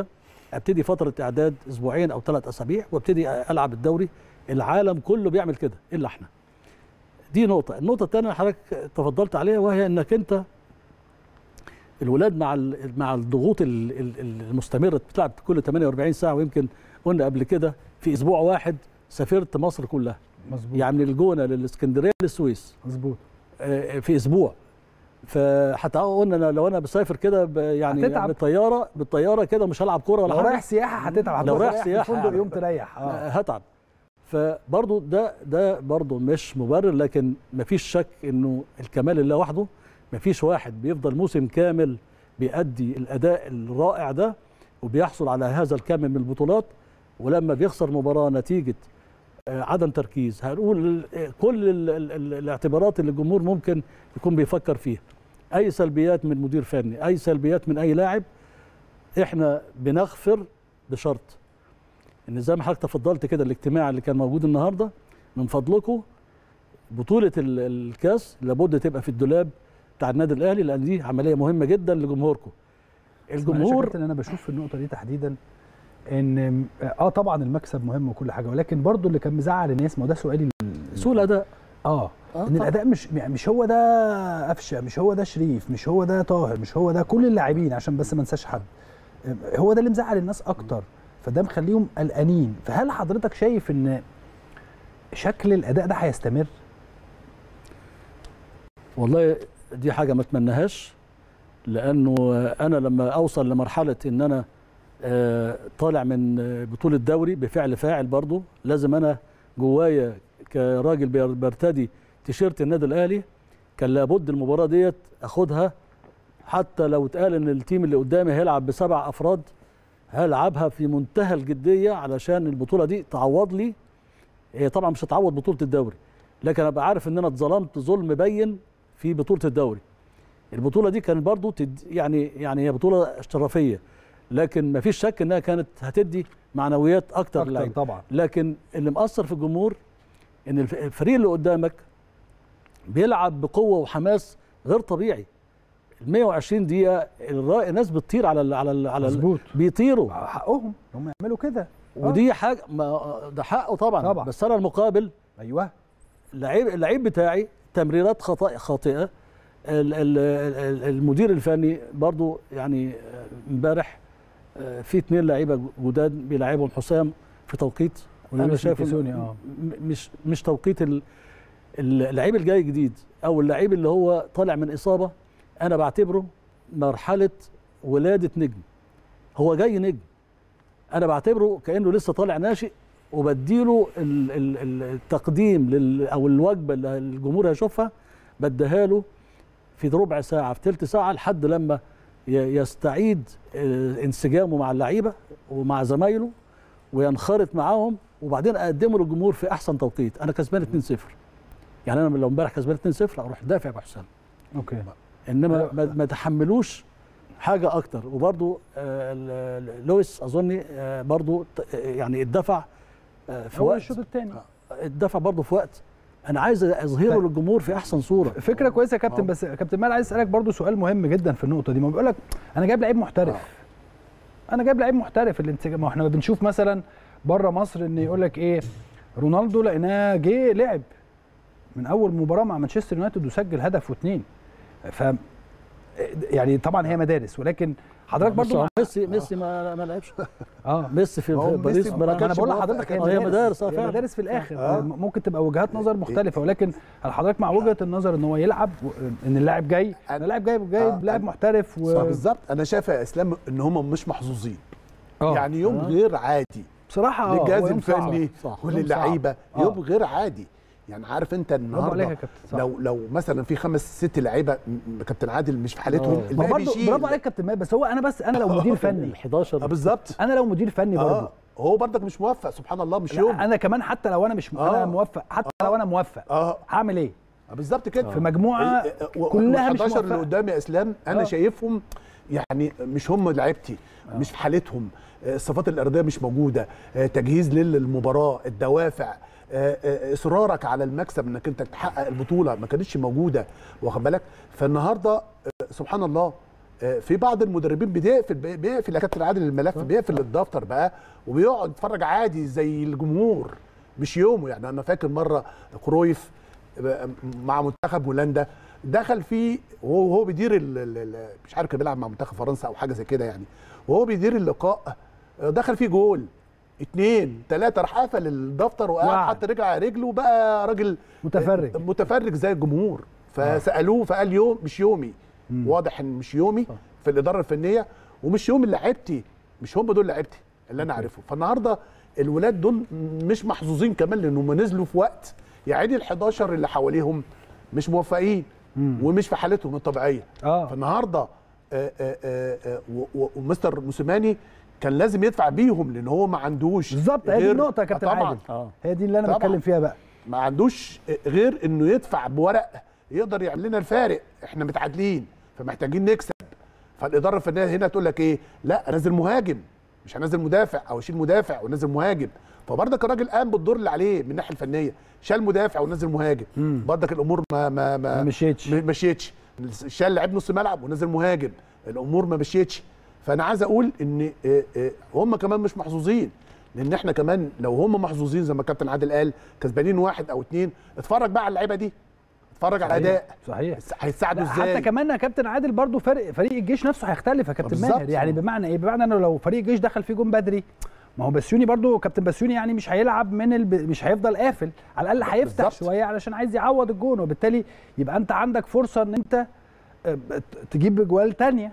ابتدي فتره اعداد اسبوعين او ثلاث اسابيع وابتدي العب الدوري العالم كله بيعمل كده الا احنا دي نقطه النقطه الثانيه حضرتك تفضلت عليها وهي انك انت الولاد مع ال- مع الضغوط ال- ال- المستمره بتلعب كل 48 ساعه ويمكن قلنا قبل كده في اسبوع واحد سافرت مصر كلها مظبوط يعني من الجونه للاسكندريه للسويس مظبوط آه، في اسبوع فحتى قلنا أنا لو انا بسافر كده ب- يعني هتتعب. بالطياره بالطياره كده مش هلعب كوره ولا لو حاجه رايح سياحه هتتعب لو هتروح رايح في سياحة فندق يعني. يوم تريح اه آه، هتعب فبرضو ده ده برضو مش مبرر لكن مفيش شك انه الكمال لله وحده مفيش واحد بيفضل موسم كامل بيأدي الاداء الرائع ده وبيحصل على هذا الكم من البطولات ولما بيخسر مباراه نتيجه آه، عدم تركيز هنقول آه، كل ال ال ال الاعتبارات اللي الجمهور ممكن يكون بيفكر فيها اي سلبيات من مدير فني اي سلبيات من اي لاعب احنا بنغفر بشرط ان زي ما حضرتك تفضلت كده الاجتماع اللي كان موجود النهارده من فضلكم بطوله ال- الكاس لابد تبقى في الدولاب بتاع النادي الاهلي لان دي عمليه مهمه جدا لجمهوركم الجمهور الجمهور ان انا بشوف في النقطه دي تحديدا ان اه طبعا المكسب مهم وكل حاجه ولكن برضو اللي كان مزعل الناس ما هو ده سؤالي سوء الاداء اه آه ان طبعاً. الاداء مش يعني مش هو ده قفشه مش هو ده شريف مش هو ده طاهر مش هو ده كل اللاعبين عشان بس ما انساش حد هو ده اللي مزعل الناس اكتر فده مخليهم قلقانين فهل حضرتك شايف ان شكل الاداء ده هيستمر والله دي حاجه ما اتمناهاش لانه انا لما اوصل لمرحله ان انا آه، طالع من آه، بطوله دوري بفعل فاعل برضو لازم انا جوايا كراجل بير- برتدي تيشيرت النادي الاهلي كان لابد المباراه ديت اخدها حتى لو اتقال ان التيم اللي قدامي هيلعب بسبع افراد هلعبها في منتهى الجديه علشان البطوله دي تعوض لي هي طبعا مش هتعوض بطوله الدوري لكن ابقى عارف ان انا اتظلمت ظلم بين في بطوله الدوري البطوله دي كانت برضو تد يعني يعني هي بطوله اشترافيه لكن ما فيش شك انها كانت هتدي معنويات اكتر اكتر للعيبه طبعا لكن اللي مأثر في الجمهور ان الف- الفريق اللي قدامك بيلعب بقوه وحماس غير طبيعي ال 120 دقيقه الرا- الناس بتطير على ال على ال على ال مظبوط بيطيروا حقهم هم يعملوا كده ودي حاجه ما ده حقه طبعا, طبعا. بس انا المقابل ايوه اللعيب اللعيب بتاعي تمريرات خطا خاطئه ال- ال- ال- المدير الفني برضو يعني آه، امبارح آه، في اثنين لعيبه جداد بيلعبهم حسام في توقيت انا ولويس شايف ميكيسوني، اه. مش مش توقيت ال- اللعيب الجاي جديد او اللعيب اللي هو طالع من اصابه انا بعتبره مرحله ولاده نجم هو جاي نجم انا بعتبره كانه لسه طالع ناشئ وبديله ال- ال- ال- التقديم لل او الوجبه اللي الجمهور هيشوفها بديها له في ربع ساعه في ثلث ساعه لحد لما ي- يستعيد آه، انسجامه مع اللعيبه ومع زمايله وينخرط معاهم وبعدين اقدمه للجمهور في احسن توقيت انا كسبان 2-0 يعني انا لو امبارح كسبان 2-0 اروح دافع بحسام اوكي انما ما, ما تحملوش حاجه اكتر وبرضو آه، ال- ال- لويس اظني آه، برضو ت- يعني اتدفع آه، في هو وقت الشوط الثاني اتدفع برضو في وقت انا عايز اظهره طيب. للجمهور في احسن صوره فكره كويسه يا كابتن آه. بس كابتن مال عايز اسالك برضو سؤال مهم جدا في النقطه دي ما بيقول لك انا جايب لعيب محترف انا جايب لعيب محترف الانسجام ما احنا بنشوف مثلا بره مصر ان يقول لك ايه رونالدو لقيناه جه لعب من اول مباراه مع مانشستر يونايتد وسجل هدف واثنين ف يعني طبعا هي مدارس ولكن حضرتك بس برضو هو مع... ميسي ميسي ما ما لعبش اه ميسي في ما هو في باريس ميسي ما ما ما انا لعبش بقول موافق. لحضرتك آه، هي مدارس، آه، هي فعلا. مدارس في الاخر آه. ممكن تبقى وجهات نظر مختلفه ولكن هل حضرتك مع وجهه النظر ان هو يلعب و- ان اللاعب جاي ان اللاعب جايب جايب آه، لاعب أنا- محترف و... صح بالظبط انا شايف يا اسلام ان هم مش محظوظين آه. يعني يوم آه. غير عادي بصراحه اه للجهاز هو يوم صعب. الفني صح. وللعيبه آه. يوم غير عادي يعني عارف انت برافو عليك يا النهارده كابتن صح. لو لو مثلا في خمس ست لعيبه م- كابتن عادل مش في حالتهم آه. ما الباقي برضه بيشيل برافو عليك يا كابتن ماهر بس هو انا بس انا لو مدير فني ال 11 اه بالظبط انا لو مدير فني برضه اه هو برضك مش موفق سبحان الله مش يوم لا انا كمان حتى لو انا مش انا آه. موفق حتى لو انا موفق اه هعمل ايه آه، بالظبط كده في مجموعه ال- و- كلها مش وال11 اللي موفقه قدام يا اسلام انا آه. شايفهم يعني مش هم لعيبتي مش في حالتهم آه، الصفات الارضيه مش موجوده آه، تجهيز للمباراه الدوافع آه، آه، اصرارك على المكسب انك انت تحقق البطوله ما كانتش موجوده واخد بالك فالنهارده آه، سبحان الله آه، في بعض المدربين بيقفل بيقفل يا كابتن عادل الملف بيقفل الدفتر بقى وبيقعد يتفرج عادي زي الجمهور مش يومه يعني انا فاكر مره كرويف آه، مع منتخب هولندا دخل فيه وهو وهو بيدير ال- ال- ال- مش عارف كان بيلعب مع منتخب فرنسا او حاجه زي كده يعني وهو بيدير اللقاء آه، دخل فيه جول اتنين تلاته راح قفل الدفتر وقعد وقعد. حط رجل على رجله وبقى راجل متفرج. آه، متفرج زي الجمهور فسالوه فقال يوم مش يومي واضح ان مش يومي في الاداره الفنيه ومش يوم لعيبتي مش هم دول لعيبتي اللي انا عارفه فالنهارده الولاد دول مش محظوظين كمان لانهم نزلوا في وقت يعني ال 11 اللي حواليهم مش موفقين ومش في حالتهم الطبيعيه اه فالنهارده آه، آه، آه، آه، و- و- ومستر موسيماني كان لازم يدفع بيهم لان هو ما عندوش بالظبط هي دي غير- النقطه يا كابتن طبعا عادل اه هي دي اللي انا طبعاً. بتكلم فيها بقى ما عندوش غير انه يدفع بورق يقدر يعمل لنا الفارق احنا متعادلين فمحتاجين نكسب فالاداره الفنيه هنا تقول لك ايه لا انزل مهاجم مش هنزل مدافع او اشيل مدافع ونزل مهاجم فبرضك الراجل قام بالدور اللي عليه من الناحيه الفنيه شال مدافع ونزل مهاجم برضك الامور ما ما ما, ما مشيتش. ما مشيتش شال لعيب نص ملعب ونزل مهاجم الامور ما مشيتش فانا عايز اقول ان آه، آه، هم كمان مش محظوظين لان احنا كمان لو هم محظوظين زي ما كابتن عادل قال كسبانين واحد او اتنين اتفرج بقى على اللعيبه دي اتفرج على الاداء صحيح هيساعدوا لا، ازاي حتى كمان يا كابتن عادل برضو فرق فريق الجيش نفسه هيختلف يا كابتن بالظبط. ماهر يعني بمعنى ايه بمعنى انه لو فريق الجيش دخل فيه جون بدري ما هو بسيوني برضو كابتن بسيوني يعني مش هيلعب من الب... مش هيفضل قافل على الاقل هيفتح بالظبط. شويه علشان عايز يعوض الجون وبالتالي يبقى انت عندك فرصه ان انت آه، ت- تجيب جوال تانية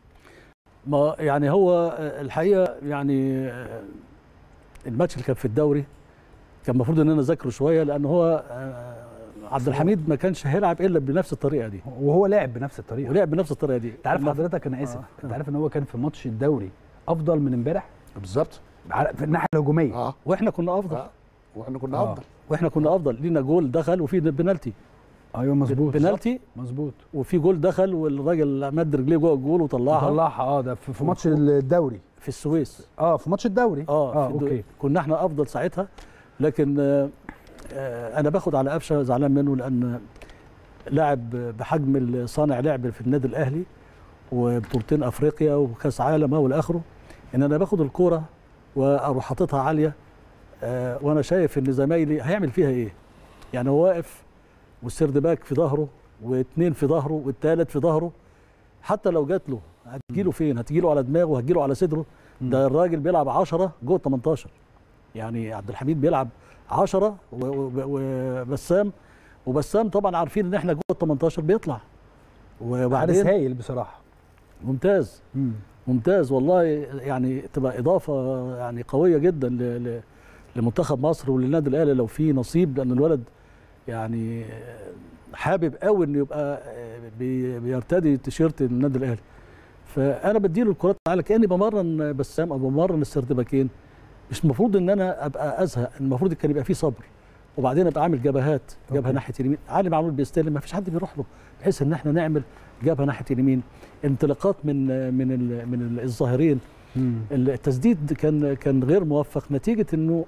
ما يعني هو آه، الحقيقه يعني آه، الماتش اللي كان في الدوري كان المفروض ان انا اذاكره شويه لان هو آه، عبد الحميد ما كانش هيلعب الا بنفس الطريقه دي وهو لعب بنفس الطريقه ولعب بنفس الطريقه دي انت عارف ما- حضرتك انا اسف آه. انت عارف ان هو كان في ماتش الدوري افضل من امبارح بالظبط على- في الناحيه الهجوميه اه واحنا كنا افضل آه. واحنا كنا آه. افضل واحنا كنا افضل لينا جول دخل وفي بنالتي ايوه مظبوط بنالتي مظبوط وفي جول دخل والراجل مد رجليه جوه الجول وطلعها طلعها اه ده في في ماتش الدوري في السويس اه في ماتش الدوري اه, اه في الدو- اوكي كنا احنا افضل ساعتها لكن آه آه انا باخد على قفشه زعلان منه لان لاعب بحجم صانع لعب في النادي الاهلي وبطولتين افريقيا وكاس عالم والى اخره ان انا باخد الكوره واروح حاططها عاليه آه وانا شايف ان زمايلي هيعمل فيها ايه يعني هو واقف والسيرد باك في ظهره واثنين في ظهره والثالث في ظهره حتى لو جات له هتجيله فين هتجيله على دماغه هتجيله على صدره ده الراجل بيلعب 10 جوه 18 يعني عبد الحميد بيلعب 10 و- و- وبسام وبسام طبعا عارفين ان احنا جوه ال 18 بيطلع حارس وبعدين هايل بصراحه ممتاز مم. ممتاز والله يعني تبقى اضافه يعني قويه جدا ل- ل- لمنتخب مصر وللنادي الاهلي لو في نصيب لان الولد يعني حابب قوي انه يبقى بي- بيرتدي تيشيرت النادي الاهلي فانا بديله الكرات على كاني بمرن بسام او بمرن السردباكين مش المفروض ان انا ابقى ازهق المفروض كان يبقى في صبر وبعدين ابقى عامل جبهات جبهه أوكي. ناحيه اليمين علي معلول بيستلم ما فيش حد بيروح له بحيث ان احنا نعمل جبهه ناحيه اليمين انطلاقات من من ال من ال الظاهرين مم. التسديد كان كان غير موفق نتيجه انه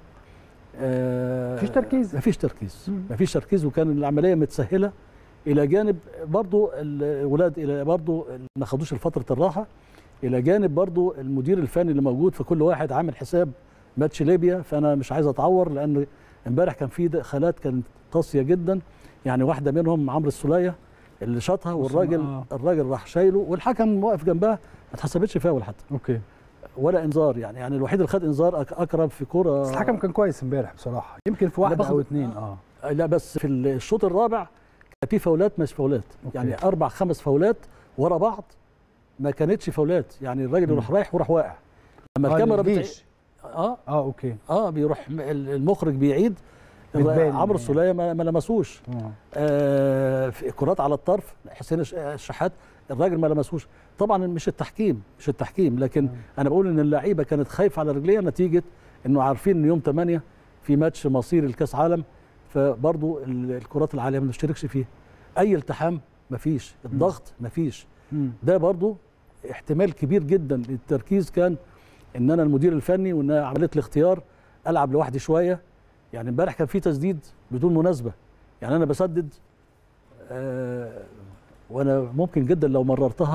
آه مفيش تركيز. مفيش تركيز مم. مفيش تركيز وكان العمليه متسهله الى جانب برضو الاولاد الى برضو ما خدوش فتره الراحه الى جانب برضو المدير الفني اللي موجود فكل واحد عامل حساب ماتش ليبيا فانا مش عايز اتعور لان امبارح كان في دخلات كانت قاسيه جدا يعني واحده منهم عمرو السوليه اللي شاطها والراجل آه. الراجل راح شايله والحكم واقف جنبها ما اتحسبتش فاول حتى اوكي ولا انذار يعني يعني الوحيد اللي خد انذار أك- اكرم في كوره بس الحكم كان كويس امبارح بصراحه يمكن في واحده باخد- او اتنين اه لا بس في الشوط الرابع كان في فاولات مش فاولات أوكي. يعني اربع خمس فاولات ورا بعض ما كانتش فاولات يعني الراجل يروح رايح وراح واقع لما آه، الكاميرا بتعيد للجيش. اه اه اوكي اه بيروح م- المخرج بيعيد بتبان عمرو يعني. السوليه ما ما لمسوش اه آه في كرات على الطرف حسين الش- الشحات الراجل ما لمسوش طبعا مش التحكيم مش التحكيم لكن انا بقول ان اللعيبه كانت خايفه على رجليها نتيجه انه عارفين ان يوم 8 في ماتش مصيري لكاس عالم فبرضو ال- الكرات العاليه ما نشتركش فيها اي التحام مفيش الضغط مفيش مم. ده برضو احتمال كبير جدا التركيز كان ان انا المدير الفني وان أنا عمليه الاختيار العب لوحدي شويه يعني امبارح كان في تسديد بدون مناسبه يعني انا بسدد آه وانا ممكن جدا لو مررتها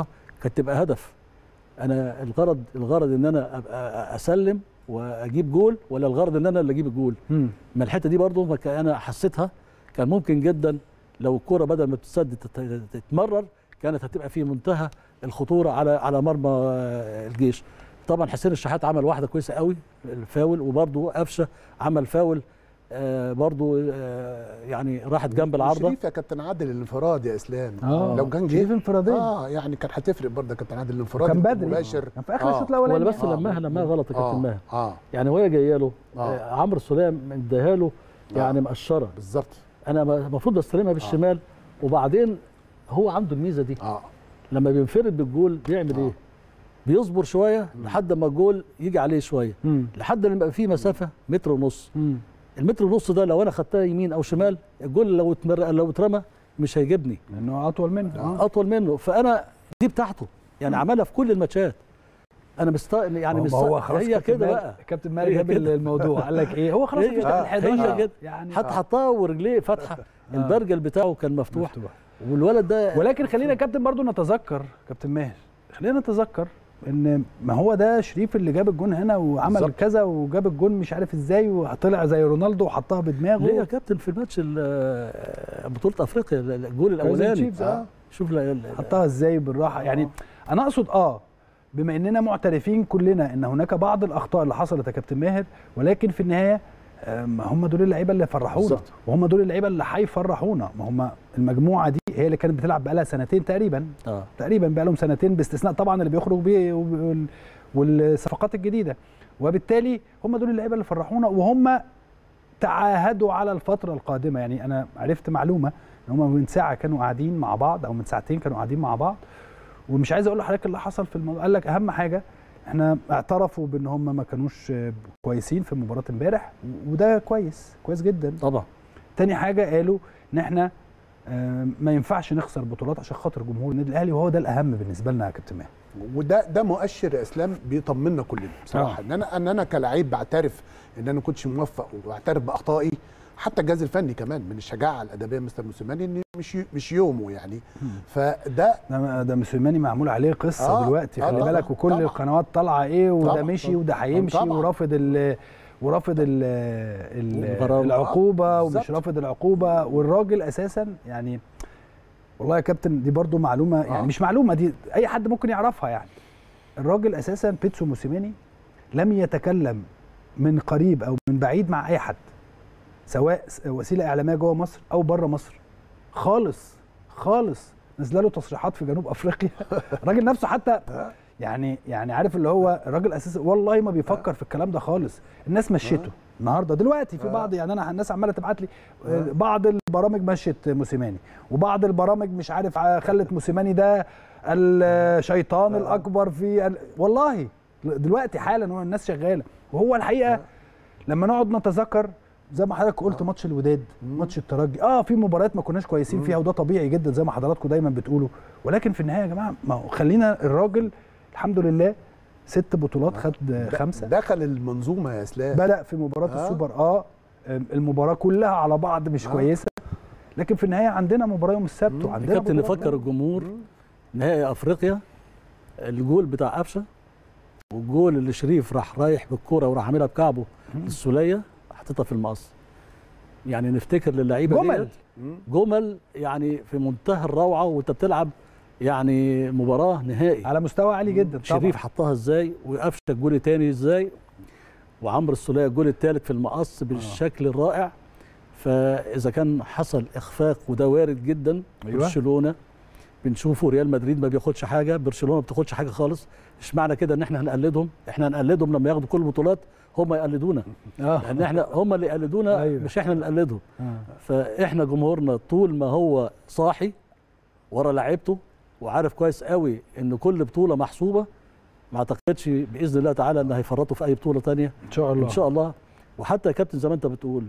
كانت تبقى هدف انا الغرض الغرض ان انا ابقى اسلم واجيب جول ولا الغرض ان انا اللي اجيب الجول مم. ما الحته دي برضو ما كان- انا حسيتها كان ممكن جدا لو الكره بدل ما تتسدد تت- تتمرر كانت هتبقى في منتهى الخطوره على على مرمى آه، الجيش طبعا حسين الشحات عمل واحده كويسه قوي الفاول وبرضو قفشه عمل فاول آه، برضو آه، يعني راحت جنب العارضه شريف يا كابتن عادل الانفراد يا اسلام آه. لو كان شريف جه انفراديه اه يعني كان هتفرق برضه يا كابتن عادل الانفراد كان بدري مباشر كان في اخر آه. الشوط الاولاني ولا بس آه. لماها لماها غلط يا كابتن اه ماهر اه يعني وهي جايه له آه. آه، عمرو السوليه مديها له يعني آه. مقشره بالظبط انا المفروض بستلمها بالشمال وبعدين هو عنده الميزه دي اه لما بينفرد بالجول بيعمل آه. ايه؟ بيصبر شويه لحد ما الجول يجي عليه شويه مم. لحد ما يبقى فيه مسافه متر ونص مم. المتر ونص ده لو انا خدتها يمين او شمال الجول لو اتمر... لو اترمى مش هيجيبني لانه اطول منه آه. اطول منه فانا دي بتاعته يعني عملها في كل الماتشات انا مست يعني ما مست... هو خلاص هي كابتن كده ماهر- بقى كابتن ماهر هي جاب كده. الموضوع قال لك ايه هو خلاص هي- مفيش آه، تحت هي 11 كده. يعني حتى حطها ورجليه فاتحه آه. البرجل بتاعه كان مفتوح مفتوح. والولد ده ولكن خلينا يا كابتن برضو نتذكر كابتن ماهر خلينا نتذكر ان ما هو ده شريف اللي جاب الجون هنا وعمل بالظبط. كذا وجاب الجون مش عارف ازاي وطلع زي رونالدو وحطها بدماغه ليه يا كابتن في الماتش ال- بطوله افريقيا الجول كايزر الاولاني تشيفز، آه. شوف لا- لا- حطها ازاي بالراحه يعني انا اقصد اه بما اننا معترفين كلنا ان هناك بعض الاخطاء اللي حصلت يا كابتن ماهر ولكن في النهايه آه، ما هم دول اللعيبه اللي فرحونا بالظبط. وهم دول اللعيبه اللي هيفرحونا ما هم المجموعه دي هي اللي كانت بتلعب بقالها سنتين تقريبا اه تقريبا بقى لهم سنتين باستثناء طبعا اللي بيخرج بيه وال- والصفقات الجديده وبالتالي هم دول اللعيبه اللي فرحونا وهم تعاهدوا على الفتره القادمه يعني انا عرفت معلومه ان هم من ساعه كانوا قاعدين مع بعض او من ساعتين كانوا قاعدين مع بعض ومش عايز اقول لحضرتك اللي حصل في الموضوع قال لك اهم حاجه احنا اعترفوا بان هم ما كانوش آه، كويسين في مباراه امبارح وده كويس كويس جدا طبعا تاني حاجه قالوا ان احنا آه، ما ينفعش نخسر بطولات عشان خاطر جمهور النادي الاهلي وهو ده الاهم بالنسبه لنا يا كابتن ماهر وده ده مؤشر يا اسلام بيطمنا كلنا بصراحه ان انا ان انا كلاعب بعترف ان انا ما كنتش موفق وبعترف باخطائي حتى الجهاز الفني كمان من الشجاعه الادبيه مستر موسيماني ان مش مش يومه يعني فده ده ده موسيماني معمول عليه قصه آه، آه دلوقتي آه خلي طبعاً، بالك وكل طبعاً. القنوات طالعه ايه وده طبعاً، مشي طبعاً. وده هيمشي طبعاً. ورافض ال ورافض ال ال الغرامة. العقوبه آه، ومش بالظبط. رافض العقوبه والراجل اساسا يعني والله يا كابتن دي برضو معلومه يعني آه. مش معلومه دي اي حد ممكن يعرفها يعني الراجل اساسا بيتسو موسيماني لم يتكلم من قريب او من بعيد مع اي حد سواء س- وسيله اعلاميه جوه مصر او بره مصر خالص خالص نزل له تصريحات في جنوب افريقيا الراجل نفسه حتى يعني يعني عارف اللي هو الراجل اساسا والله ما بيفكر في الكلام ده خالص الناس مشيته النهارده دلوقتي في بعض يعني انا الناس عماله تبعت لي آه، بعض البرامج مشت موسيماني وبعض البرامج مش عارف ع- خلت موسيماني ده الشيطان الاكبر في ال- والله دلوقتي حالا الناس شغاله وهو الحقيقه لما نقعد نتذكر زي ما حضرتك قلت ماتش الوداد ماتش الترجي اه في مباريات ما كناش كويسين فيها وده طبيعي جدا زي ما حضراتكم دايما بتقولوا ولكن في النهايه يا جماعه ما هو خلينا الراجل الحمد لله ست بطولات خد خمسه دخل المنظومه يا اسلام بدا في مباراه آه. السوبر اه المباراه كلها على بعض مش آه. كويسه لكن في النهايه عندنا مباراه يوم السبت وعندنا كابتن بطولات نفكر الجمهور نهائي افريقيا الجول بتاع قفشه والجول اللي شريف راح رايح بالكوره وراح عاملها بكعبه للسوليه حاططها في المقص يعني نفتكر للعيبه جمل. ديت جمل يعني في منتهى الروعه وانت بتلعب يعني مباراه نهائي على مستوى عالي جدا طبعا شريف حطها ازاي وقفشه الجول الثاني ازاي وعمرو السوليه الجول الثالث في المقص بالشكل الرائع فاذا كان حصل اخفاق وده وارد جدا أيوة. برشلونه بنشوفه ريال مدريد ما بياخدش حاجه برشلونه ما بتاخدش حاجه خالص مش معنى كده ان احنا هنقلدهم احنا هنقلدهم لما ياخدوا كل البطولات هم يقلدونا اه لان احنا هم اللي يقلدونا أيوة. مش احنا اللي نقلدهم آه. فاحنا جمهورنا طول ما هو صاحي ورا لعيبته وعارف كويس قوي ان كل بطوله محسوبه ما اعتقدش باذن الله تعالى ان هيفرطوا في اي بطوله تانية ان شاء الله ان شاء الله وحتى يا كابتن زي ما انت بتقول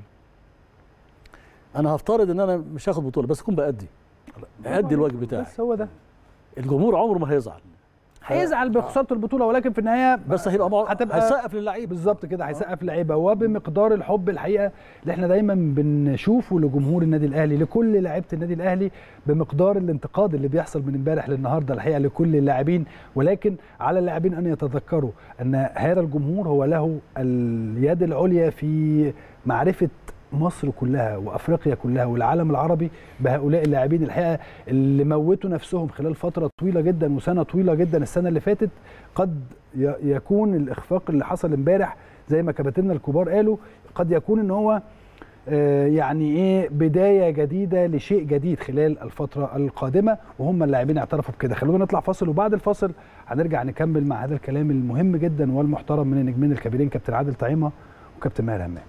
انا هفترض ان انا مش هاخد بطوله بس اكون بادي ادي الواجب بتاعي بس هو ده الجمهور عمره ما هيزعل هيزعل بخساره البطوله ولكن في النهايه بس هيبقى مع... هتبقى- هيسقف للعيبه بالظبط كده هيسقف لعيبه وبمقدار الحب الحقيقه اللي احنا دايما بنشوفه لجمهور النادي الاهلي لكل لعيبه النادي الاهلي بمقدار الانتقاد اللي بيحصل من امبارح للنهارده الحقيقه لكل اللاعبين ولكن على اللاعبين ان يتذكروا ان هذا الجمهور هو له اليد العليا في معرفه مصر كلها وافريقيا كلها والعالم العربي بهؤلاء اللاعبين الحقيقه اللي موتوا نفسهم خلال فتره طويله جدا وسنه طويله جدا السنه اللي فاتت قد ي- يكون الاخفاق اللي حصل امبارح زي ما كباتننا الكبار قالوا قد يكون ان هو آه، يعني ايه بدايه جديده لشيء جديد خلال الفتره القادمه وهم اللاعبين اعترفوا بكده خلونا نطلع فاصل وبعد الفاصل هنرجع نكمل مع هذا الكلام المهم جدا والمحترم من النجمين الكبيرين كابتن عادل طعيمه وكابتن ماهر همام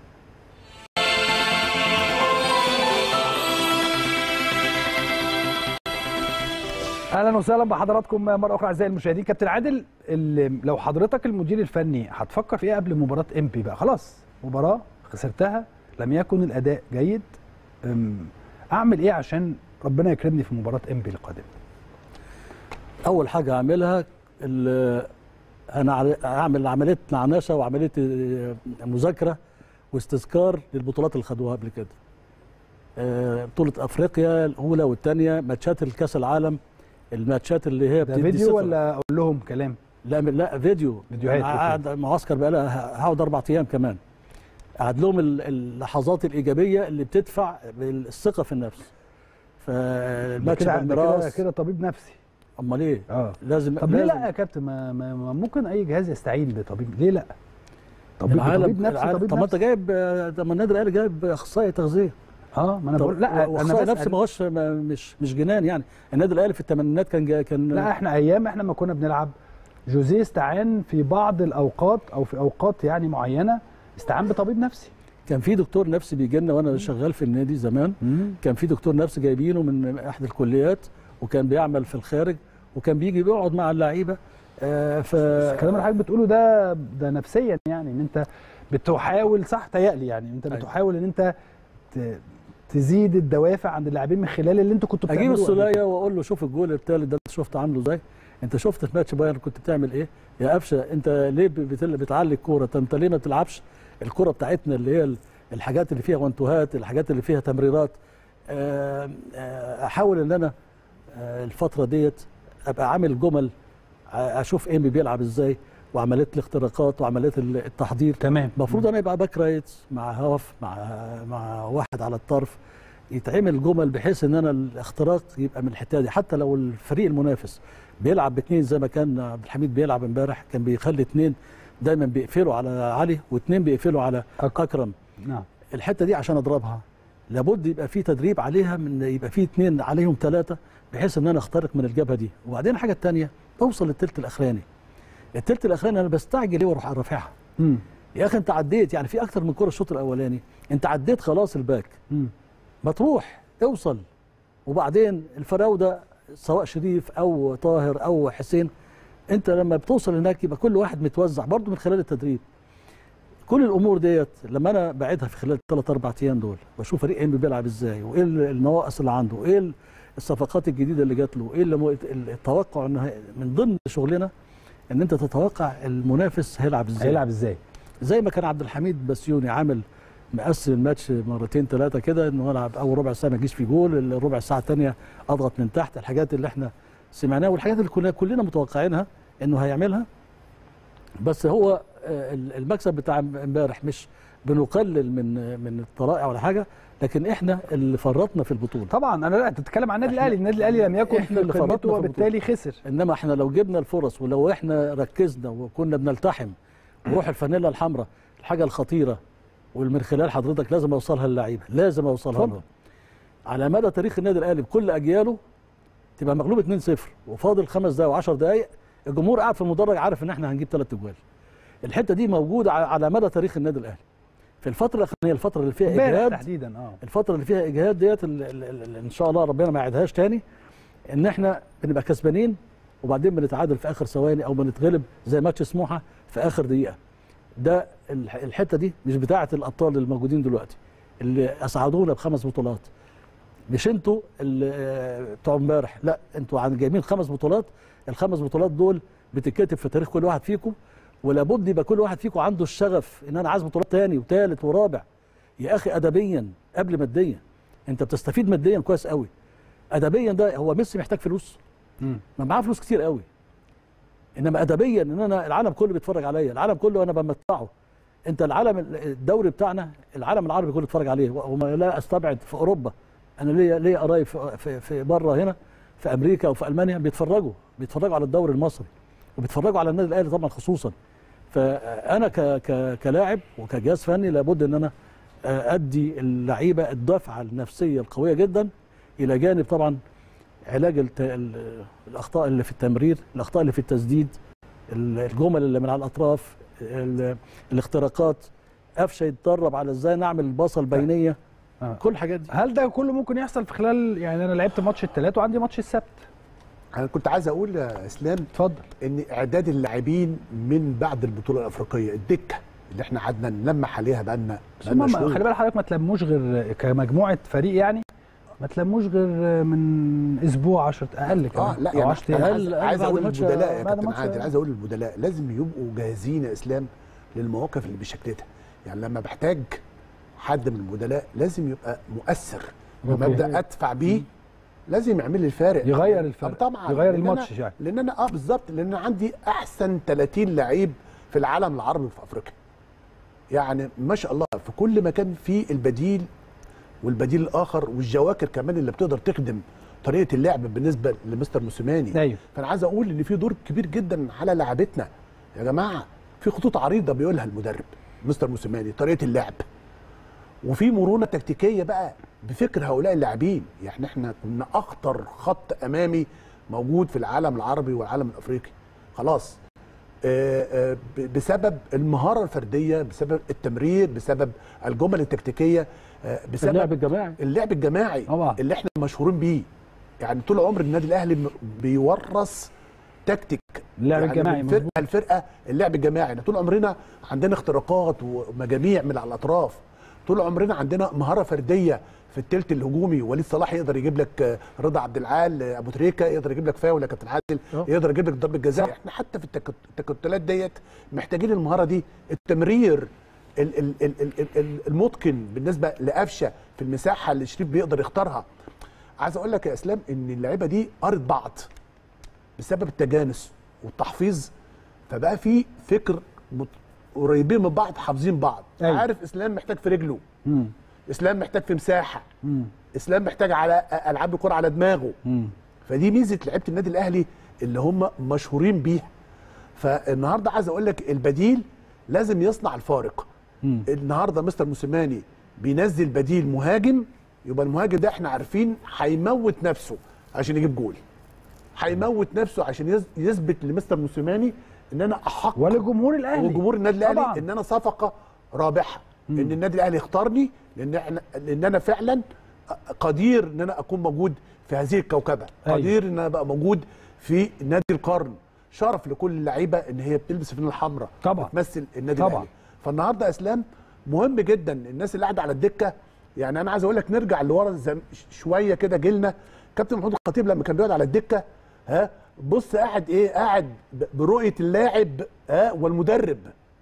اهلا وسهلا بحضراتكم مره اخرى اعزائي المشاهدين كابتن عادل ال- لو حضرتك المدير الفني هتفكر في ايه قبل مباراه امبي بقى خلاص مباراه خسرتها لم يكن الاداء جيد أم، اعمل ايه عشان ربنا يكرمني في مباراه امبي القادمه اول حاجه اعملها ال- انا عر- اعمل عمليه نعنشه وعمليه آه، مذاكره واستذكار للبطولات اللي خدوها قبل كده آه، بطوله افريقيا الاولى والثانيه ماتشات الكاس العالم الماتشات اللي هي ده بتدي فيديو صفر. ولا اقول لهم كلام لا لا فيديو فيديوهات، أنا أوكي. قاعد معسكر بقى لها- هقعد اربع ايام كمان قعد لهم ال- اللحظات الايجابيه اللي بتدفع بالثقه في النفس ده فالماتش كده ده كده بالميراث كده طبيب نفسي امال ايه اه لازم طب ليه لازم لا يا كابتن ما, ما, ما ممكن اي جهاز يستعين بطبيب ليه لا طبيب العالم طبيب نفسي العالم- طبيب طب ما انت نفسي جايب طب ما النادي الاهلي جايب اخصائي تغذيه اه ما انا طب بقول لا انا واخصائي نفسي ما بسأل هوش ما- مش مش جنان يعني النادي الاهلي في الثمانينات كان جا كان لا احنا ايام احنا ما كنا بنلعب جوزيه استعان في بعض الاوقات او في اوقات يعني معينه استعان بطبيب نفسي كان في دكتور نفسي بيجي لنا وانا شغال في النادي زمان كان في دكتور نفسي جايبينه من احد الكليات وكان بيعمل في الخارج وكان بيجي بيقعد مع اللعيبه آه ف بس الكلام اللي حضرتك بتقوله ده ده نفسيا يعني ان انت بتحاول صح تيألي يعني انت أيوة. بتحاول ان انت ت- تزيد الدوافع عند اللاعبين من خلال اللي انتوا كنتوا اجيب بتعملوه قبل السوليه كده. واقول له شوف الجول الثالث ده انت شفت عامله ازاي انت شفت في ماتش بايرن كنت بتعمل ايه يا قفشه انت ليه بتل- بتعلي الكوره طب انت ليه ما بتلعبش الكوره بتاعتنا اللي هي ال- الحاجات اللي فيها وانتوهات الحاجات اللي فيها تمريرات آه، آه، احاول ان انا آه، الفتره ديت ابقى عامل جمل ع- اشوف ايمي بيلعب ازاي وعمليه الاختراقات وعمليه ال- التحضير تمام المفروض انا يبقى باك رايت مع هاف مع مع واحد على الطرف يتعمل جمل بحيث ان انا الاختراق يبقى من الحته دي حتى لو الفريق المنافس بيلعب باثنين زي ما كان عبد الحميد بيلعب امبارح كان بيخلي اثنين دايما بيقفلوا على علي واثنين بيقفلوا على اكرم نعم الحته دي عشان اضربها لابد يبقى في تدريب عليها من يبقى في اثنين عليهم ثلاثه بحيث ان انا اخترق من الجبهه دي وبعدين الحاجه الثانيه بوصل للثلث الاخراني الثلث الاخراني انا بستعجل ليه واروح رافعها مم. يا اخي انت عديت يعني في اكتر من كره الشوط الاولاني انت عديت خلاص الباك مم. ما تروح اوصل وبعدين الفراوده سواء شريف او طاهر او حسين انت لما بتوصل هناك يبقى كل واحد متوزع برضه من خلال التدريب كل الامور ديت لما انا بعيدها في خلال الثلاث اربع ايام دول بشوف فريق انبي بيلعب ازاي وايه النواقص اللي عنده وايه الصفقات الجديده اللي جات له ايه اللي مو- التوقع انه هي- من ضمن شغلنا ان انت تتوقع المنافس هيلعب ازاي هيلعب ازاي زي ما كان عبد الحميد بسيوني عامل مقسم الماتش مرتين ثلاثه كده انه العب اول ربع ساعه ما يجيش في جول الربع ساعه الثانيه اضغط من تحت الحاجات اللي احنا سمعناها والحاجات اللي كنا كلنا متوقعينها انه هيعملها بس هو آه، المكسب بتاع امبارح مش بنقلل من من الطرائع ولا حاجه لكن احنا اللي فرطنا في البطوله طبعا انا لا انت بتتكلم عن النادي إحنا- الاهلي النادي الاهلي لم يكن إحنا في اللي فرطنا قمته في وبالتالي خسر انما احنا لو جبنا الفرص ولو احنا ركزنا وكنا بنلتحم وروح الفانيلا الحمراء الحاجه الخطيره ومن خلال حضرتك لازم اوصلها للعيبه لازم اوصلها اتفضل. لهم على مدى تاريخ النادي الاهلي بكل اجياله تبقى مغلوب 2-0 وفاضل خمس دقائق و10 دقائق الجمهور قاعد في المدرج عارف ان احنا هنجيب ثلاث اجوال الحته دي موجوده ع- على مدى تاريخ النادي الاهلي في الفتره الاخرانيه الفتره اللي فيها امبارح اجهاد تحديدا اه الفتره اللي فيها اجهاد ديت ال- ال- ال- ال- ان شاء الله ربنا ما يعيدهاش تاني ان احنا بنبقى كسبانين وبعدين بنتعادل في اخر ثواني او بنتغلب زي ماتش سموحه في اخر دقيقه ده الح- الحته دي مش بتاعه الابطال الموجودين دلوقتي اللي اسعدونا بخمس بطولات مش انتوا اللي آه، بتوع امبارح لا انتوا عن جايبين خمس بطولات الخمس بطولات دول بتتكتب في تاريخ كل واحد فيكم ولابد يبقى كل واحد فيكم عنده الشغف ان انا عايز بطولات تاني وتالت ورابع يا اخي ادبيا قبل ماديا انت بتستفيد ماديا كويس قوي ادبيا ده هو ميسي محتاج فلوس مم. ما معاه فلوس كتير قوي انما ادبيا ان انا العالم كله بيتفرج عليا العالم كله انا بمتعه انت العالم الدوري بتاعنا العالم العربي كله بيتفرج عليه وما لا استبعد في اوروبا انا ليا ليا قرايب في, في, في بره هنا في امريكا وفي المانيا بيتفرجوا بيتفرجوا على الدوري المصري وبيتفرجوا على النادي الاهلي طبعا خصوصا فانا ك ك كلاعب وكجهاز فني لابد ان انا ادي اللعيبه الدفعه النفسيه القويه جدا الى جانب طبعا علاج الت... ال- الاخطاء اللي في التمرير الاخطاء اللي في التسديد ال- الجمل اللي من على الاطراف ال... الاختراقات قفشه يتدرب على ازاي نعمل الباصه البينيه آه. كل الحاجات دي هل ده كله ممكن يحصل في خلال يعني انا لعبت ماتش الثلاث وعندي ماتش السبت انا كنت عايز اقول يا اسلام اتفضل ان اعداد اللاعبين من بعد البطوله الافريقيه الدكه اللي احنا قعدنا نلمح عليها بقالنا بس بقالنا هم شهور. خلي بالك حضرتك ما تلموش غير كمجموعه فريق يعني ما تلموش غير من اسبوع 10 اقل كمان اه لا أو يعني 10 أنا أيام. عايز, أقل- عايز بعد اقول ماتش- للبدلاء يا بعد كابتن ماتش- عادل عايز اقول للبدلاء لازم يبقوا جاهزين يا اسلام للمواقف اللي بشكلتها يعني لما بحتاج حد من البدلاء لازم يبقى مؤثر لما أوكي. ابدا ادفع بيه لازم يعمل لي الفارق يغير الفرق آه طبعا يغير لأن الماتش أنا يعني لان انا اه بالظبط لان أنا عندي احسن 30 لعيب في العالم العربي في افريقيا يعني ما شاء الله في كل مكان في البديل والبديل الاخر والجواكر كمان اللي بتقدر تخدم طريقه اللعب بالنسبه لمستر موسيماني ايوه فانا عايز اقول ان في دور كبير جدا على لعبتنا يا جماعه في خطوط عريضه بيقولها المدرب مستر موسيماني طريقه اللعب وفي مرونه تكتيكيه بقى بفكر هؤلاء اللاعبين يعني احنا كنا اخطر خط امامي موجود في العالم العربي والعالم الافريقي خلاص آه، آه، ب- بسبب المهاره الفرديه بسبب التمرير بسبب الجمل التكتيكيه آه، بسبب اللعب الجماعي اللعب الجماعي طبعا. اللي احنا مشهورين بيه يعني طول عمر النادي الاهلي م- بيورث تكتيك اللعب يعني الجماعي من مظبوط. فرقه لفرقه اللعب الجماعي احنا طول عمرنا عندنا اختراقات ومجاميع من على الاطراف طول عمرنا عندنا مهاره فرديه في التلت الهجومي وليد صلاح يقدر يجيب لك آه، رضا عبد العال آه، ابو تريكه يقدر يجيب لك فاول يا كابتن عادل أه. يقدر يجيب لك ضربه جزاء احنا حتى في التكت- التكتلات ديت محتاجين المهاره دي التمرير ال- ال- ال- ال- ال- المتقن بالنسبه لقفشه في المساحه اللي شريف بيقدر يختارها عايز اقول لك يا اسلام ان اللعيبه دي قرت بعض بسبب التجانس والتحفيظ فبقى في فكر مت- قريبين من بعض حافظين بعض أيوة. عارف اسلام محتاج في رجله مم. اسلام محتاج في مساحه مم. اسلام محتاج على العاب الكره على دماغه مم. فدي ميزه لعيبه النادي الاهلي اللي هم مشهورين بيها فالنهارده عايز اقول لك البديل لازم يصنع الفارق مم. النهارده مستر موسيماني بينزل بديل مهاجم يبقى المهاجم ده احنا عارفين هيموت نفسه عشان يجيب جول هيموت نفسه عشان يز- يثبت لمستر موسيماني ان انا احق ولجمهور الاهلي وجمهور النادي الاهلي طبعاً. ان انا صفقه رابحه ان النادي الاهلي اختارني لان احنا لان انا فعلا قدير ان انا اكون موجود في هذه الكوكبه أيوة. قدير ان انا ابقى موجود في نادي القرن شرف لكل اللعيبه ان هي بتلبس الفانله الحمراء طبعاً. بتمثل النادي طبعاً. الاهلي فالنهارده يا اسلام مهم جدا الناس اللي قاعده على الدكه يعني انا عايز اقول لك نرجع لورا زم- شويه كده جيلنا كابتن محمود الخطيب لما كان بيقعد على الدكه ها بص قاعد ايه قاعد ب- برؤيه اللاعب ها والمدرب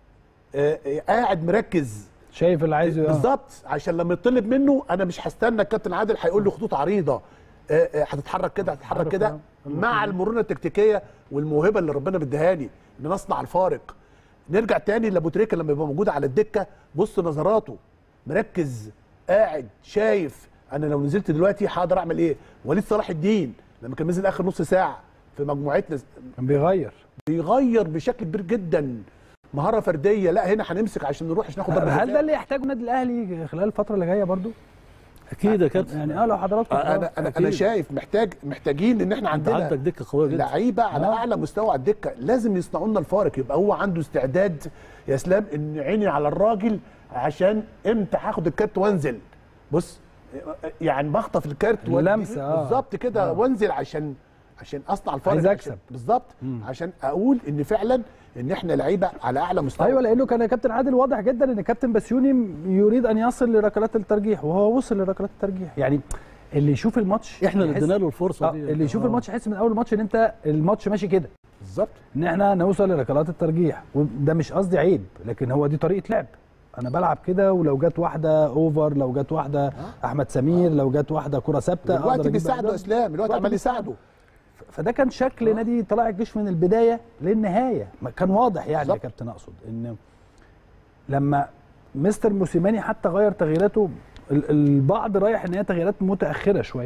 آه، آه، قاعد مركز شايف اللي عايزه آه. بالظبط عشان لما يطلب منه انا مش هستنى الكابتن عادل هيقول لي خطوط عريضه آه، آه، هتتحرك كده هتتحرك عارف كده آه. مع المرونه التكتيكيه والموهبه اللي ربنا مديهاني ان أنا اصنع الفارق نرجع تاني لابو تريكه لما يبقى موجود على الدكه بص نظراته مركز قاعد شايف انا لو نزلت دلوقتي هقدر اعمل ايه وليد صلاح الدين لما كان نزل اخر نص ساعه في مجموعتنا كان بيغير بيغير بشكل كبير جدا مهاره فرديه لا هنا هنمسك عشان نروح عشان ناخد ضربه هل جزاء. ده اللي يحتاجه النادي الاهلي خلال الفتره اللي جايه برضو اكيد يا كابتن يعني اه لو حضراتكم انا انا انا أكيد. شايف محتاج محتاجين ان احنا انت عندنا عندك دكه قويه جدا لعيبه على آه. اعلى مستوى على الدكه لازم يصنعوا لنا الفارق يبقى هو عنده استعداد يا اسلام ان عيني على الراجل عشان امتى هاخد الكارت وانزل بص يعني بخطف الكارت وأدي- اللمسة، آه. بالظبط كده وانزل عشان عشان اصنع الفارق عايز عشان- أكسب. بالظبط عشان اقول ان فعلا ان احنا لعيبه على اعلى مستوى ايوه لانه كان كابتن عادل واضح جدا ان كابتن بسيوني يريد ان يصل لركلات الترجيح وهو وصل لركلات الترجيح يعني اللي يشوف الماتش احنا اللي يحس- ادينا له الفرصه آه دي اللي يشوف آه. الماتش يحس من اول الماتش ان انت الماتش ماشي كده بالظبط ان احنا نوصل لركلات الترجيح وده مش قصدي عيب لكن هو دي طريقه لعب انا بلعب كده ولو جت واحده اوفر لو جت واحده احمد سمير لو جت واحده كره ثابته أقدر الوقت أجيب بيساعده أهداف. اسلام الوقت الوقت عمال بيساعده. يساعده فده كان شكل نادي طلائع الجيش من البدايه للنهايه ما كان واضح يعني يا بالظبط. كابتن اقصد ان لما مستر موسيماني حتى غير تغييراته ال- البعض رايح ان هي تغييرات متاخره شويه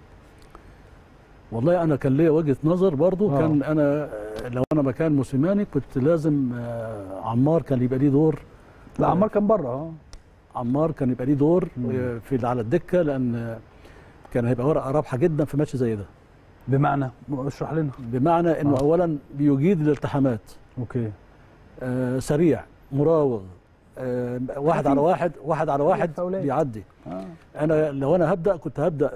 والله انا كان ليا وجهه نظر برضو آه. كان انا آه، لو انا مكان موسيماني كنت لازم آه، عمار كان يبقى ليه دور لا عمار كان بره اه عمار كان يبقى ليه دور مم. آه، في على الدكه لان آه، كان هيبقى ورقه رابحه جدا في ماتش زي ده بمعنى اشرح لنا بمعنى انه آه. اولا بيجيد الالتحامات اوكي آه، سريع مراوغ آه، واحد خفيف. على واحد واحد على واحد فاولات. بيعدي اه انا لو انا هبدا كنت هبدا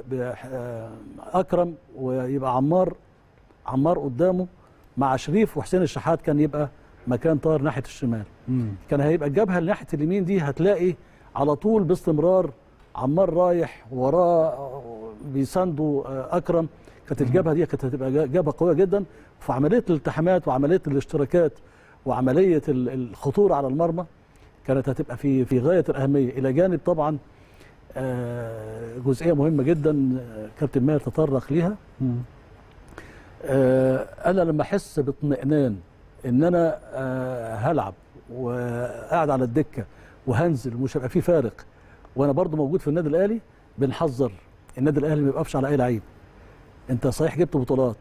باكرم ويبقى عمار عمار قدامه مع شريف وحسين الشحات كان يبقى مكان طاهر ناحيه الشمال مم. كان هيبقى الجبهه اللي ناحيه اليمين دي هتلاقي على طول باستمرار عمار رايح وراه بيساندوا آه، اكرم كانت الجبهه دي كانت هتبقى جبهه قويه جدا في عمليه الالتحامات وعمليه الاشتراكات وعمليه ال- الخطوره على المرمى كانت هتبقى في في غايه الاهميه الى جانب طبعا آه، جزئيه مهمه جدا آه، كابتن ماهر تطرق ليها مم. آه، انا لما احس باطمئنان ان انا آه، هلعب وقاعد على الدكه وهنزل ومش هيبقى في فارق وانا برضو موجود في النادي الاهلي بنحذر النادي الاهلي ما يبقاش على اي لعيب انت صحيح جبت بطولات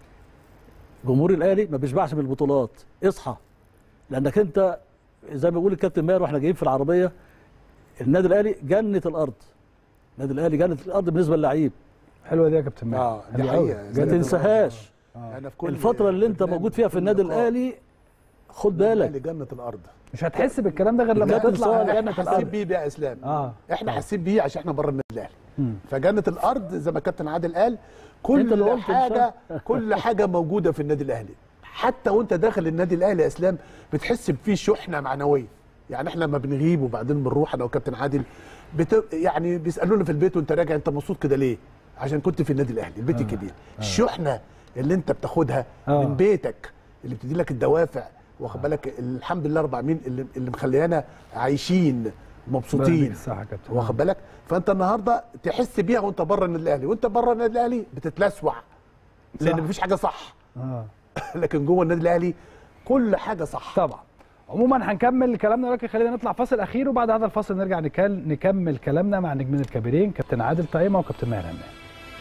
جمهور الاهلي ما بيشبعش من البطولات اصحى لانك انت زي ما بيقول الكابتن ماهر واحنا جايين في العربيه النادي الاهلي جنه الارض النادي الاهلي جنه الارض بالنسبه للعيب حلوه دي يا كابتن ماهر اه دي حلوة أوي. حقيقه ما زي ما تنساهاش آه. انا في كل الفترة اللي انت برنامج، موجود فيها في النادي كل لقاء، الاهلي خد النادي بالك الأهلي جنه الارض مش هتحس بالكلام ده غير لما كابتن تطلع صالح جنة حاسين الارض بيه بقى يا اسلام اه احنا حاسين بيه عشان احنا بره النادي الاهلي مم. فجنه الارض زي ما كابتن عادل قال انت اللي كل قلت حاجه كل حاجه موجوده في النادي الاهلي حتى وانت داخل النادي الاهلي يا اسلام بتحس بفيه شحنه معنويه يعني احنا لما بنغيب وبعدين بنروح انا وكابتن عادل بت... يعني بيسالونا في البيت وانت راجع انت مبسوط كده ليه عشان كنت في النادي الاهلي البيت الكبير الشحنه اللي انت بتاخدها آه. من بيتك اللي بتدي لك الدوافع واخد بالك الحمد لله رب العالمين اللي, اللي مخليانا عايشين مبسوطين صح يا كابتن واخد بالك فانت النهارده تحس بيها وانت بره النادي الاهلي وانت بره النادي الاهلي بتتلسوع لان صح. مفيش حاجه صح اه لكن جوه النادي الاهلي كل حاجه صح طبعا عموما هنكمل كلامنا ولكن خلينا نطلع فاصل اخير وبعد هذا الفاصل نرجع نكل... نكمل كلامنا مع نجمين الكبيرين كابتن عادل طعيمه وكابتن ماهر همام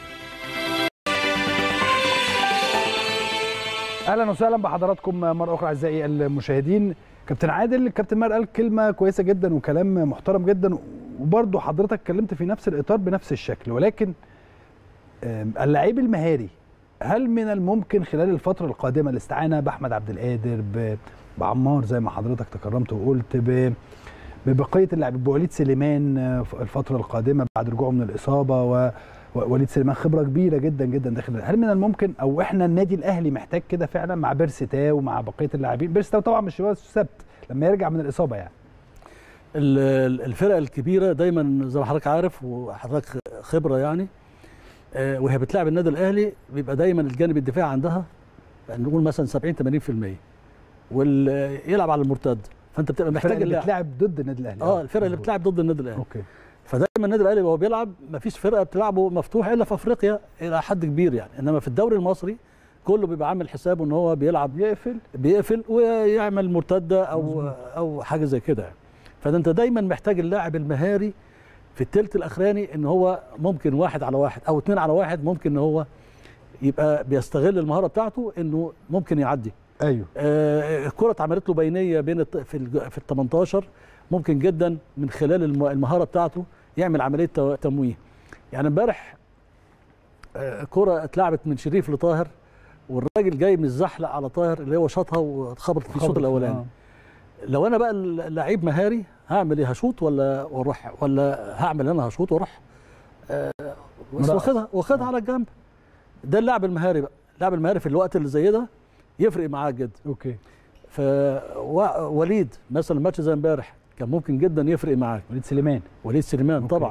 اهلا وسهلا بحضراتكم مره اخرى اعزائي المشاهدين كابتن عادل الكابتن ماهر قال كلمه كويسه جدا وكلام محترم جدا وبرضه حضرتك اتكلمت في نفس الاطار بنفس الشكل ولكن آم، اللعيب المهاري هل من الممكن خلال الفتره القادمه الاستعانه باحمد عبد القادر ب... بعمار زي ما حضرتك تكرمت وقلت ب... ببقيه اللاعبين بوليد سليمان آه، ف- الفتره القادمه بعد رجوعه من الاصابه و... ووليد سليمان خبره كبيره جدا جدا داخل هل من الممكن او احنا النادي الاهلي محتاج كده فعلا مع بيرسي تاو ومع بقيه اللاعبين بيرسي تاو طبعا مش هو السبت لما يرجع من الاصابه يعني ال- ال- الفرق الكبيره دايما زي ما حضرتك عارف وحضرتك خبره يعني آه، وهي بتلعب النادي الاهلي بيبقى دايما الجانب الدفاعي عندها نقول مثلا 70 80% ويلعب على المرتد فانت بتبقى الفرق محتاج اللي اللاعب بتلعب ضد النادي الاهلي اه الفرق اللي بتلعب ضد النادي الاهلي اوكي فدايما النادي الاهلي وهو بيلعب مفيش فرقه بتلعبه مفتوح الا في افريقيا الى حد كبير يعني انما في الدوري المصري كله بيبقى عامل حسابه ان هو بيلعب يقفل بيقفل ويعمل مرتده او او حاجه زي كده يعني. فده انت دايما محتاج اللاعب المهاري في الثلث الاخراني ان هو ممكن واحد على واحد او اثنين على واحد ممكن ان هو يبقى بيستغل المهاره بتاعته انه ممكن يعدي ايوه آه، الكره اتعملت له بينيه بين الت- في الج- في ال 18 ممكن جدا من خلال الم- المهاره بتاعته يعمل عمليه تو- تمويه يعني امبارح آه، كره اتلعبت من شريف لطاهر والراجل جاي من الزحلق على طاهر اللي هو شاطها واتخبطت في الشوط خبط. الاولاني آه. لو انا بقى اللعيب مهاري هعمل ايه هشوط ولا واروح ولا هعمل انا هشوط واروح آه، بس مرقص. واخدها واخدها على الجنب ده اللاعب المهاري بقى اللاعب المهاري في الوقت اللي زي ده يفرق معاك جدا اوكي فوليد مثلا ماتش زي امبارح كان ممكن جدا يفرق معاك وليد سليمان وليد سليمان أوكي. طبعا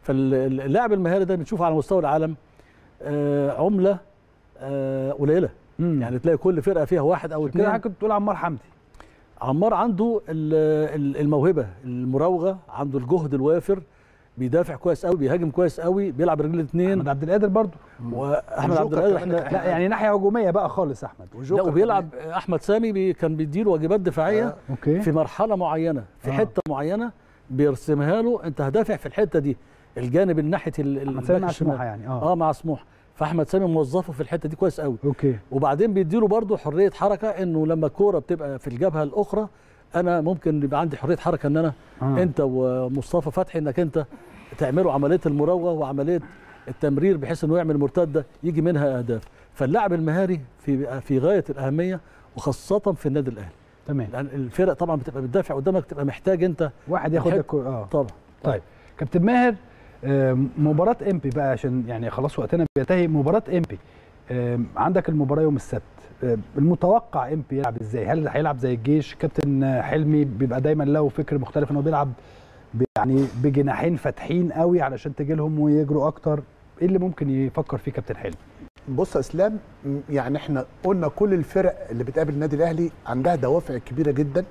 فاللاعب المهاري ده بنشوفه على مستوى العالم آه، عمله آه، قليله مم. يعني تلاقي كل فرقه فيها واحد او كده اثنين حضرتك كنت بتقول عمار حمدي عمار عنده ال- ال- الموهبه المراوغه عنده الجهد الوافر بيدافع كويس قوي بيهاجم كويس قوي بيلعب رجل اثنين احمد عبد القادر برضو واحمد عبد وجوكر القادر كمان احنا لا يعني ناحيه هجوميه بقى خالص احمد لا وجوكر وبيلعب احمد سامي بي كان بيديله واجبات دفاعيه آه. اوكي في مرحله معينه في آه. حته معينه بيرسمها له انت هدافع في الحته دي الجانب الناحيه ال- ال- احمد سامي مع الباك الشمال. سموحه يعني اه, اه مع سموحه فاحمد سامي موظفه في الحته دي كويس قوي اوكي وبعدين بيديله برضه حريه حركه انه لما الكوره بتبقى في الجبهه الاخرى انا ممكن يبقى عندي حريه حركه ان انا آه. انت ومصطفى فتحي انك انت تعملوا عمليه المراوغه وعمليه التمرير بحيث انه يعمل مرتده يجي منها اهداف فاللاعب المهاري في في غايه الاهميه وخاصه في النادي الاهلي تمام لان الفرق طبعا بتبقى بتدافع قدامك تبقى محتاج انت واحد ياخد الحته- الكو... اه طبعا طيب كابتن ماهر آه، مباراة امبي بقى عشان يعني خلاص وقتنا بينتهي مباراة امبي آه، عندك المباراة يوم السبت آه، المتوقع امبي يلعب ازاي؟ هل هيلعب زي الجيش؟ كابتن آه، حلمي بيبقى دايما له فكر مختلف انه بيلعب ب- يعني بجناحين فاتحين قوي علشان تجي لهم ويجروا اكتر ايه اللي ممكن يفكر فيه كابتن حلمي؟ بص يا اسلام م- يعني احنا قلنا كل الفرق اللي بتقابل النادي الاهلي عندها دوافع كبيره جدا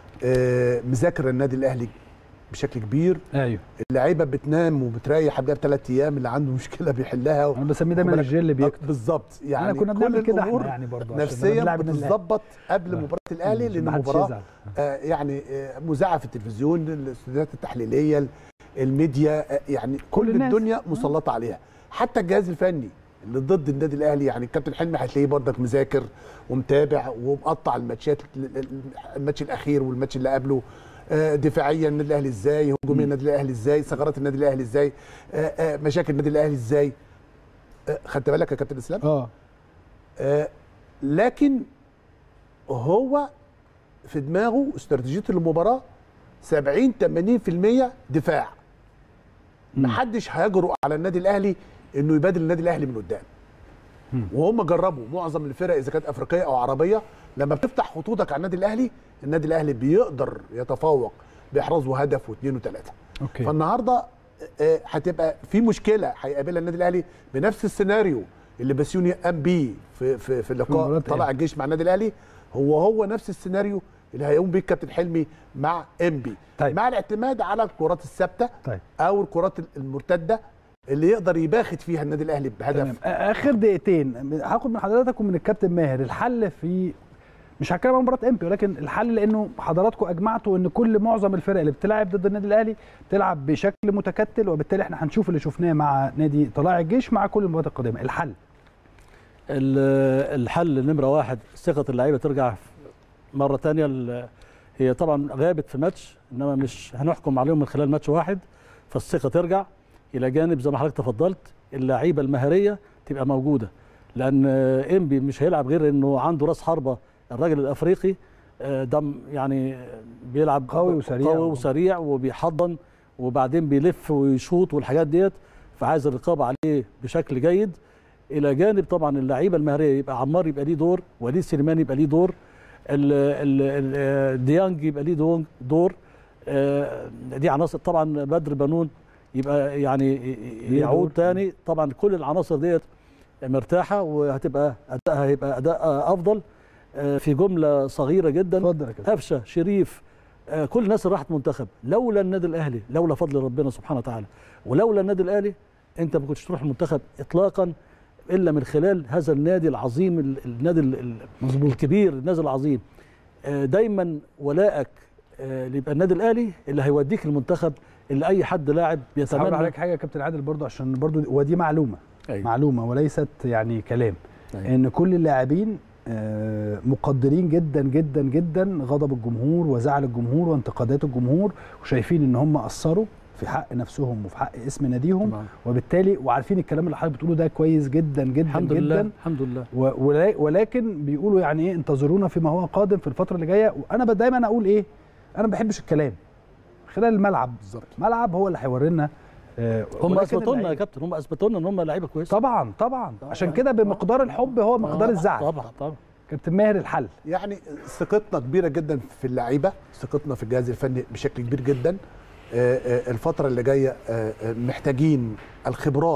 آه، مذاكر النادي الاهلي بشكل كبير ايوه اللعيبه بتنام وبتريح قبلها بثلاث ايام اللي عنده مشكله بيحلها انا بسميه دايما خد بالك- الجيل اللي بيكتب بالظبط يعني يعني كنا كل بنعمل كده الأمور احنا يعني برضه عشان نفسيا بنلعب النادي الأهلي. بتتظبط قبل آه. مباراه الاهلي عشان لان محدش المباراه يزعل. آه، يعني آه، مذاعه في التلفزيون الاستوديوهات التحليليه ال- الميديا آه، يعني كل, الناس. الدنيا مسلطه عليها حتى الجهاز الفني اللي ضد النادي الاهلي يعني الكابتن حلمي هتلاقيه برضك مذاكر ومتابع ومقطع الماتشات ال- ال- الماتش الاخير والماتش اللي قبله آه، دفاعيا النادي الاهلي ازاي هجوميا النادي الاهلي ازاي ثغرات النادي الاهلي ازاي آه، آه، مشاكل النادي الاهلي ازاي آه، خدت بالك يا كابتن اسلام اه آه، لكن هو في دماغه استراتيجيه المباراه 70 80% دفاع مم. محدش هيجرؤ على النادي الاهلي انه يبادل النادي الاهلي من قدام مم. وهم جربوا معظم الفرق اذا كانت افريقيه او عربيه لما بتفتح خطوطك على النادي الاهلي النادي الاهلي بيقدر يتفوق باحرازه هدف واثنين وثلاثه اوكي فالنهارده آه، هتبقى في مشكله هيقابلها النادي الاهلي بنفس السيناريو اللي بسيوني قام بيه في في في مباراة اللقاء طلع إيه؟ الجيش مع النادي الاهلي هو هو نفس السيناريو اللي هيقوم بيه الكابتن حلمي مع انبي طيب. مع الاعتماد على الكرات الثابته طيب او الكرات المرتده اللي يقدر يباخت فيها النادي الاهلي تمام بهدف آ- اخر دقيقتين هاخد من حضرتك ومن الكابتن ماهر الحل في مش هتكلم عن مباراه امبي ولكن الحل لانه حضراتكم اجمعتوا ان كل معظم الفرق اللي بتلعب ضد النادي الاهلي بتلعب بشكل متكتل وبالتالي احنا هنشوف اللي شفناه مع نادي طلائع الجيش مع كل المباريات القادمه الحل ال- الحل نمره واحد ثقه اللعيبه ترجع مره تانية ال- هي طبعا غابت في ماتش انما مش هنحكم عليهم من خلال ماتش واحد فالثقه ترجع الى جانب زي ما حضرتك تفضلت اللعيبه المهاريه تبقى موجوده لان انبي مش هيلعب غير انه عنده راس حربه الراجل الافريقي آه، ده م- يعني بيلعب قوي وسريع. قوي وسريع وبيحضن وبعدين بيلف ويشوط والحاجات ديت فعايز الرقابه عليه بشكل جيد الى جانب طبعا اللعيبه المهريه يبقى عمار يبقى ليه دور وليد سليمان يبقى ليه دور ال- ال- ال- ديانج يبقى ليه دور- دور آه، دي عناصر طبعا بدر بنون يبقى يعني ليه يعود دور. تاني طبعا كل العناصر ديت مرتاحه وهتبقى ادائها هيبقى اداء افضل آه، في جمله صغيره جدا اتفضل يا كابتن قفشه شريف آه، كل الناس اللي راحت منتخب لولا النادي الاهلي لولا فضل ربنا سبحانه وتعالى ولولا النادي الاهلي انت ما كنتش تروح المنتخب اطلاقا الا من خلال هذا النادي العظيم ال- النادي ال- ال- مظبوط الكبير النادي العظيم آه، دايما ولائك آه، اللي يبقى النادي الاهلي اللي هيوديك المنتخب اللي اي حد لاعب بس هقول بيتمنى لحضرتك حاجه يا كابتن عادل برضو عشان برضو ودي معلومه أيوة. معلومه وليست يعني كلام أيوة. ان كل اللاعبين آه، مقدرين جدا جدا جدا غضب الجمهور وزعل الجمهور وانتقادات الجمهور وشايفين ان هم قصروا في حق نفسهم وفي حق اسم ناديهم طبعاً. وبالتالي وعارفين الكلام اللي حضرتك بتقوله ده كويس جدا جدا الحمد جدا لله الحمد لله و- ولا- ولكن بيقولوا يعني ايه انتظرونا فيما هو قادم في الفتره اللي جايه وانا ب- دايما اقول ايه انا ما بحبش الكلام خلال الملعب بالظبط ملعب هو اللي هيورينا آه، هم ولكن اثبتوا لنا يا اللعيبة- كابتن هم اثبتوا لنا ان هم لعيبه كويسه طبعا طبعا عشان طبعاً. كده بمقدار الحب هو مقدار الزعل طبعا طبعا كابتن ماهر الحل يعني ثقتنا كبيره جدا في اللعيبه ثقتنا في الجهاز الفني بشكل كبير جدا آه، آه، الفتره اللي جايه آه، آه، محتاجين الخبرات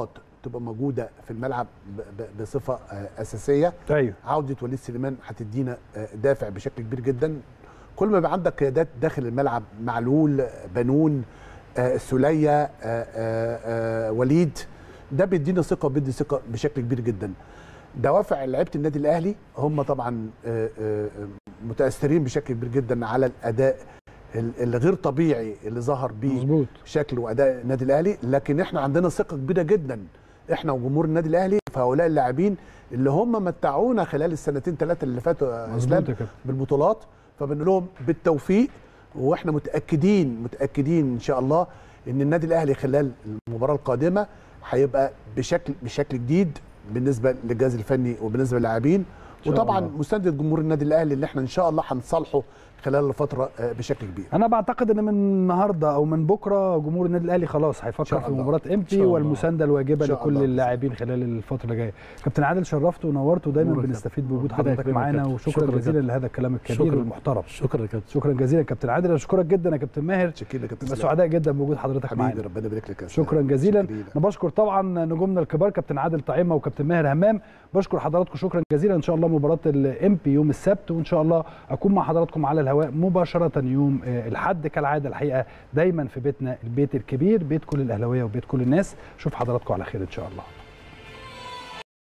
تبقى موجوده في الملعب ب- ب- بصفه آه، اساسيه ايوه عوده وليد سليمان هتدينا آه، دافع بشكل كبير جدا كل ما يبقى عندك قيادات داخل الملعب معلول بنون آه، السوليه آه، آه، آه، وليد ده بيدينا ثقه بيدي ثقه بشكل كبير جدا دوافع لعيبه النادي الاهلي هم طبعا آه، آه، متاثرين بشكل كبير جدا على الاداء ال- الغير طبيعي اللي ظهر بيه مظبوط شكل واداء النادي الاهلي لكن احنا عندنا ثقه كبيره جدا احنا وجمهور النادي الاهلي في هؤلاء اللاعبين اللي هم متعونا خلال السنتين ثلاثه اللي فاتوا يا اسلام مظبوط يا كابتن بالبطولات فبنقول لهم بالتوفيق واحنا متاكدين متاكدين ان شاء الله ان النادي الاهلي خلال المباراه القادمه هيبقى بشكل بشكل جديد بالنسبه للجهاز الفني وبالنسبه للاعبين شاء وطبعا الله. مساندة جمهور النادي الاهلي اللي احنا ان شاء الله هنصالحه خلال الفتره آه، بشكل كبير انا بعتقد ان من النهارده او من بكره جمهور النادي الاهلي خلاص هيفكر شاء في الله. مباراه إن امتي شاء الله. والمسانده الواجبه إن شاء لكل الله. اللاعبين خلال الفتره اللي جايه كابتن عادل شرفت ونورت ودايما نورك يا بنستفيد بوجود ربنا حضرتك يكرمك يا معانا كابتن. وشكرا شكرا جزيلا جدا. لهذا الكلام الكبير شكرا. والمحترم شكرا يا كابتن شكرا جزيلا كابتن عادل اشكرك جدا يا كابتن ماهر شكرا يا كابتن بس سلام. سعداء جدا بوجود حضرتك حبيبي معانا ربنا يبارك لك يا أستاذ. شكرا جزيلا شكرا لك. انا بشكر طبعا نجومنا الكبار كابتن عادل طعيمه وكابتن ماهر همام بشكر حضراتكم شكرا جزيلا ان شاء الله مباراه الام بي يوم السبت وان شاء الله اكون مع حضراتكم على الهواء مباشره يوم آه، الاحد كالعاده الحقيقه دايما في بيتنا البيت الكبير بيت كل الاهلاويه وبيت كل الناس اشوف حضراتكم على خير ان شاء الله